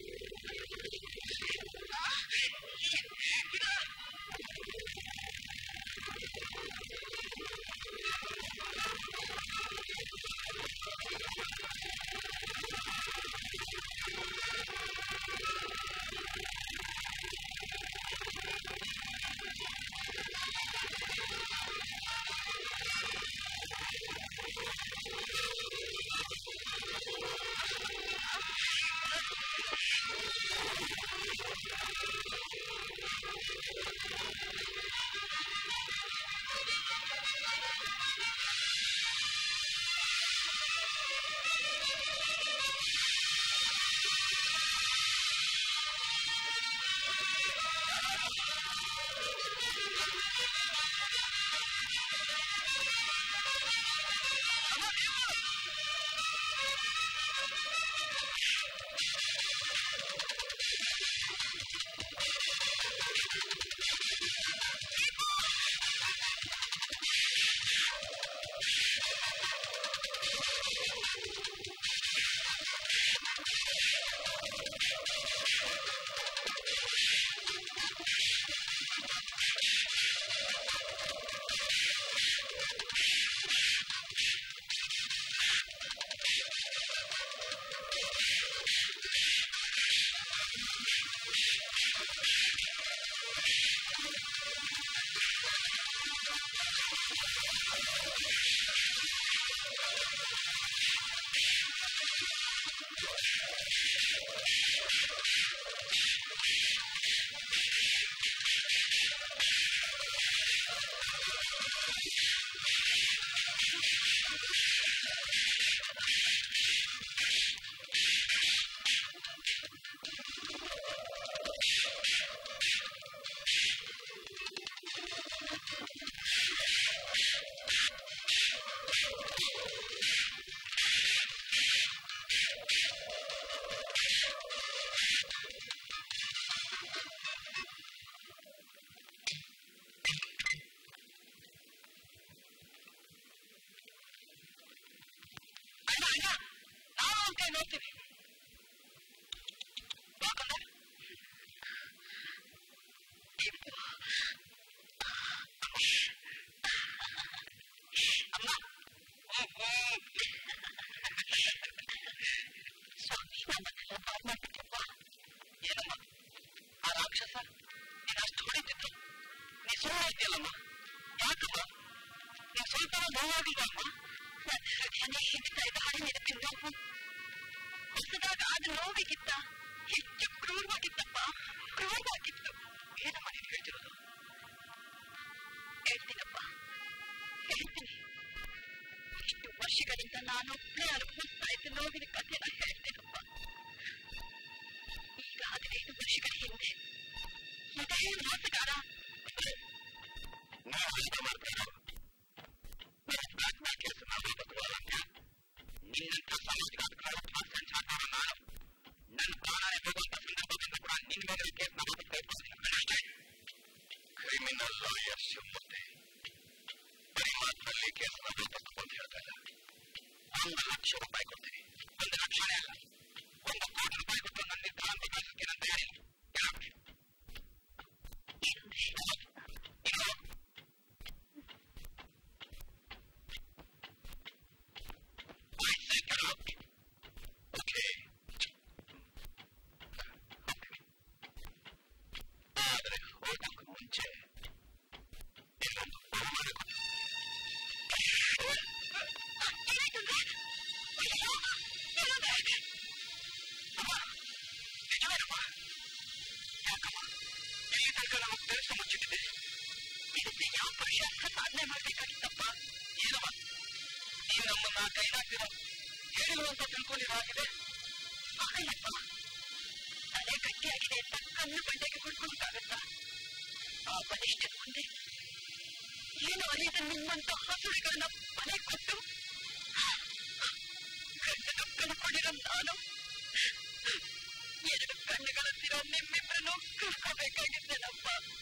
ಅಣ್ಣ ಅಣ್ಣ ನಾವು ಅಂತ ನೋಡ್ತೀವಿ ಯಾಕಂದ್ರೆ ಅಮ್ಮ ಸ್ವಾಮಿ ನಮ್ಮನ್ನೆಲ್ಲ ಕಾಲ್ ಮಾಡ್ತಿದ್ದಪ್ಪ ರಾಕ್ಷಸ ನೀನು ಅಷ್ಟು ಹೊಡಿತಿದ್ರು ನೀ ಸುಮ್ಮನೆ ಇದೆಯಲ್ಲಮ್ಮ ಯಾಕಮ್ಮ ನೀ ಸ್ವಲ್ಪ ನೋವಾಗಿಲ್ವಮ್ಮ ನನ್ನ ಹೃದಯನೇ ಹಿಡಿತಾ ಇದ್ದ ಹಳೆ ನೆನಪಿನ ನೋವು ಹೊಸದಾದ ಆದ ನೋವಿಗಿಂತ ಹೆಚ್ಚು ಕ್ರೂರವಾಗಿತ್ತಪ್ಪ ಕ್ರೂರವಾಗಿತ್ತು ಏನಮ್ಮ ನೀನು ಹೇಳ್ತಿರೋದು ಹೇಳ್ತೀನಪ್ಪ ಹೇಳ್ತೀನಿ ಇಷ್ಟು ವರ್ಷಗಳಿಂದ ನಾನು ಒಬ್ಬನೇ ಅನುಭವಿಸ್ತಾ ಇದ್ದ ನೋವಿನ ಕಥೆನ ಹೇಳ್ತೀನಪ್ಪ ಈಗ ಹದಿನೈದು ವರ್ಷಗಳ ಹಿಂದೆ ಇದೇ ಮೋಸಗಾರ ನಾವು ಊಟ ಮಾಡ್ತಾರೋ ಬ್ಲಾಕ್ ಕೇಸ್ ನಿನ್ನಂತ ಸಮಾಜಘಾತಗಳ ಸಂಚಾರ ನಾನು ನನ್ನ ಪ್ರಾಣನೇ ಹೋಗುವಂತ ಸಂದರ್ಭ ಬಂದು ಕೂಡ ನಿನ್ನ ಮೇಲೆ ಕೇಸ್ ಮಾಡೋದು ಪ್ರಯತ್ನಿಸ್ತೀನಿ ಅಷ್ಟೇ ಕ್ರಿಮಿನಲ್ ಲಾಯರ್ ಶಿವಮೂರ್ತಿ ಬರೀ ಮಾತ್ರದಲ್ಲಿ ಕೇಸ್ ವಾಪಸ್ ಅಂತ ಹೇಳ್ತಾ ಇಲ್ಲ ಒಂದು ಲಕ್ಷ ರೂಪಾಯಿ ಕೊಡ್ತೀನಿ ಒಂದು ಲಕ್ಷನೇ ಅಲ್ಲ ಒಂದು ಕೋಟಿ ರೂಪಾಯಿ ಕೊಟ್ಟು ನನ್ನ ನಿರ್ಧಾರ ಬದಲಾಯಿಸಕ್ಕೆ ನಾನು ತಯಾರಿಲ್ಲ ಇನ್ನು I said get up. Okay. ಆದರೆ ಹೋಗೋದಕ್ಕೂ ಮುಂಚೆ ಇನ್ನೊಂದು ಬಹುಮಾನ ಕೊಡಿ. ಅಮ್ಮ, ನಿಜವೇನಮ್ಮ? ಯಾಕಮ್ಮ? ಇಲ್ಲಿ ತನಕ ನಮಗೆ ಕೆಲಸ ಮುಚ್ಚಿಟ್ಟಿದೆ ಇದಕ್ಕೆ ಯಾವ ಪುರುಷಾರ್ಥ ಸಾಧನೆ ಮಾಡಬೇಕಾಗಿತ್ತಪ್ಪ ಏನಮ್ಮ ನೀನು ನಮ್ಮನ್ನ ಕೈಲಾಗ್ತಿರೋ ಹೇಳಿರುವಂತ ತಿಳ್ಕೊಂಡಿರೋ ಹಾಗಿದೆ ಆಗಲ್ಲಪ್ಪ ತಲೆ ಗಟ್ಟಿಯಾಗಿದೆ ಅಂತ ಕಣ್ಣು ಬಂಡೆಗೆ ಕುಡ್ಕೊಂಡಾಗತ್ತಾ ಆ ಬಲಿಷ್ಠ ಮುಂದೆ ಏನು ಅರಿಯದ ನಿಮ್ಮಂತ ಹಸುಳಿಗಳನ್ನ ಮನೆ ಕೊಟ್ಟು ಗಂಡನ ಕಳ್ಕೊಂಡಿರೋ ನಾನು ಎರಡು ಕಣ್ಣುಗಳಂತಿರೋ ನಿಮ್ಮಿಬ್ಬರನ್ನು ಕಳ್ಕೋಬೇಕಾಗಿದ್ದೇನಪ್ಪ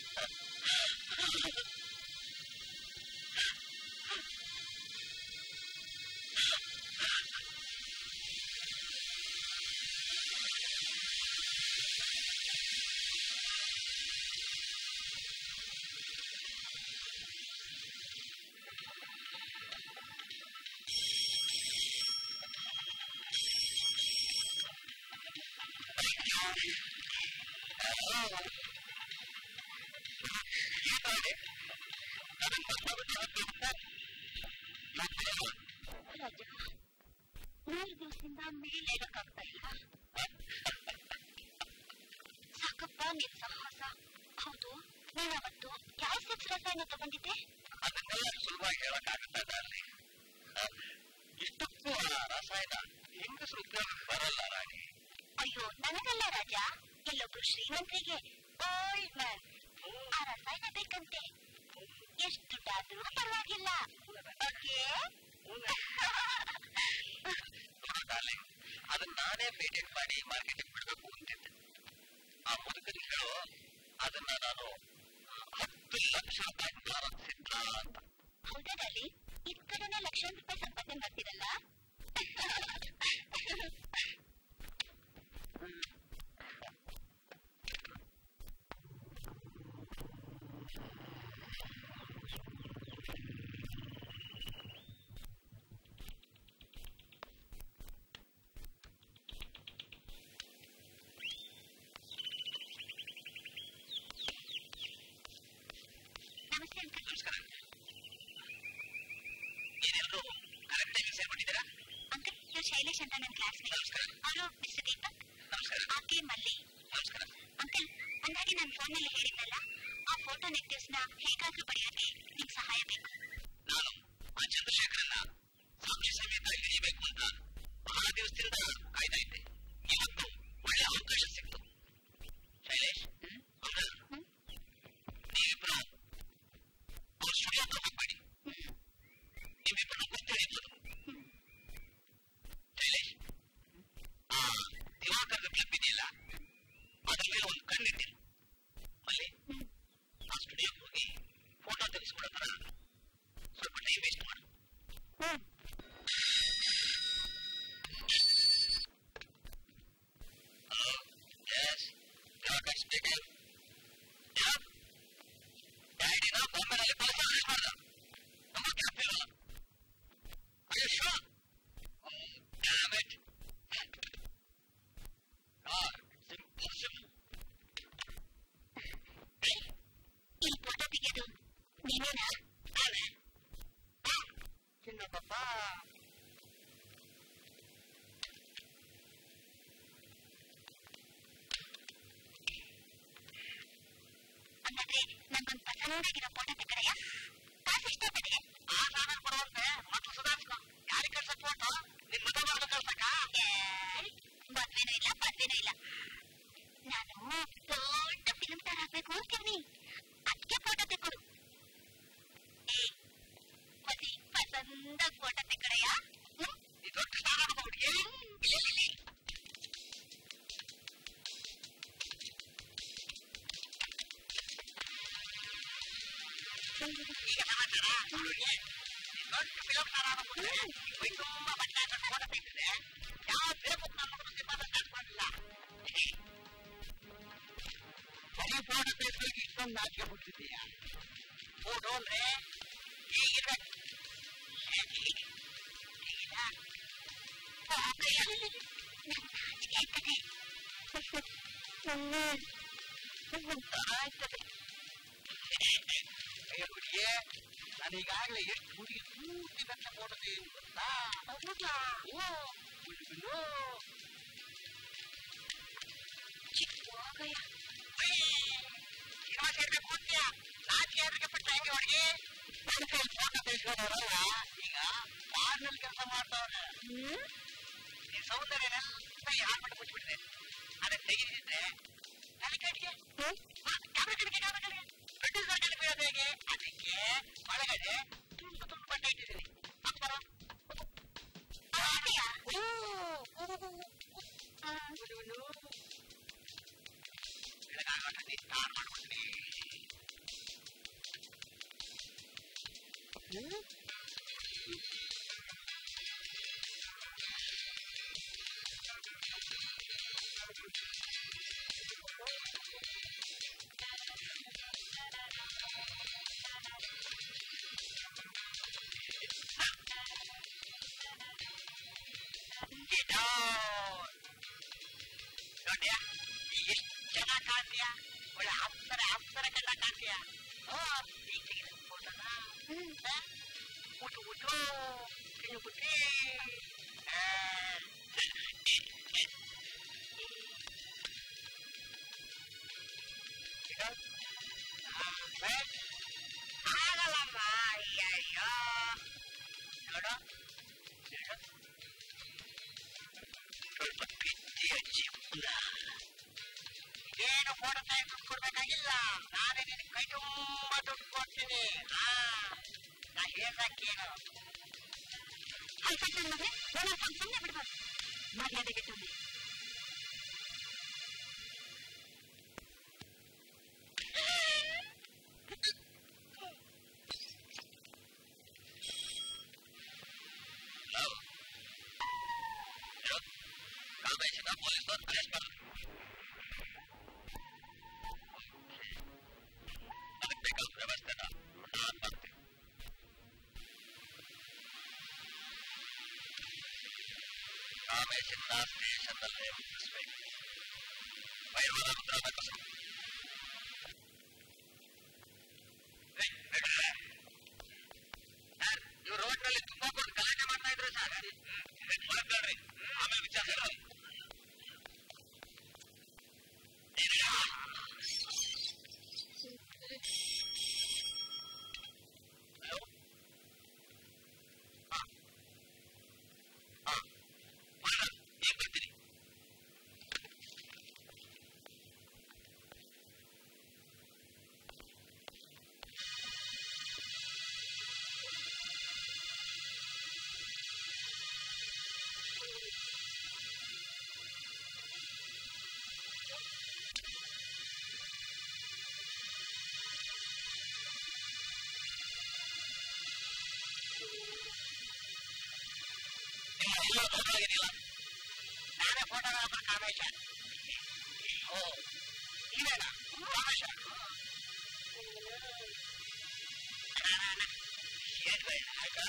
ರಾಜ ಮೂರು ದಿವಸದಿಂದ ಮೇಲೆ ಇರಕ್ಕಾಗ್ತಾ ಇಲ್ಲ ಸಾಕಪ್ಪ ನಿನ್ ಸಾಹಸ ಹೌದು ನೀನವತ್ತು ಯಾವ ಸೆಕ್ಸ್ ರಸಾಯನ ತಗೊಂಡಿದ್ದೆ ಅದನ್ನೆಲ್ಲ ಸುಲಭವಾಗಿ ಹೇಳಕ್ಕಾಗುತ್ತಾ ಡಾರ್ಲಿ ಇಷ್ಟಕ್ಕೂ ಆ ರಸಾಯನ ಹೆಂಗಸರು ಉಪಯೋಗ ಬರಲ್ಲ ರಾಣಿ ಅಯ್ಯೋ ನನಗಲ್ಲ ರಾಜ ಇಲ್ಲೊಬ್ರು ಶ್ರೀಮಂತರಿಗೆ ಓಲ್ಡ್ ಮ್ಯಾನ್ ಆ ರಸಾಯನ ಬೇಕಂತೆ ಎಷ್ಟು ದುಡ್ಡಾದ್ರೂ ಪರವಾಗಿಲ್ಲ ಓಕೆ ನೋಡು ಡಾರ್ಲಿಂಗ್ ಅದನ್ನ ನಾನೇ ಪೇಟೆಂಟ್ ಮಾಡಿ ಮಾರ್ಕೆಟಿಂಗ್ ಬಿಡಬೇಕು ಅಂತಿದ್ದೆ ಆ ಮುದುಕನಿಗೆ ಹೇಳು ಅದನ್ನ ನಾನು ಹತ್ತು ಲಕ್ಷ ರೂಪಾಯಿ ಮಾರಕ್ ಸಿದ್ಧ ಅಂತ ಹೌದಾ ಡಾಲಿ ಇದ್ ಕಡೆನೆ ಲಕ್ಷಾಂತರ ರೂಪಾಯಿ ಸಂಪಾದನೆ ಮಾಡ್ತೀರಲ್ಲ ನಮಸ್ತೆ ಅಂಕಲ್ ನಮಸ್ಕಾರ ಏನೆಲ್ಲರೂ ಕರೆಕ್ಟ್ ಟೈಮಿಗೆ ಸೇರ್ಬಿಟ್ಟಿದ್ದೀರಾ ಅಂಕಲ್ ಇವ್ರು ಶೈಲೇಶ್ ಅಂತ ನನ್ನ ಕ್ಲಾಸ್ಮೇಟ್ ನಮಸ್ಕಾರ ಅವರು ಮಿಸ್ಟರ್ ದೀಪಕ್ ನಮಸ್ಕಾರ ಆಕೆ ಮಲ್ಲಿ ನಮಸ್ಕಾರ ಅಂಕಲ್ ಅಂದಾಗೆ ನನ್ನ ಫೋನಲ್ಲಿ ಹೇಳಿದ್ನಲ್ಲ ಆ ಫೋಟೋ ನೆಗೆಟಿವ್ಸ್ ನ ಹೇಗಾದ್ರೂ ಪಡೆಯೋಕೆ ನಿಮ್ಗೆ ಸಹಾಯ ಬೇಕು ನಾನು ಆ ಚಂದ್ರಶೇಖರನ್ನ ಸಾಕ್ಷಿ ಸಮೇತ ಹಿಡಿಬೇಕು ಅಂತ ಬಹಳ ದಿವಸದಿಂದ ಕಾಯ್ತಾ ಇದ್ದೆ ಇವತ್ತು ಒಳ್ಳೆ ಅವಕಾಶ ಸಿಕ್ತು ಶೈಲೇಶ್ ಅಂಕಲ್ ನೀವಿಬ್ರು ಅವ್ರ ಸ್ಟುಡಿಯೋ ಹತ್ರ ಹೋಗ್ಬೇಡಿ ನಿಮ್ಮಿಬ್ಬರನ್ನು ಗುರ್ತು ಹಿಡಿಬೋದು ಶೈಲೇಶ್ ಆ ದಿವಾಕರದ ಕ್ಲಬ್ ಇದೆಯಲ್ಲ ಅದ್ರ ಮೇಲೆ ಒಂದು ಕಣ್ಣಿಟ್ಟಿರು ಅಲ್ಲಿ ಆ ಸ್ಟುಡಿಯೋಗೆ ಹೋಗಿ ಫೋಟೋ ತೆಗೆಸ್ಕೊಡೋ ತರ ಸ್ವಲ್ಪ ಟೈಮ್ ವೇಸ್ಟ್ ಮಾಡು ಹಲೋ ಎಸ್ ದಿವಾಕರ್ ಸ್ಪೀಕಿಂಗ್ ಡ್ಯಾಡಿನ ಬಾಂಬೆನಲ್ಲಿ ಕೆಲಸ ಅರೆಸ್ಟ್ ಮಾಡ್ದ ನಮ್ಮ ಕ್ಯಾಪಿಲ್ಲ ಅಯ್ಯೋ damn it God, it's impossible. ಚೆನ್ನಾಗಿರೋ ಫೋಟೋ ತಕ್ಕಡೆಯ ಕಾಸು ಇಷ್ಟ ಕಡೆ ಆ ಸಾಮಾನು ಕೊಡುವಂತೆ ಮತ್ತು ಸುಧಾರಿಸ್ಕೊ ಯಾರಿಗೆ ಕಳ್ಸಕ್ ಫೋಟೋ ನಿನ್ ಮಗ ಮಾಡ್ಬೇಕು ಕಳ್ಸಕ್ಕ ಮದ್ವೆನೂ ಇಲ್ಲ ಮದ್ವೆನೂ ಇಲ್ಲ ನಾನು ದೊಡ್ಡ ಫಿಲ್ಮ್ ಸ್ಟಾರ್ ಆಗ್ಬೇಕು ಅಂತೀನಿ ಅದಕ್ಕೆ ಫೋಟೋ ತೆಕ್ಕೊಡು ಏ ಮತಿ ಪಸಂದ ಫೋಟೋ ತೆಕ್ಕಡೆಯ ಈ ದೊಡ್ಡ ಸ್ನಾನ ಹುಡುಗಿ ಈಗ ಸಮಾಚಾರ ಹುಡುಗಿ ಈ ದೊಡ್ಡ ಫಿಲಂ ಸ್ಟಾರ್ ಆಗ್ಬಿಟ್ರೆ ಮೈ ತುಂಬಾ ಬಟ್ಟೆ ಹಾಕೊಂಡು ಫೋಟೋ ತೆಗೆದಿದೆ ಯಾವ ಬೇಕು ನಮ್ಮ ಮಗಳು ಸಿನಿಮಾದ ಸ್ಟಾರ್ಟ್ ಮಾಡಲಿಲ್ಲ ಬರೀ ಫೋಟೋ ತೆಗೆದ್ರಿಗೆ ಇಷ್ಟೊಂದು ನಾಚಿಕೆ ಬಿಟ್ಟಿದ್ದೀಯಾ ಫೋಟೋ ಅಂದ್ರೆ ಹೀಗಿರ್ಬೇಕು ಹೇಗೆ ಹೀಗಿಲ್ಲ ಹುಡುಗಿ ನಾನು ಈಗಾಗಲೇ ಎಷ್ಟು ಹುಡುಗಿ ಪೂರ್ತಿ ಬೆಟ್ಟ ಫೋಟೋ ತೆಗೆದು ಗೊತ್ತಾ ಹೌದಾ ಓ ಹುಡುಗನು ಸಿನಿಮಾ ಸೇರ್ಬೇಕು ಅಂತ್ಯ ನಾಚಿಕೆ ಅದಕ್ಕೆ ಬಿಟ್ಟ ಹೆಂಗೆ ಹುಡುಗಿ ನನ್ನ ಕೈಲಿ ಫೋಟೋ ತೆಗೆಸ್ಕೊಂಡವರಲ್ಲ ಈಗ ಕಾರ್ನಲ್ಲಿ ಕೆಲಸ ಮಾಡ್ತಾವ್ರೆ ಈ ಸೌಂದರ್ಯನೆಲ್ಲ ಈ ಹಾಕ್ಬಿಟ್ಟು ಮುಚ್ಚಿಬಿಟ್ಟಿದೆ ಅದನ್ನ ತೆಗೆದಿದ್ರೆ ನನ್ನ ಕಡೆಗೆ ಕ್ಯಾಮ್ರಾ ಕಡೆಗೆ ಕ್ಯಾಮ್ರಾ ಕಡೆಗೆ ಪ್ರೊಡ್ಯೂಸರ್ ಕಡೆ ಬೀಳೋದು ಹೇಗೆ ಅದಕ್ಕೆ ಒಳಗಡೆ ತುಂಡು ತುಂಡು ಬಟ್ಟೆ ಇಟ್ಟಿದ್ದೀನಿ ಅಪ್ಪರ ಬೆಳಗಾಗೋಟ ಸ್ಟಾರ್ಟ್ ಮಾಡ್ಬಿಡ್ತೀನಿ ನೋಡ್ಯ ಎಷ್ಟು ಚೆನ್ನಾಗಿ ಕಾಣ್ತೀಯ ಒಳ್ಳೆ ಅಪ್ಸರ ಅಪ್ಸರ ಕಣ್ಣ ಕಾಣ್ತೀಯ ಈಗ ತೆಗೆದ ಫೋಟೋನ ಉಟು ಉಟು ತಿನ್ನು ಬಿಟ್ರಿ ಆಗಲ್ಲಮ್ಮ ಅಯ್ಯಯ್ಯೋ ನೋಡು ನೋಡು ಸ್ವಲ್ಪ ಪಿಚ್ಚಿ ಹಚ್ಚಿ ಮುಂದ ಏನು ಫೋಟೋ ತೆಗೆದು ದುಡ್ಡು ಕೊಡ್ಬೇಕಾಗಿಲ್ಲ ನಾನೇ ನಿನಗೆ ಕೈ ತುಂಬಾ ದುಡ್ಡು ಕೊಡ್ತೀನಿ ಹಾ ನಾ ಹೇಳ್ದಕ್ಕೇನು ಫಂಕ್ಷನ್ ಮದುವೆ ನಾನು ಫಂಕ್ಷನ್ನೇ ಬಿಡ್ಬಾರ್ದು ಮರ್ಯಾದೆ ಕೆಟ್ಟವ್ನೆ ಕಾಮೇಶನ ಪೊಲೀಸರು ಅರೆಸ್ಟ್ ಮಾಡಿದ್ರು ಅದಕ್ಕೆ ಬೇಕಾದ ವ್ಯವಸ್ಥೆನ ನಾನು ಮಾಡ್ತೀನಿ ಕಾಮೇಶನ್ನ ಸ್ಟೇಷನ್ನಲ್ಲೇ ಮುಗಿಸ್ಬೇಕು ವೈರ್ವರ ರುದ್ರಾದ ಕಸ ಸರ್ ಇವ್ರು ರೋಡ್ನಲ್ಲಿ ತುಂಬಾ ಕೊಟ್ಟು ಗಲಾಟೆ ಮಾಡ್ತಾ ಇದ್ರು ಸರ್ ಮಾತಾಡ್ರಿ ಆಮೇಲೆ ವಿಚಾರ ಹಲೋ ಹಾ ಹಾ ಮಾಡೋಣ ಈಗ ಬರ್ತೀನಿ ನಿಮ್ಮ ಎಲ್ಲ ದೊಡ್ಡದಾಗಿದೆಯಲ್ಲ ನಾನೇ ಫೋಟೋಗ್ರಾಫರ್ ಕಾಮೇಶ ಓ ನೀವೇನಾ ಕಾಮೇಶ ಏನ್ ಭಯ ಆಯ್ತಾ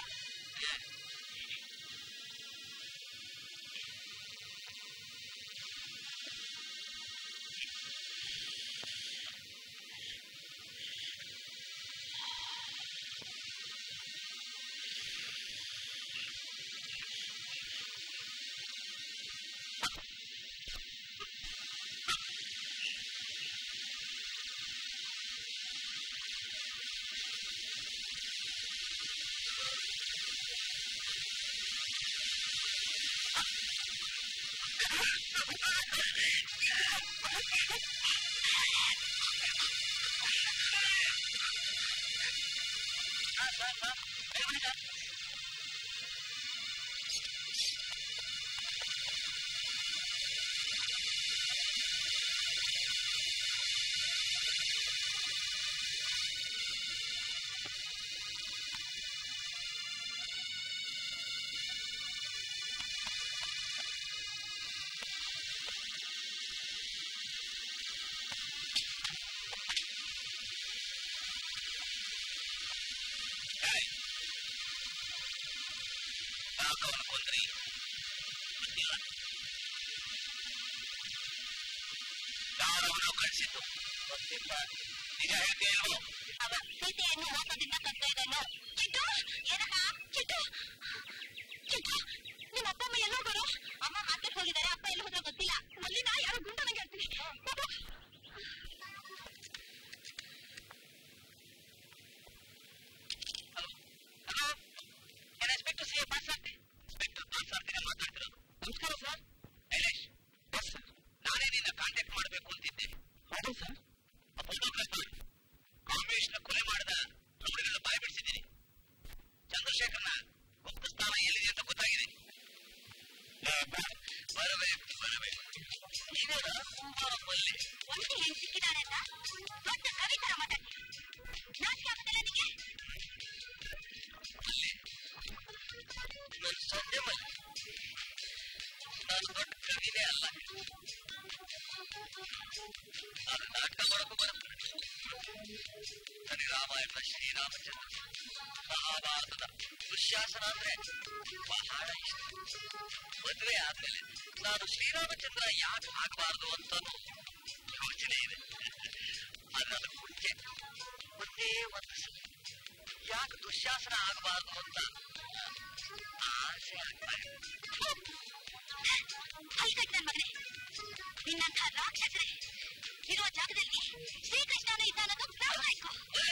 ಯಾಕವನು ಕೊಂದ್ರಿ ಗೊತ್ತಿಲ್ಲ ಯಾರವನು ಕಳಿಸಿದ್ದು ಗೊತ್ತಿಲ್ಲ ನಿಜ ಹೇಳ್ತೀಯೋ ಸೀತೆಯನ್ನು ಮೋಸದಿಂದ ತಂದೆ ಇದನ್ನು ಚಿಟ್ಟು ಏನಕ್ಕ ಚಿಟ್ಟು ಚಿಟ್ಟು ನಿಮ್ಮ ಅಪ್ಪ ಅಮ್ಮ ಎಲ್ಲೋ ಬರೋ ಅಮ್ಮ ಮಾರ್ಕೆಟ್ ಹೋಗಿದ್ದಾರೆ ಅಪ್ಪ ಎಲ್ಲಿ ಹೋದ್ರೆ ಗೊತ್ತಿಲ್ಲ ಮಲ್ಲಿನ ಯಾರೋ ಗುಂಡ ನಂಗೆ ಹೇಳ್ತೀನಿ ಹಲೋ ಏನ್ ಇನ್ಸ್ಪೆಕ್ಟರ್ ಸಿ ಪಾಸಾರ್ತಿ ಇನ್ಸ್ಪೆಕ್ಟರ್ ಪಾಸಾರ್ತಿನ ಮಾತಾಡ್ತಿರೋದು ನಮಸ್ಕಾರ ಸರ್ ನೈಲೇಶ್ ಎಸ್ ಸರ್ ನಾನೇ ನಿನ್ನ ಕಾಂಟ್ಯಾಕ್ಟ್ ಮಾಡಬೇಕು ಅಂತಿದ್ದೆ ಹೌದು ಸರ್ ಫೋಟೋಗ್ರಾಫರ್ ಕಾಮೇಶ್ನ ಕೊಲೆ ಮಾಡಿದ ರೌಡಿಗಳ ಬಾಯಿ ಬಿಡಿಸಿದ್ದೀನಿ ಚಂದ್ರಶೇಖರ್ನ ಗುಪ್ತ ಸ್ಥಾನ ಎಲ್ಲಿದೆ ಅಂತ ಗೊತ್ತಾಗಿದೆ ಬರಬೇಕು ಬರಬೇಕು ಇದರ ತುಂಬಾ ಒಳ್ಳೆ ಒಂದು ಹೆಣ್ಣು ಸಿಕ್ಕಿದ್ದಾಳೆ ಅಂತ ದೊಡ್ಡ ಕವಿ ತರ ಮಾತಾಡ್ತೀನಿ ನಾಚಿಕೆ ಆಗುತ್ತಲ್ಲ ನಿಮಗೆ ನನ್ನ ಸೊನ್ನೆ ಮಲ್ಲ ನಾನು ದೊಡ್ಡ ಕವಿನೇ ಅಲ್ಲ ನಾನು ನಾಟಕ ಮಾಡಕ್ಕೂ ಬರುತ್ತೆ ನನಗೆ ರಾಮಾಯಣದ ಶ್ರೀರಾಮಚಂದ್ರ ಮಹಾಭಾರತದ ದುಶ್ಯಾಸನ ಅಂದ್ರೆ ಬಹಳ ಇಷ್ಟ ಮದುವೆ ಆದ್ಮೇಲೆ ನಾನು ಶ್ರೀರಾಮಚಂದ್ರ ಯಾಕೆ ಆಗಬಾರ್ದು ಅಂತಾನು ಯೋಚನೆ ಇದೆ ಆದ್ರೆ ಅದಕ್ಕೆ ಮುಂಚೆ ಒಂದೇ ಒಂದು ಸಲ ಯಾಕೆ ದುಶ್ಯಾಸನ ಆಗಬಾರ್ದು ಅಂತ ಆಸೆ ಆಗ್ತಾ ಇದೆ ಅಲ್ಕಟ್ ನನ್ ಮಗನೇ ನಿನ್ನಂತ ರಾಕ್ಷಸರೇ ಇರುವ ಜಾಗದಲ್ಲಿ ಶ್ರೀಕೃಷ್ಣನ ಇದ್ದಾನದು ಪ್ರಾಮಾಣಿಕ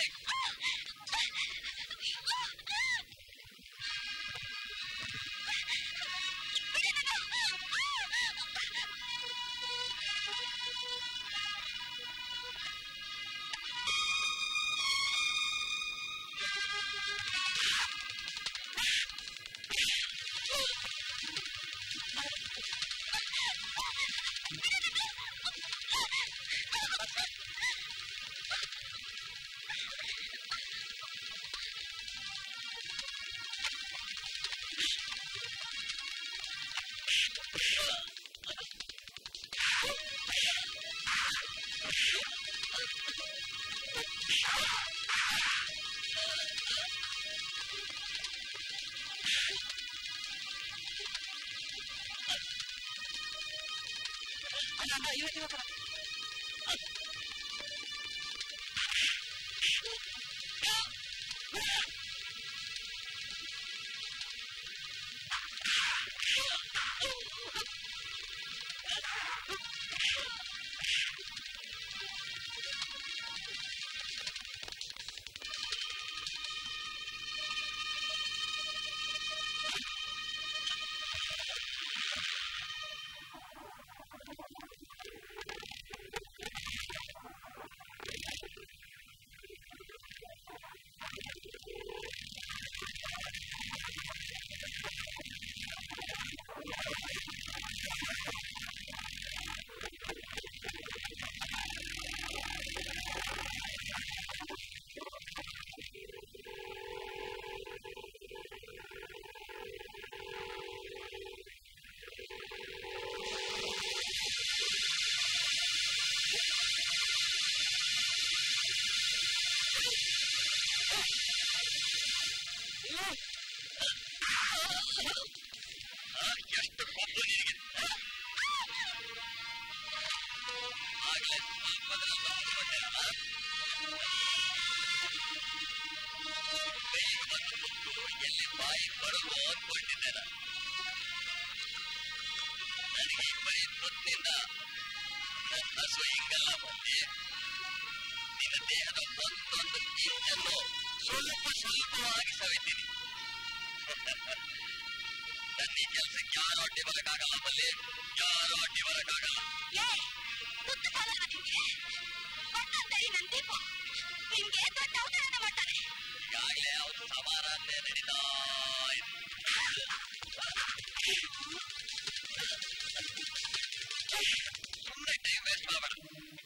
ಎಷ್ಟು ಕೊಬ್ಬು ನಿನಗೆ ಆಗ್ಲೇ ಮೊದಲು ಬಂದ್ಬಿಟ್ಟೆ, ಆ? ಕೈಗೆ ಬಂದು ಮುತ್ತು ಎಲ್ಲಿ ಬಾಯಿ ಬಡವು ಅಂದ್ಕೊಂಡಿದ್ದೇನ ನನಗೆ ಈ ಬರೀ ತುತ್ತಿನಿಂದ ನನ್ನ ಹಸು ಹಿಂಗಲ್ಲ ಬಂದೆ ನಿನ್ನ ದೇಹದ ಒಂದೊಂದು ಇಂಚನ್ನು ಸ್ವಲ್ಪ ಸ್ವಲ್ಪವಾಗಿ ಸವಿತೀನಿ ನನ್ನ ಈ ಕೆಲ್ಸಕ್ಕೆ ಯಾರು ಅಡ್ಡಿ ಬರಕ್ಕಾಗಲ್ಲ ಮಲ್ಲಿ ಯಾರು ಅಡ್ಡಿ ಬರಕ್ಕಾಗಲ್ಲ ಸುತ್ತ ಸಾಲಲ್ಲ ನಿಮ್ಗೆ ಕೊಟ್ಟಂತೇಳಿ ನನ್ ದೀಪು ನಿಮ್ಗೆ ದೊಡ್ಡ ಅವತಾರನ ಮಾಡ್ತಾನೆ ಈಗಾಗಲೇ ಅವತ್ತು ಸಮಾರಾಧನೆ ನಡೀತಾ ಸುಮ್ಮನೆ ಟೈಮ್ ವೇಸ್ಟ್ ಮಾಡಬೇಡ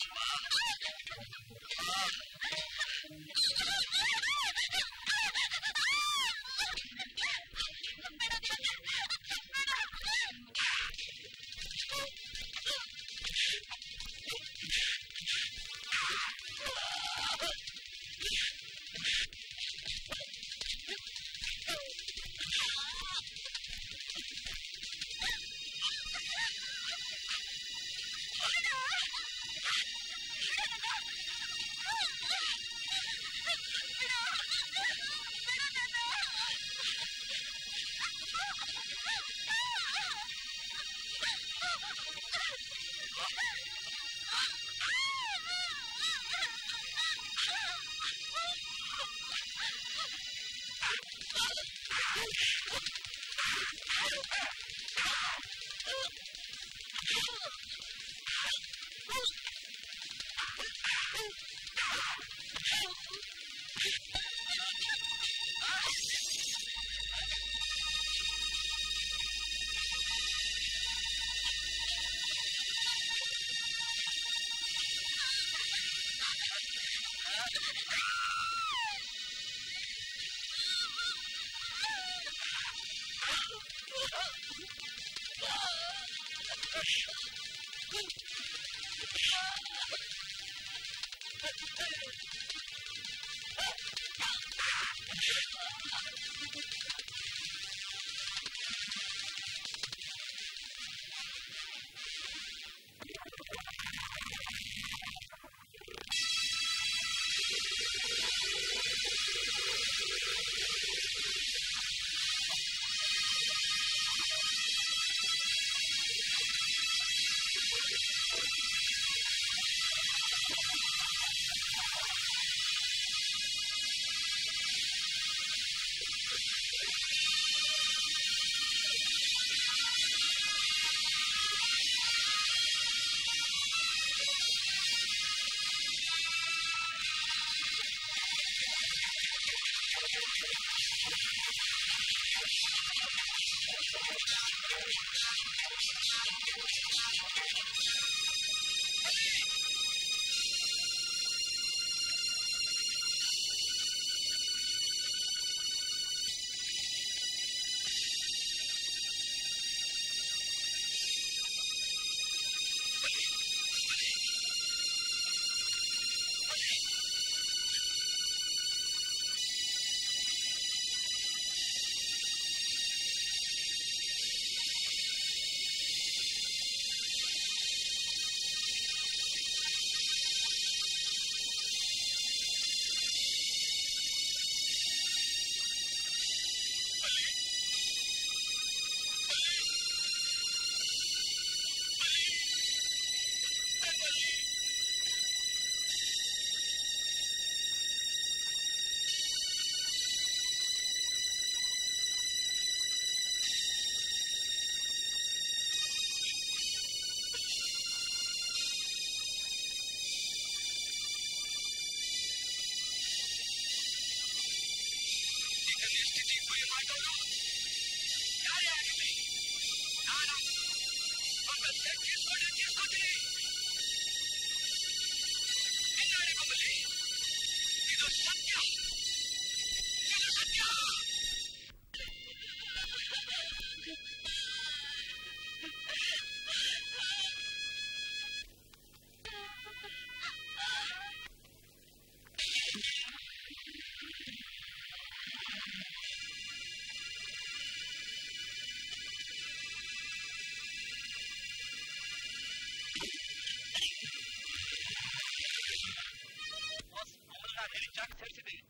ಜಾಗ ಸೇರಿಸಿದ್ದೀನಿ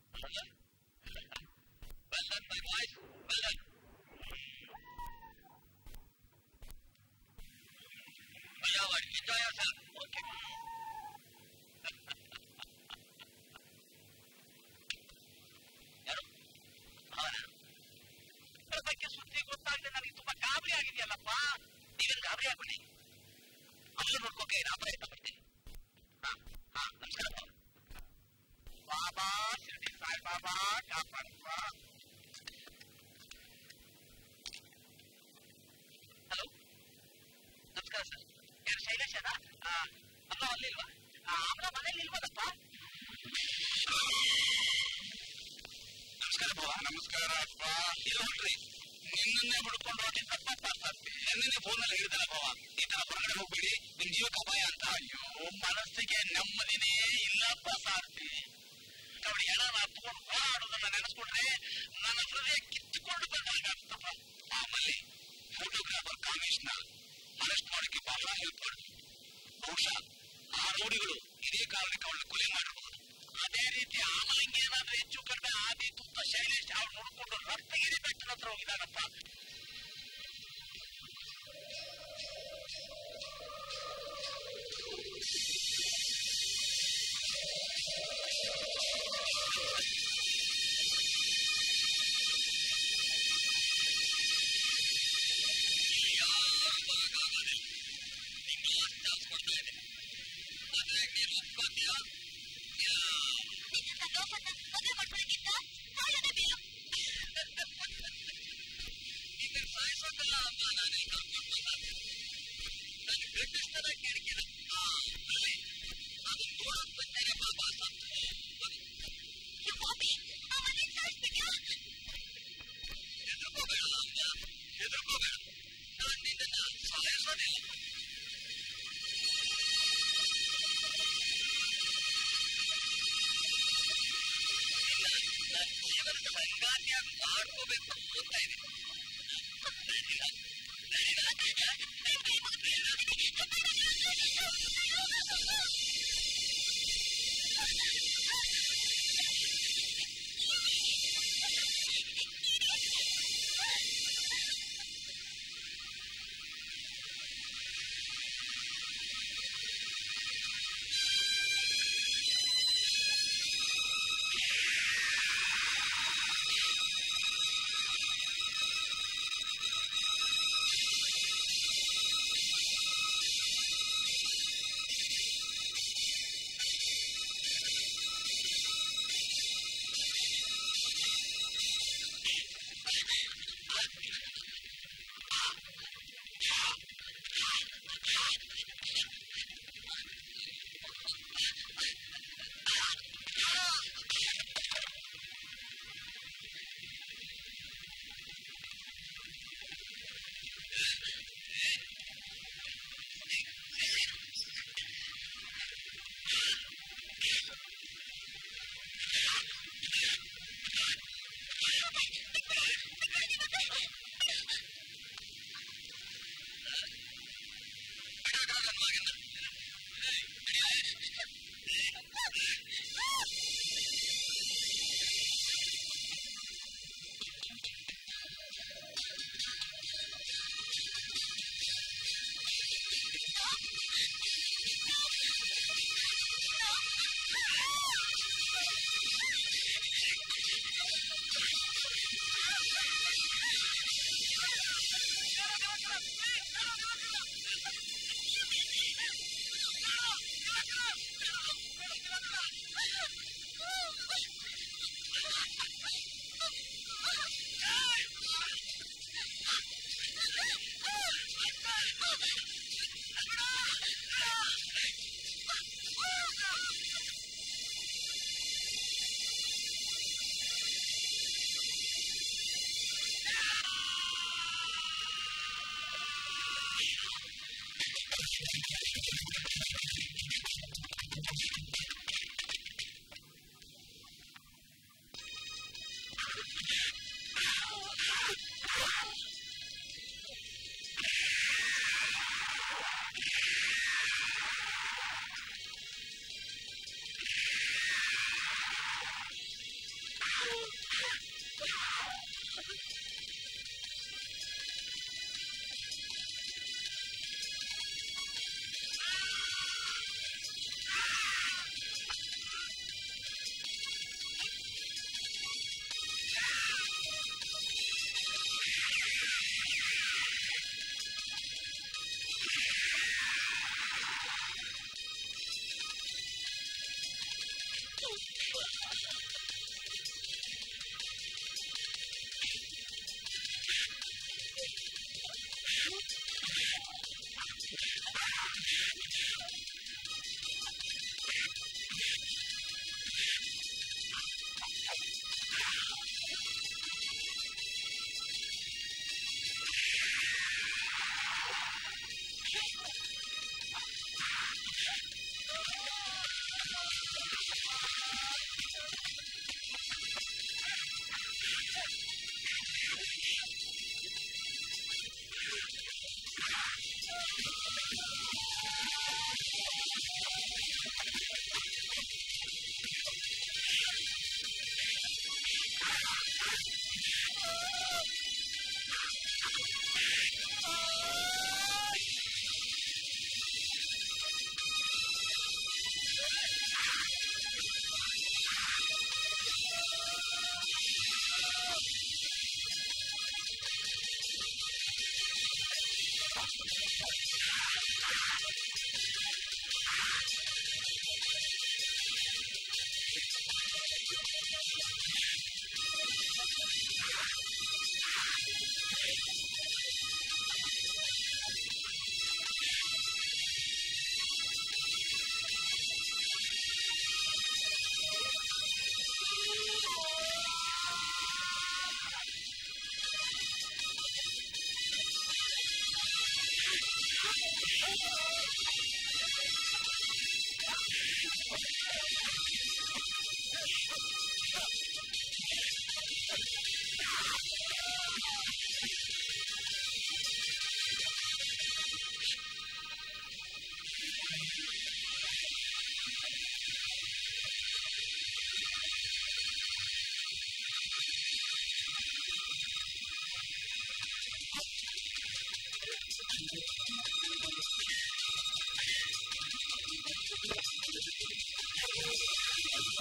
Well done, my boys. Well done. Mayawad, enjoy yourself. Okay. ಯಾರು? ಹಾ, ನಾನು. ಅದ್ರ ಬಗ್ಗೆ ಸುದ್ದಿ ಗೊತ್ತಾಗದೆ ನನಗೆ ತುಂಬಾ ಬಾಬಾ ಕಾಪಾಡಪ್ಪ ಹಲೋ ನಮಸ್ಕಾರ ಸರ್ ಯಾರು ಶೈಲೇಶ್ ಅದ ಅಮ್ಮ ಅಲ್ಲಿಲ್ವಾ ಅಮ್ಮ ಮನೇಲಿ ಇಲ್ವದಪ್ಪ ನಮಸ್ಕಾರ ಬಾಬಾ ನಮಸ್ಕಾರ ಅಪ್ಪ ಇಲ್ಲ ನೋಡ್ರಿ ನಿನ್ನನ್ನೇ ಹುಡ್ಕೊಂಡು ಹೊರಟಿ ತಪ್ಪ ನಿನ್ನೆ ಫೋನಲ್ಲಿ ಹೇಳಿದಲ್ಲ ಬಾವ ಈ ತರ ಹೊರಗಡೆ ಹೋಗ್ಬೇಡಿ ನಿಮ್ ಜೀವಕ್ಕೆ ಅಪಾಯ ಅಂತ ಅಯ್ಯೋ ಮನಸ್ಸಿಗೆ ನೆಮ್ಮದಿನೇ ಇಲ್ಲಪ್ಪ ಸಾರ್ತಿ ನೋಡಿ ಏನಾರ ಹತ್ಕೊಂಡು ಹೋರಾಡೋದನ್ನ ನೆನೆಸ್ಕೊಂಡ್ರೆ ನನ್ನ ಹೃದಯ ಕಿತ್ತುಕೊಂಡು ಬಂದಾಗತ್ತಪ್ಪ ಆಮೇಲೆ ಫೋಟೋಗ್ರಾಫರ್ ಕಮಿಷನರ್ ಅರೆಸ್ಟ್ ಮಾಡೋಕೆ ಬಹಳ ಹೆಲ್ಪ್ ಮಾಡಿ ಬಹುಶಃ ಆ ರೌಡಿಗಳು ಇದೇ ಕಾರಣಕ್ಕೆ ಅವಳನ್ನ ಕೊಲೆ ಮಾಡಿರ್ಬೋದು ಅದೇ ರೀತಿ ಆಮೇಲೆ ಹಿಂಗೇನಾದ್ರೂ ಹೆಚ್ಚು ಕಡಿಮೆ ಆದೀತು ಅಂತ ಶೈಲೇಶ್ ಅವ್ರು ನೋಡ್ಕೊಂಡು ರಸ್ತೆಗಿರಿ ಬೆಟ್ಟದ ಹತ್ರ ಹೋಗಿದ್ದಾನಪ್ಪ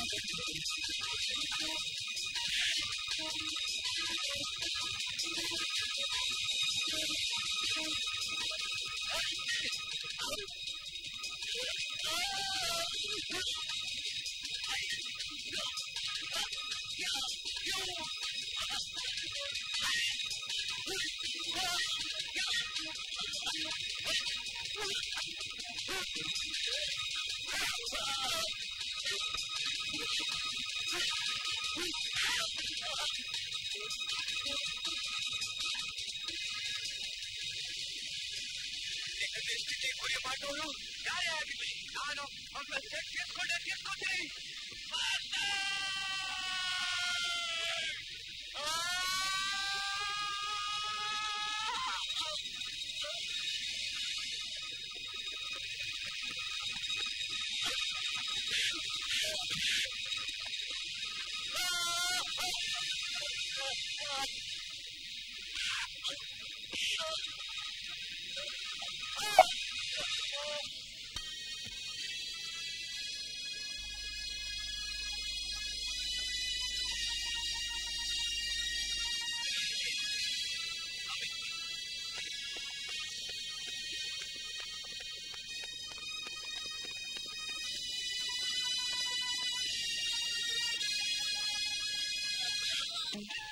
ಆ